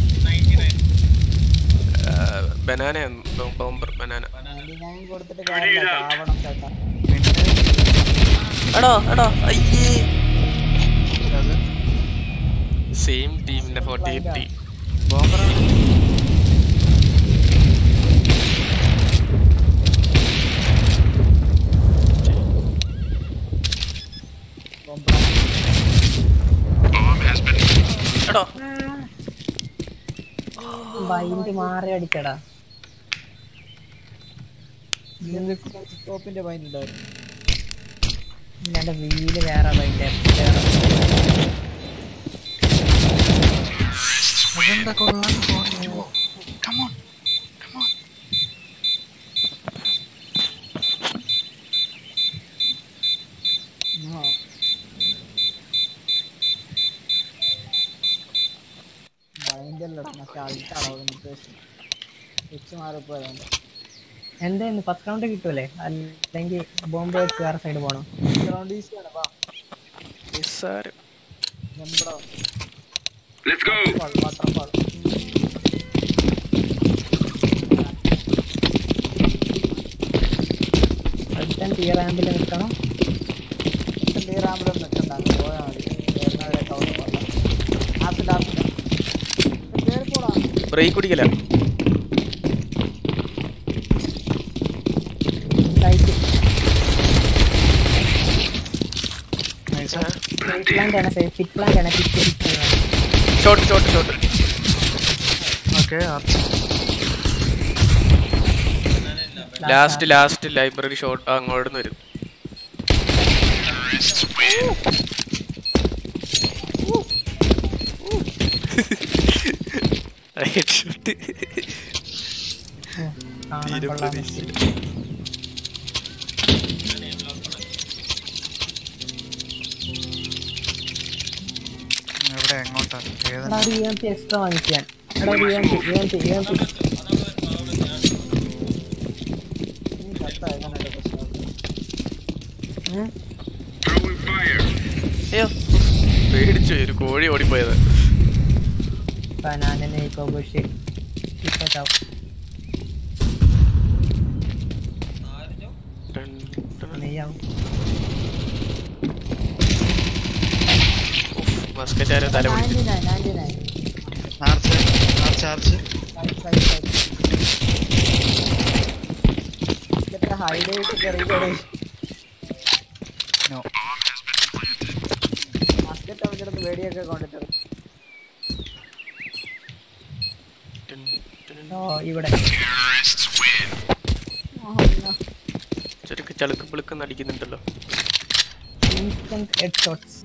ബനാന ബോംബർ ബനാന ഞാൻ കൊടുത്തിട്ട് കാര്യമില്ല ചാവണം ചേട്ടാ എടോ എടോ അയ്യേ അത് സെയിം ടീമിന്റെ ഫോർട്ടി എയ്റ്റ് ടീം ബോംബറാണ് എടോ പൈന്റ് മാറി അടിക്കടാ ടോപ്പിന്റെ പൈൻ്റ് ഉണ്ടായിരുന്നു എന്റെ വീല് വേറെ പൈന്റ് അതെന്താ കൊള്ളാൻ പോയോ കമോൺ ആ ബൈൻഡല്ലടാ മറ്റേ അൾട്ടാണോ ഉദ്ദേശിച്ചത് വെച്ച് മാറിപ്പോയതാണ് എന്തായിരുന്നു ഫസ്റ്റ് റൗണ്ട് കിട്ടൂലേ അല്ലെങ്കിൽ ബോംബ് വെച്ച് വേറെ സൈഡ് പോണോ ഗ്രൗണ്ട് ഈസി ആണ് വാ നിസ്സാരം നമ്മുടെ Let's go. വാട്ടർഫാൾ ഒരുത്തൻ ടിയർ ആമ്പിൽ നിൽക്കണം ഈ റാമ്പിലൊന്നും നിൽക്കണ്ട അങ്ങ് പോയാൽ മതി വരുന്നവരെ കവർ പോകാം ആപ്പിൽ ആപ്പിൽ കയറി പോടാ ബ്രേക്ക് കുടിക്കല സൈറ്റ് നൈസാ സേഫ് പ്ലാന്റ് ആണ് സേഫ് ഫിറ്റ് പ്ലാന്റ് ആണ് fit fit shot shot shot okay arch last last library shot അങ്ങോട്ട് നിന്ന് വരും ഹെഡ്ഷോട്ട് കാണാൻ തീരെ കൊള്ളാൻ പ്രതീക്ഷിച്ചില്ല എവിടെ എങ്ങോട്ടാ എടാ ഏതാ ഒരു എം പി എക്സ്ട്രാ വാങ്ങിക്കാൻ എടാ ഒരു M P M P M P നീ കത്ത എങ്ങനെ പ്രശ്നം Throwing fire. അയ്യോ പേടിച്ചു പോയി, ഒരു കോഴി ഓടിപ്പോയത് ബനാന കോബുഷി ഇപ്പൊ ചാവും നെയ്യാവും മസ്കറ്റ് ആരോ തല പിടിച്ചു ninety nine ninety nine arch arch arch ഇതൊക്കെ ഹൈഡ് ചെയ്തിട്ട് കയറിക്കോടെ നോ മസ്കറ്റ് അവൻ്റെ അടുത്ത് വെടിയൊക്കെ കൊണ്ടിട്ട് ഓ ഇവിടെ ചെറുക്ക് ചളുക്ക് പിളുക്ക് നടിക്കുന്നുണ്ടല്ലോ ഇൻസ്റ്റന്റ് ഹെഡ് ഷോട്ട്സ്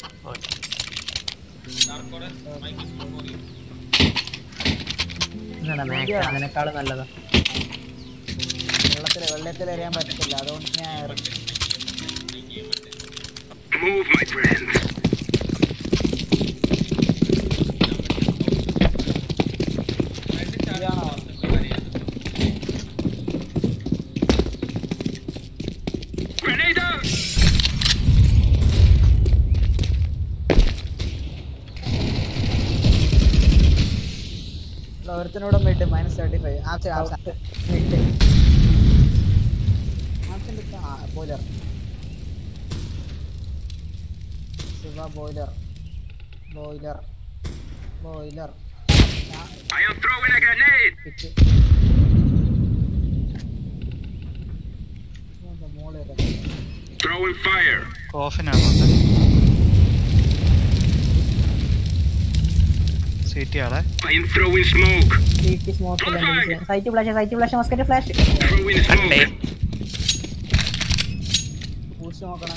എന്നാടാ മാക്സ് അതിനേക്കാളും നല്ലതാ വെള്ളത്തിൽ വെള്ളത്തിൽ എറിയാൻ പറ്റത്തില്ല അതുകൊണ്ട് ഞാൻ ഇറങ്ങി Move, my friend. ഇതാണോ Grenade out. ഇവിടെ ഒരുത്തിനൂടെ mid minus thirty five option option mid ആപ്ഷൻ്റെ boiler Shiva boiler boiler boiler I am throwing a grenade. Pitch മോളിൽ Throwing fire. കോഫിനാണോ സീറ്റി ആളെ I am throwing smoke. Seat സ്മോക്കിൽ എന്തെങ്കിലും ചെയ്യാം site flash site flash musket flash Throwing smoke. പൂച്ച് നോക്കണം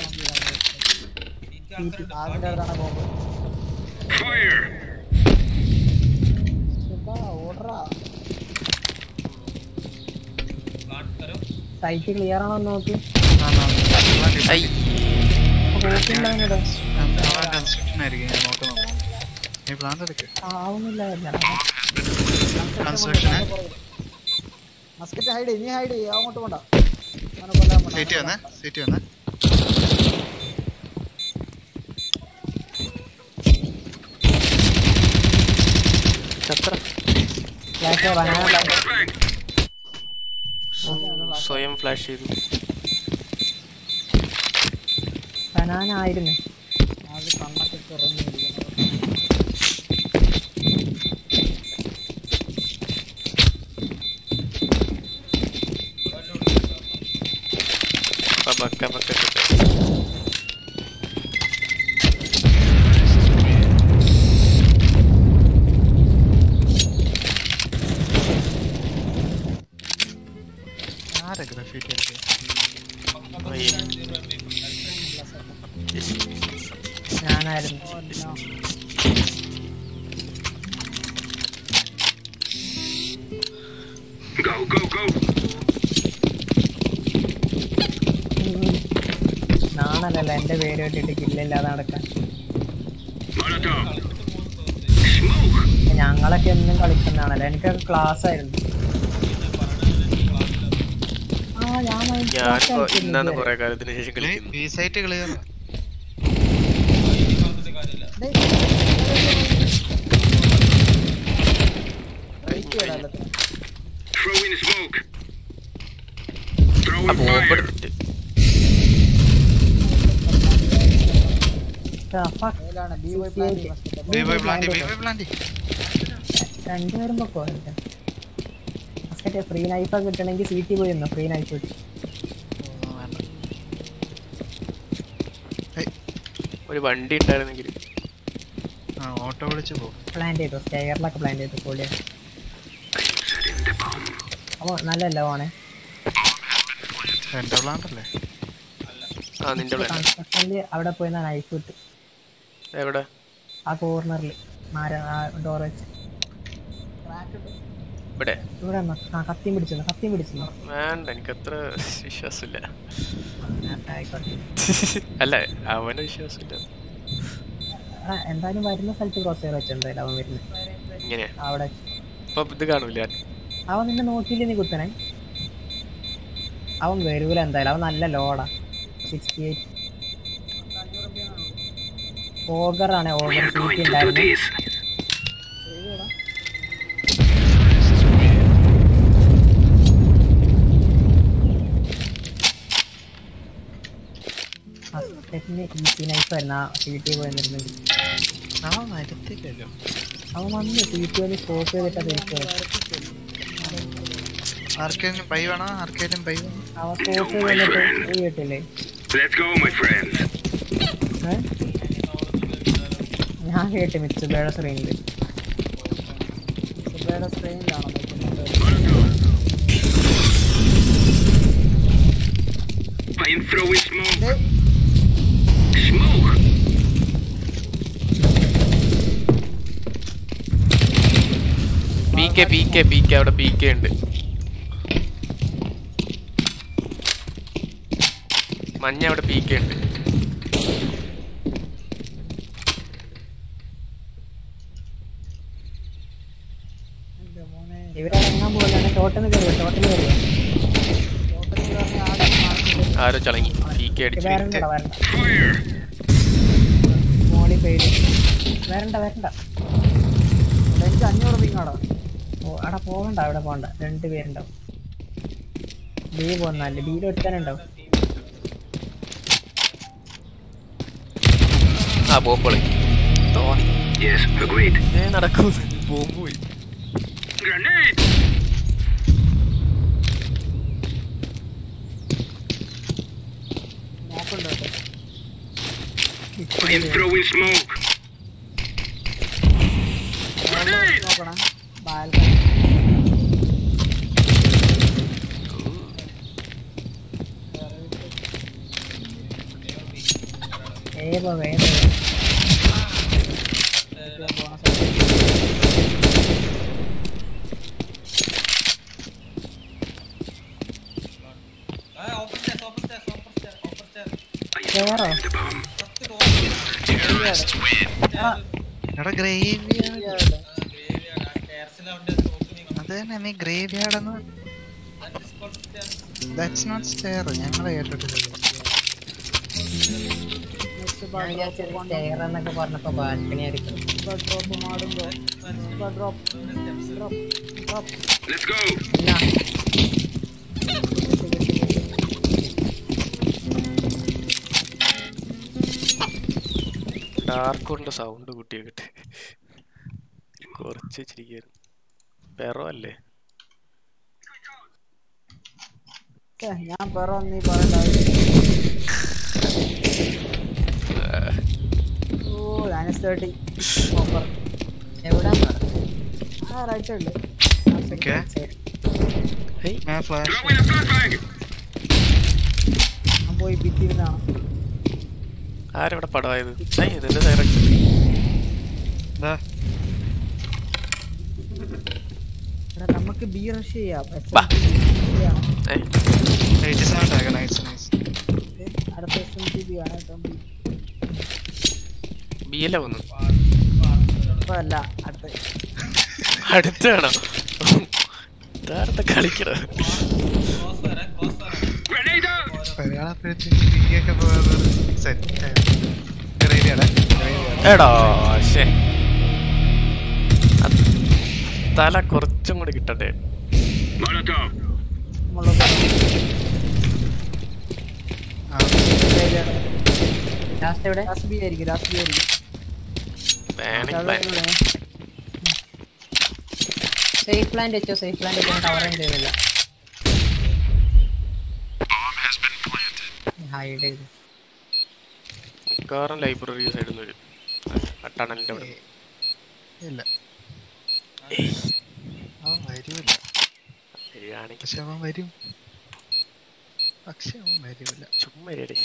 ആദ്യത്തെ അടുത്താണ് പോകുമ്പോൾ Fire. ഓർഡറാ സൈറ്റ് ക്ലിയർ ആണോ എന്ന് നോക്കി ഐ കൺസ്ട്രക്ഷൻ ആയിരിക്കും ഞാൻ നോക്കുന്നത് നീ പ്ലാൻ എടുക്ക് ആവുന്നില്ല കൺസ്ട്രക്ഷന് മസ്കറ്റ് ഹൈഡ് നീ ഹൈഡ് ചെയ്യ അങ്ങോട്ട് പോണ്ട അവനെ കൊല്ലാൻ പോണ്ട. സീറ്റി വന്നേ സീറ്റി വന്നേ ചത്ര ഫ്ലാഷ് ബനാന Bang. സ്വയം ഫ്ലാഷ് ചെയ്തു ബനാന ആയിരുന്നു അത് കണ്ണൊക്കെ ചെറിഞ്ഞിരിക്കുന്നു ബക്ക ബക്ക ആരാ ഗ്രാഫിറ്റി ഒക്കെ ഞാനായിരുന്നു Go, go, go. നാണല്ലല്ലോ എന്റെ പേര് കേട്ടിട്ട് കില്ലില്ലാതെ നടക്കാൻ ഞങ്ങളൊക്കെ എന്നും കളിക്കുന്നതാണല്ലോ എനിക്കൊക്കെ ക്ലാസ് ആയിരുന്നു ആ ഞാൻ Minecraft ഞാനിപ്പോ കളിക്കുന്നു ഇന്നാണ് ഇതുവരെ. കുറെ കാലത്തിന് ശേഷം കളിക്കുന്നു ഈ സൈറ്റ് ക്ലിയർ Throwing smoke. ആ Throwing ബോംബ് fire. എടുത്തിട്ട് ആ, fuck. ഏതാണ്? BY 68. planting first. B bye BY പ്ലാന്റി ബി planting. ബൈ പ്ലാന്റി രണ്ടുപേരും പൊക്കോ ഫസ്റ്റ് ഫ്രീ നൈഫ് കിട്ടണമെങ്കിൽ സീറ്റി പോയി നിന്നോ ഫ്രീ നൈഫ് കിട്ടി ഒരു വണ്ടി ഉണ്ടായിരുന്നെങ്കിൽ ആ ഓട്ടോ വിളിച്ച് പോകും പ്ലാൻ ചെയ്തു സ്റ്റെയറിലൊക്കെ പ്ലാൻ ചെയ്തു പൊളിയ അപ്പോൾ നല്ലല്ല ഓണേ എന്റെ പ്ലാന്റ് അല്ലേ ആ നിന്റെ പ്ലാൻ കൺസ്ട്രക്ഷനിൽ അവിടെ പോയി നൈഫ് കിട്ടും എവിടെ ആ കോർണറിൽ മാര ആ ഡോർ വെച്ച് ഇവിടെ ഇവിടെ വന്നോ ആ കത്തിയും പിടിച്ചു കത്തിയും പിടിച്ചു വേണ്ട എനിക്ക് അത്ര വിശ്വാസമില്ല ആയിക്കോട്ടെ അല്ല അവന് വിശ്വാസമില്ല ആ എന്തായാലും വരുന്ന സ്ഥലത്ത് ക്രോസ് ചെയ്യാൻ വെച്ചിട്ടുണ്ടായില്ല അവൻ വരുന്നത് ഇങ്ങനെയാ അവിടെ അപ്പൊ ഇത് കാണൂല അവൻ നിന്നെ നോക്കിയില്ല നീ കുത്തനെ അവൻ വരൂല എന്തായാലും അവൻ നല്ല ലോഡാ സിക്സ്റ്റി എയ്റ്റ് ഓഗറാണ് ഓഗർ സീറ്റ് ഉണ്ടായിരുന്നു ഫസ്റ്റത്തിന് ഈസി നൈഫ് ആയിരുന്നു ആ സീറ്റ് പോയി നിന്നിരുന്നെങ്കിൽ ആ നിരത്തില്ലല്ലോ അവൻ വന്ന് സീറ്റ് വന്ന് സ്കോപ്പ് ചെയ്തിട്ട് അത് ഇരിക്കുവാ. ആർക്കേലും പൈ വേണോ ആർക്കേലും പൈ വേണോ അവൻ സ്കോപ്പ് ചെയ്ത് വന്നിട്ട് നീ കേട്ടില്ലേ Let's go, my friends. ഏ? ഞാൻ കേട്ട് മിച്ചുബയുടെ സ്ക്രീനിൽ സുബയുടെ സ്ക്രീനിലാണോ I am throwing smoke. Smoke. P K P K P K അവിടെ പി കെ ഉണ്ട് മഞ്ഞ അവിടെ പി കെ ഉണ്ട് ഇവരിറങ്ങാൻ പോകലാണ് ഷോട്ടിന് കയറിയോ ഷോട്ടിന് കയറിയോ ആരോ ചളങ്ങി പി കെ അടിച്ചു വരണ്ട വരണ്ട മോളി പേര് വരണ്ട വരണ്ട എനിക്ക് അഞ്ഞൂറ് പിങ്ങാടാ ഓ അവിടെ പോകണ്ട അവിടെ പോകണ്ട രണ്ട് പേരുണ്ടാവും ബി പോന്നല്ലേ ബിയിൽ എടുക്കാനുണ്ടാവും ആ ബോംബുകൾ Yes, agreed. ഏ നടക്കൂ ബോംബ് പോയി Grenade. നോക്കണ്ട I am throwing smoke. നോക്കണേ ബാൽക്കണി ഏതോ വേദോ കേറോ എടാ ഗ്രേവി അത് തന്നെ നീ ഗ്രേവി യാർഡെന്ന് ദാറ്റ്സ് നോട്ട് സ്റ്റെയർ ഞങ്ങളെ കേട്ടിട്ടില്ലല്ലോ ഞാൻ വിചാരിച്ചത് സ്റ്റെയർ എന്നൊക്കെ പറഞ്ഞപ്പോ ബാൽക്കണി ആയിരിക്കും ഡ്രോപ്പ് മാടുമ്പോ drop drop drop Let's go. ഡാർക്കുണ്ട് സൗണ്ട് കുട്ടിയൊക്കെ കുറച്ച് വെച്ചിരിക്കുന്നു പെറോ അല്ലേ ഛെ, ഞാൻ പറ നീ പറയണ്ട ആവശ്യമില്ല. ഓ മൈനസ് തേർട്ടി ഓഫർ എവിടെ ആ റൈറ്റ് സൈഡില് ഹേയ് ഞാൻ ഫ്ലാഷ് ഞാൻ പോയി ഭിത്തിയിലാണ് ആരവിടെ പടമായത് ഏയ് ഇതിന്റെ ഡയറക്ഷൻ എടാ നമുക്ക് ബി റഷ് ചെയ്യാം വാ. ചെയ്യാം. ഏയ് eighty seven tag nice nice ഏ, അടുത്ത എസ് എം ടി ബി ആണ് കേട്ടോ ബി ബി എല്ലാം വന്നു ഇപ്പൊ അല്ല അടുത്ത അടുത്താണോ ഇതാരത്തെ കളിക്കണ ഒരാളപ്പോഴത്തേക്ക് ബിയൊക്കെ പോയത് സെറ്റ് ഗ്രേവിയാണ് എടാ ശേ അത് തല കുറച്ചും കൂടി കിട്ടട്ടെ ലാസ്റ്റ് എവിടെ ലാസ്റ്റ് ബി ആയിരിക്കും ലാസ്റ്റ് ബി ആയിരിക്കും പാനിക് പ്ലാൻ സേഫ് പ്ലാന്റ് വെച്ചോ സേഫ് പ്ലാന്റ് വെച്ചോ ടവർ ചെയ്യുന്നില്ല ഹൈഡ് ചെയ്തു മിക്കവാറും ലൈബ്രറി സൈഡിൽ നിന്ന് വരും ആ ടണലിന്റെ അവിടെ ഇല്ല അവൻ വരൂല വരികയാണെങ്കിൽ പക്ഷെ അവൻ വരും പക്ഷെ അവൻ വരൂല ചുമ്മാ ഇരിയടി.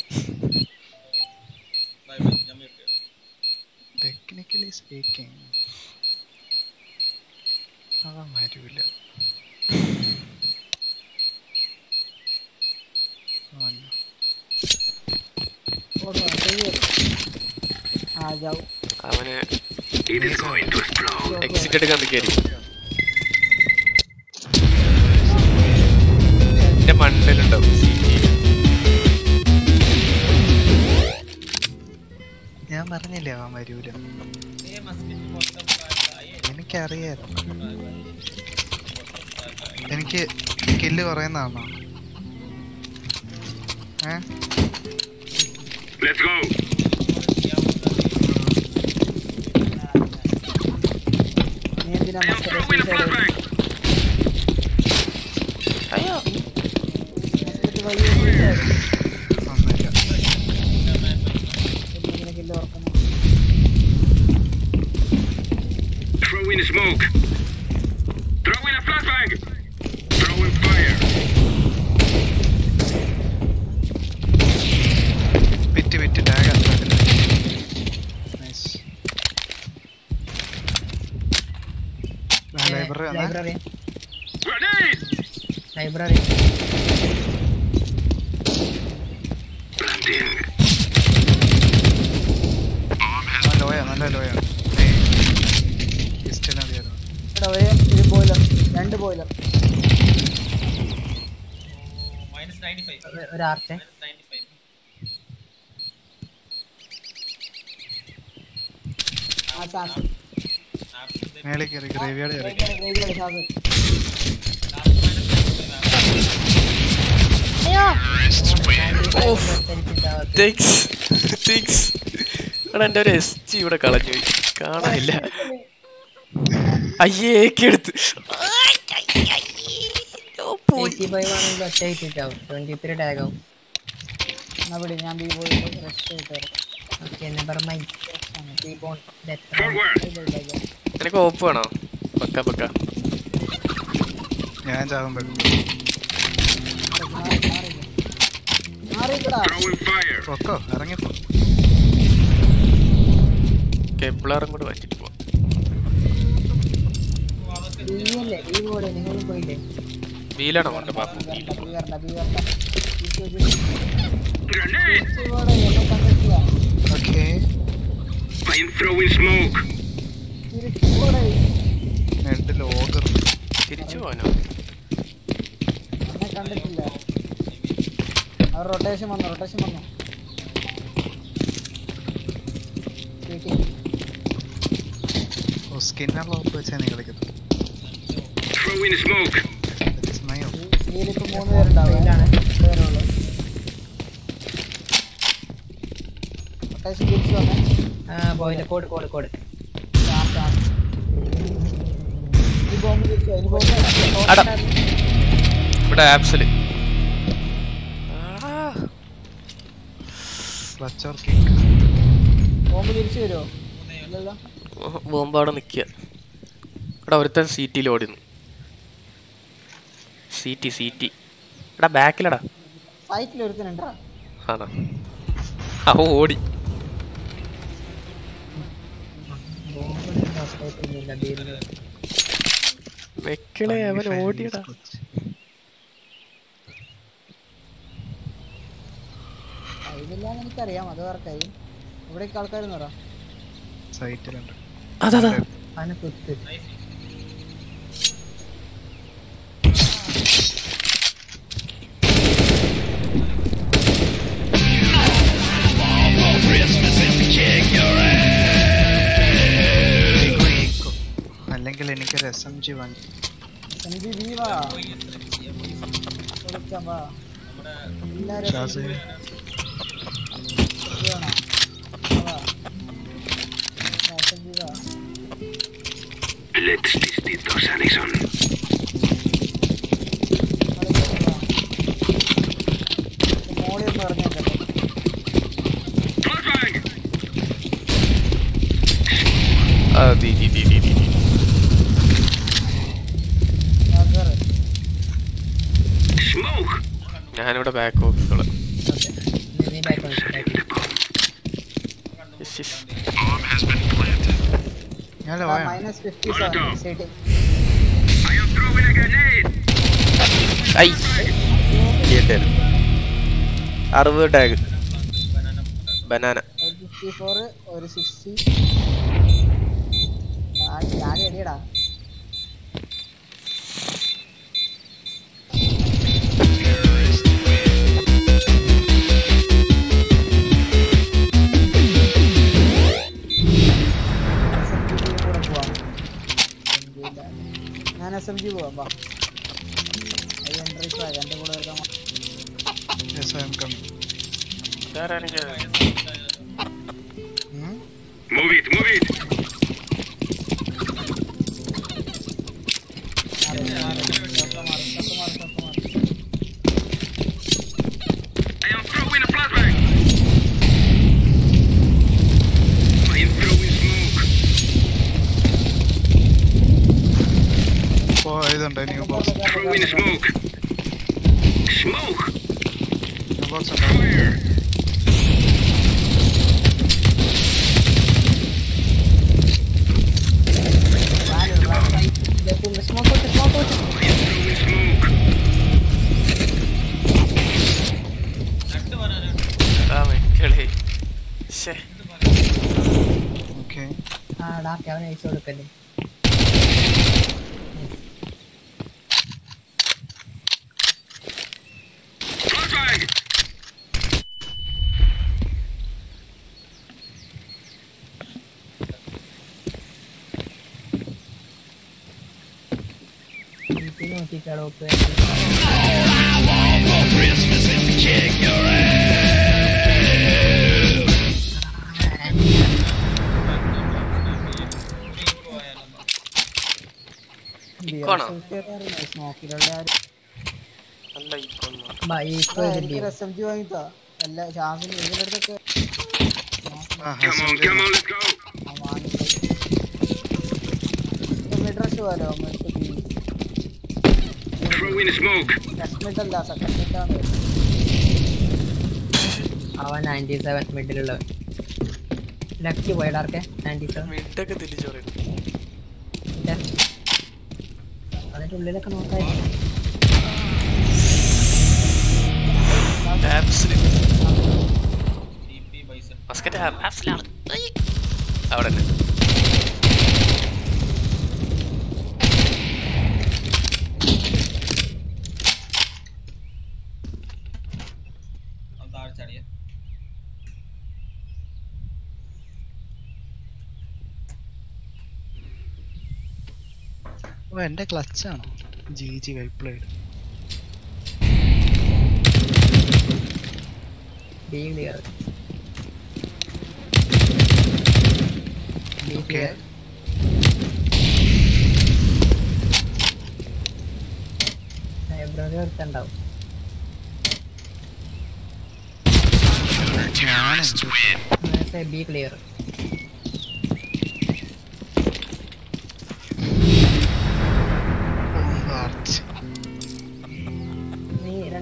ടെക്നിക്കലി സ്പീക്കിംഗ് അവൻ വരൂല അവൻ ഓടുവാ, ശരിയല്ലേ? ആ ജാവും അവന് It is going to explode. Exit എടുക്കാൻ നിൽക്കായിരിക്കും എന്റെ മണ്ടലുണ്ടാവും ഞാൻ പറഞ്ഞില്ലേ അവൻ വരൂല എനിക്കറിയായിരുന്നു എനിക്ക് കില്ല് കുറയുന്നതാണോ ഏ Let's go. നീ എന്തിനാ മസ്കറ്റ് സൂയിസൈഡ് അയ്യോ മസ്കറ്റ് വഴി സൂയിസൈഡ് ഒന്നുമില്ല ഇങ്ങനെ കില്ല് ഓർക്കുന്നു Throw in smoke. Throw in a flashbang. Throw in fire. Pit pit tag nice library വന്നേ ലൈബ്രറി Grenade. Library Planting. ലോയ നല്ല ലോയ ഈസ്റ്റിന് അറിയാലോ എടാ ഒരു ഒരു ബോയിലർ രണ്ട് ബോയിലർ മൈനസ് നയൻറ്റി ഫൈവ് ഒരു ആർച്ചെ നയൻറ്റി ഫൈവ് ആ ചാൻസ് മേളിൽ കയറി ഗ്രേവിയാട് കയറി ഗ്രേവിയാണ് ചാൻസ് തിങ്സ് തിങ്സ് എടാ എൻ്റെ ഒരു എസ് ജി ഇവിടെ കളഞ്ഞു പോയി കാണാനില്ല അയ്യേക്ക് എടുത്ത് എയ്റ്റി ഫൈവ് ആണെങ്കിൽ ഒറ്റ ഹിറ്റാവും ട്വന്റി ത്രീ ടാഗ് ആവും എന്നാ പിടി ഞാൻ ബി ബോയിൽ റെസ്റ്റ് ചെയ്ത് തരാം ഓക്കെ നെവർ മൈൻഡ് നിനക്ക് ഓപ്പ് വേണോ പക്ക പക്ക ഞാൻ ചാകുമ്പോൾ മാറിക്കടാ Throw in fire. പൊക്കോ ഇറങ്ങിപ്പോ കെബ്ലറും കൂടെ വച്ചിട്ട് പോവാം നീയല്ലേ ഈ ബോർഡ് നിങ്ങളും പോയില്ലേ ബിയിലാണോ കൊണ്ട് പാപ്പ ബി വരണ്ട ബി വരണ്ട തിരിച്ച് വെച്ച് Grenade. തിരിച്ച് പോടെ, എന്നെ കണ്ടിട്ടില്ല ഓക്കേ I'm throwing smoke. തിരിച്ച് പോടെ. രണ്ട് ലോഗർ തിരിച്ചു പോവാനോ എന്നെ കണ്ടിട്ടില്ല അവർ റൊട്ടേഷൻ വന്നു റൊട്ടേഷൻ വന്നു Waiting. ഓ സ്കിന്നുള്ള ഓപ്പ് വെച്ചാ നീ കളിക്കുന്നത് Throw in smoke. That is my op. ഇതിലിപ്പോ മൂന്ന് പേരുണ്ടാവും പേരുള്ളൂ റൊട്ടേഷൻ തിരിച്ചു വന്നേ ആ ബോയില് code code code charge charge ഈ ബോംബ് തിരിച്ചു ഇനി ബോംബ് അടാ. ഇവിടെ ആപ്സില് ക്ലച്ച് ഓർ കിക്ക് ബോംബ് തിരിച്ചു വരുമോ ഇല്ലല്ലോ ബോംബ് അവിടെ നിൽക്കുക ഇവിടെ ഒരുത്തൻ സീറ്റിൽ ഓടുന്നു സി ടി സി ടി എടാ ബാക്കിലടാ സൈറ്റിൽ ഒരുത്തനുണ്ടാ ആണോ അവൻ ഓടി വെക്കിളെ അവൻ ഓടിയടാ അതിലില്ലാന്ന് എനിക്കറിയാം അത് വേറെ കാര്യം ഇവിടേക്ക് ആൾക്കാരെന്ന് പറ സൈറ്റിലുണ്ട് അതാ അവനെ കുത്ത് അല്ലെങ്കിൽ എനിക്കൊരു എസ് എം ജി വാങ്ങി സഞ്ജി ബി വാ കൊടുക്കാം വാ എല്ലാരും ഷാസി. SMG വേണോ? വാ. വാ, SMG വാ. Let's test it, Dos Allison. മോളി ഒന്ന് ഇറങ്ങിയേക്കട്ടെ ആ ദീ ദീ ദീ ദീ ദീ ദീ. ആ, കേറ്. Smoke! ഞാനിവിടെ ബാക്ക് ഓഫീസുള്ള നീ back Bomb has been planted. ഞാൻ ആ, minus 57 setting. I am throwing a grenade! ഐ കേട്ടായിരുന്നു അറുപത് ടാഗ് ബനാന ഒരു 54 ഒരു 60 ആടി ആടി അടിയടാ SMG കൂടെ പോവാം. SMG യില്ല. ഞാൻ എസ് എം ജി പോവാം വാ ഐ എൻട്രി ഫ്ലാഗ് എൻ്റെ കൂടെ എടുക്കാൻ yes I am coming Move it, move it! I am throwing a flashbang! I am throwing smoke! ഇപ്പോൾ ഇതുണ്ട് new box Throwing smoke! Smoke! New box ഉണ്ട് Fire! Smoke out smoke out ആ വെക്കിളെ ശ്ശേ okay ആ ഡാർക്ക് അവനെ അയച്ചു കൊടുക്കല്ലേ Flashbang! വീട്ടിൽ നോക്കിക്കാടോ ഇക്കോണോ സ്മോക്കിലുള്ള ആരും അല്ല ഇക്കൊന്നും ബൈക്ക് എനിക്ക് എസ് എം ജി വാങ്ങിത്താ എല്ലാ ഷാഫിന് ഇതിൻ്റെ അടുത്തൊക്കെ Come on, come on, let's go! Mid rush പോലോ mid B Throwing smoke! First mid അല്ല സെക്കൻഡ് മിഡാണ് അവൻ നയൻറ്റി സെവൻ മിഡിലുള്ള ലെഫ്റ്റ് പോയ ഡാർക്ക് നയൻറ്റി സെവൻ മിഡൊക്കെ തിരിച്ചു പറയും അതിന്റെ ഉള്ളിലൊക്കെ നോക്കായി ആപ്സില് മസ്കറ്റ് ആപ്സിലാണ് അവിടെ തന്നെ താഴെ ചാടിയ ഓ എന്റെ ക്ലച്ചാണോ ജി ജി വൈപ്ലേഡ് B clear B okay clear library എടുത്തുണ്ടാവും ബി ക്ലിയർ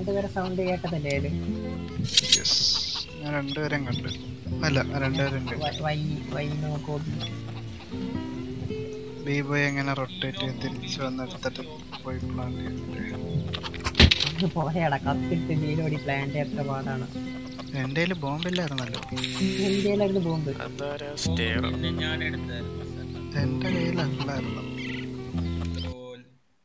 രണ്ടുപേരെ സൗണ്ട് കേട്ടതല്ലേ ഇത് യെസ് ഞാൻ രണ്ടുപേരും കണ്ട് അല്ല രണ്ടുപേരും ഉണ്ട് വൈ- വൈ വൈ നോക്കോ ബി ബോയ് എങ്ങനെ റൊട്ടേറ്റ് ചെയ്ത് തിരിച്ചു വന്നെടുത്തിട്ട് പോയി പ്ലാൻ ചെയ്തിട്ട് അത് പോയാടാ കത്തിട്ട് ജീലോടി പ്ലാന്റ് എത്ര പാടാണ് എൻ്റെ കയ്യിൽ ബോംബില്ലായിരുന്നല്ലോ ഇന്ത്യയിലായിരുന്നു ബോംബ് അതാരാ സ്റ്റെയർ പിന്നെ ഞാൻ എടുത്തായിരുന്നു എൻ്റെ കയ്യിലല്ലായിരുന്നു ഓൽ.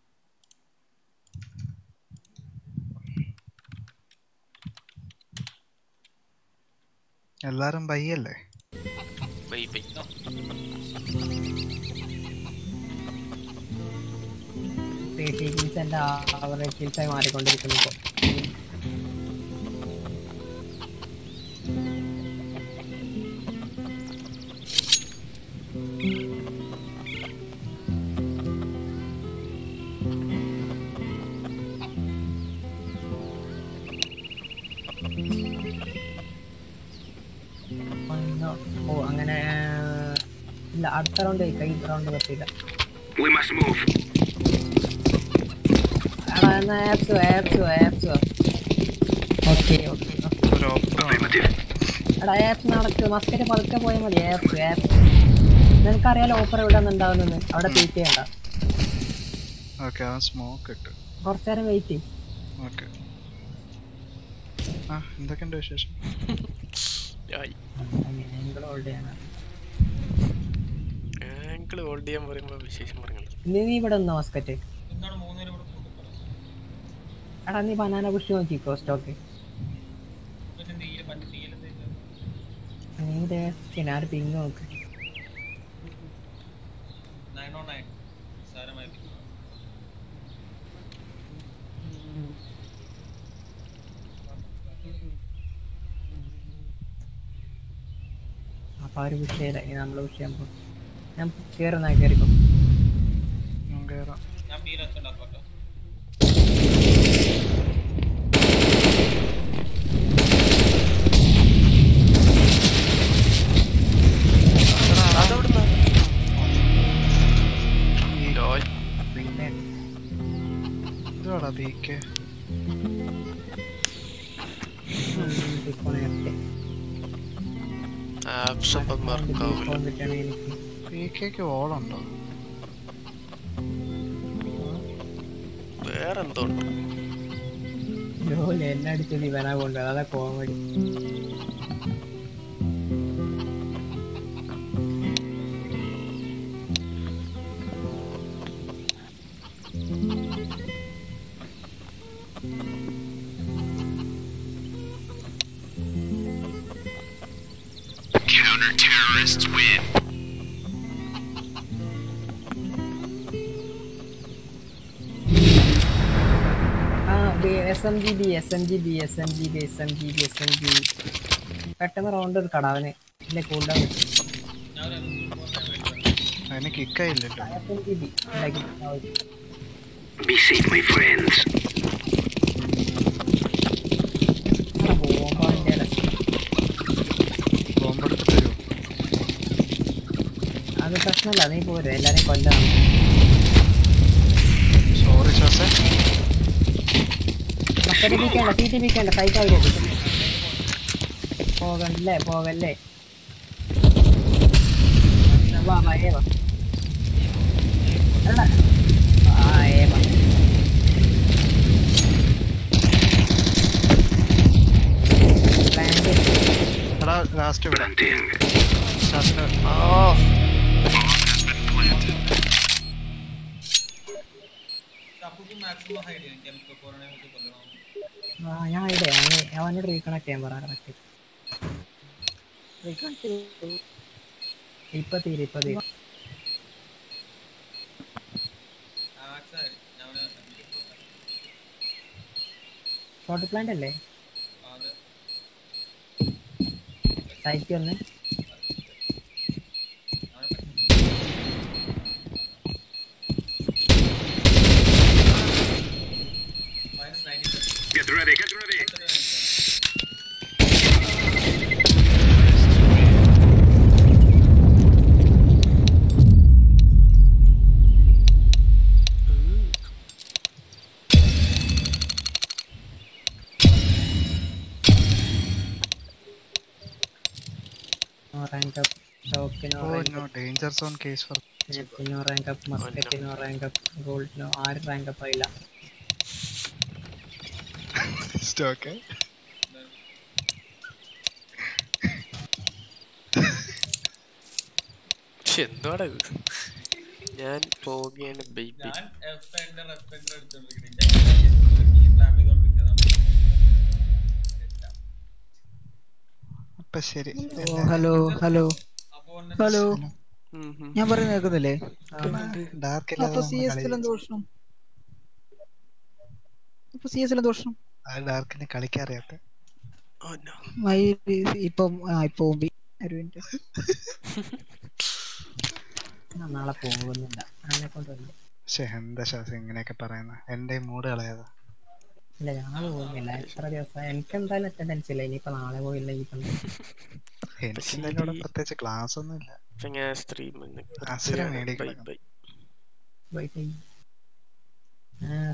എല്ലാരും ബയ്യല്ലേ ബൈ ബൈ തേർട്ടി കിൽസ് എന്റെ ആവറേജ് കിൽസ് ആയി മാറിക്കൊണ്ടിരിക്കുന്നു ഇപ്പൊ ഒന്ന് ഓ അങ്ങനെ ആ, ഇല്ല അടുത്ത റൗണ്ട് കഴിക്കാം ഈ റൗണ്ട് പറ്റില്ല We must move. എടാ എന്നാ ops ops ops okay okay ഒരു ഓപ്പറ എടാ ആപ്സ് നടക്ക് മസ്കറ്റ് പതുക്കെ പോയാൽ മതി ആപ്സ് ആപ്സ് നിനക്കറിയാലോ ഓഫർ എവിടെ നിന്നുണ്ടാവുന്നത് അവിടെ വെയിറ്റ് ചെയ്യണ്ട ഓക്കെ അവൻ സ്മോക്ക് ഇട്ട് കുറച്ചു നേരം വെയിറ്റ് ചെയ്യും ഓക്കെ ആ എന്തൊക്കെയുണ്ട് വിശേഷം ആയി ആംഗിൾ ഹോൾഡ് ചെയ്യാനാ ആങ്കിൾ ഹോൾഡ് ചെയ്യാൻ പറയുമ്പോ വിശേഷം പറഞ്ഞു ഇനി നീ ഇവിടെ നിന്നോ മസ്കറ്റ് എന്താണ് മൂന്നുപേരും ഇവിടെ കൂട്ടിപ്പറ എടാ നീ ബനാന പുഷ് നോക്കിക്കോ സ്റ്റോക്ക് മറ്റേ തീയിൽ പണ്ട് തീയിലെന്തേലും നീ ദേ ഞാൻ പിങ് നോക്ക് നയൻ ഓൺ നയൻ സാരമായി അപ്പൊ അവര് പുഷ് ചെയ്ത ഇനി നമ്മള് പുഷ് ചെയ്യാൻ പോകും ഞാൻ കേറുന്ന കേറിക്കോ ഞാൻ കയറാം ഞാൻ ബീൽ വെച്ചുണ്ടാക്കോട്ടോ അതെവിടുന്നാ പിന്നെ ഇതാടാ ബി കെ ആപ്സ് അപ്പം വർക്കാവില്ല എനിക്ക് ബി കെക്ക് വോളുണ്ടോ വേറെന്തോ ഉണ്ട് ജോലി എന്നെ അടിച്ചത് ഇവനാ കൊണ്ട് അതാ കോമഡി Counter-terrorists win. ആ S M G B S M G B S M G B S M G B S M G പെട്ടെന്ന് റൗണ്ട് എടുക്കടാ അവന് ഇല്ലേ കൂൾ ഡൗൺ ഞാൻ ഒരു M4 മേടിച്ചു. അതിന് കിക്കായില്ലല്ലോ S M G B Be safe, my friends. ബോംബെടുത്തിട്ട് വരൂ അത് പ്രശ്നമല്ല നീ പോരും എല്ലാരെയും കൊല്ലണം സോറി ശ്വാസേ മസ്കരിപ്പിക്കേണ്ട സി ടി പിക്കേണ്ട സൈറ്റ് അവിടെ പോകണ്ടല്ലേ പോകല്ലേ വാ വാ ഏ വാ അല്ല ആ ഏ വാ എടാ ലാസ്റ്റ് ഇവിടെ ശ്വാസിന് അപ്പുക്ക് മാക്സിമം ഹൈഡ് ചെയ്യും എനിക്ക് M4 നെ വെച്ച് കൊല്ലണം ആ ഞാൻ ഇവിടെ അവന് അവനോട് റീകണക്ട് ചെയ്യാൻ പറ കറക്റ്റ് ഇപ്പൊ തീരെ ഇപ്പൊ തീരെ ആക്സ് ആയി ഞാൻ ഷോർട്ട് പ്ലാന്റ് അല്ലേ അത് സൈറ്റ് ഒന്ന് minus ninety Get ready, get ready. Rank up ഷോക്കിനോ ഓ rank no danger zone case four നെറ്റിനോ റാങ്ക് അപ്പ് മസ്കറ്റിനോ റാങ്ക് അപ്പ് ഗോൾഡിനോ ആരും റാങ്ക് അപ്പ് ആയില്ല സ്റ്റോക്ക് ശ്ശെ, എന്തുവാടാ ഇത് ഞാൻ പോവുകയാണ് ബേബി ഞാൻ എഫ് എന്റെ എഫ് എന്റെ എടുത്തോണ്ടിരിക്കണേ ഈ സ്ലാം ചെയ്തോണ്ടിരിക്കുന്നത് അപ്പൊ ശരി ഓ ഹലോ ഹലോ ഹലോ ഉം, ഉം. ഞാൻ പറയുന്നത് കേൾക്കുന്നില്ലേ ഡാർക്ക് അപ്പൊ സി എസ് എന്ത് പ്രശ്നം അപ്പൊ സി എസ് എന്ത് പ്രശ്നം ആ ഡാർക്കിന് കളിക്കറിയാത്ത Oh no. മയി ഇപ്പം ആ ഇപ്പൊ ഓമ്പി ഒരു മിനിറ്റ് ഞാൻ നാളെ പോകുന്നില്ല അതിനെ കൊണ്ടല്ല പക്ഷെ എന്താ ശ്വാസം ഇങ്ങനെയൊക്കെ പറയുന്ന എന്റെ മൂഡ് കളയാതാ ഇല്ല ഞാൻ പോകുന്നില്ല എത്ര ദിവസം എനിക്ക് എന്തായാലും അറ്റൻഡൻസ് ഇല്ല ഇനിയിപ്പോ നാളെ പോയില്ല ഇനിയിപ്പോ എനിക്ക് എന്തായാലും ഇവിടെ പ്രത്യേകിച്ച് ക്ലാസ് ഒന്നും ഇല്ല അപ്പൊ ഞാൻ സ്ട്രീം അസുര മേടിക്കണം. Bye bye bye bye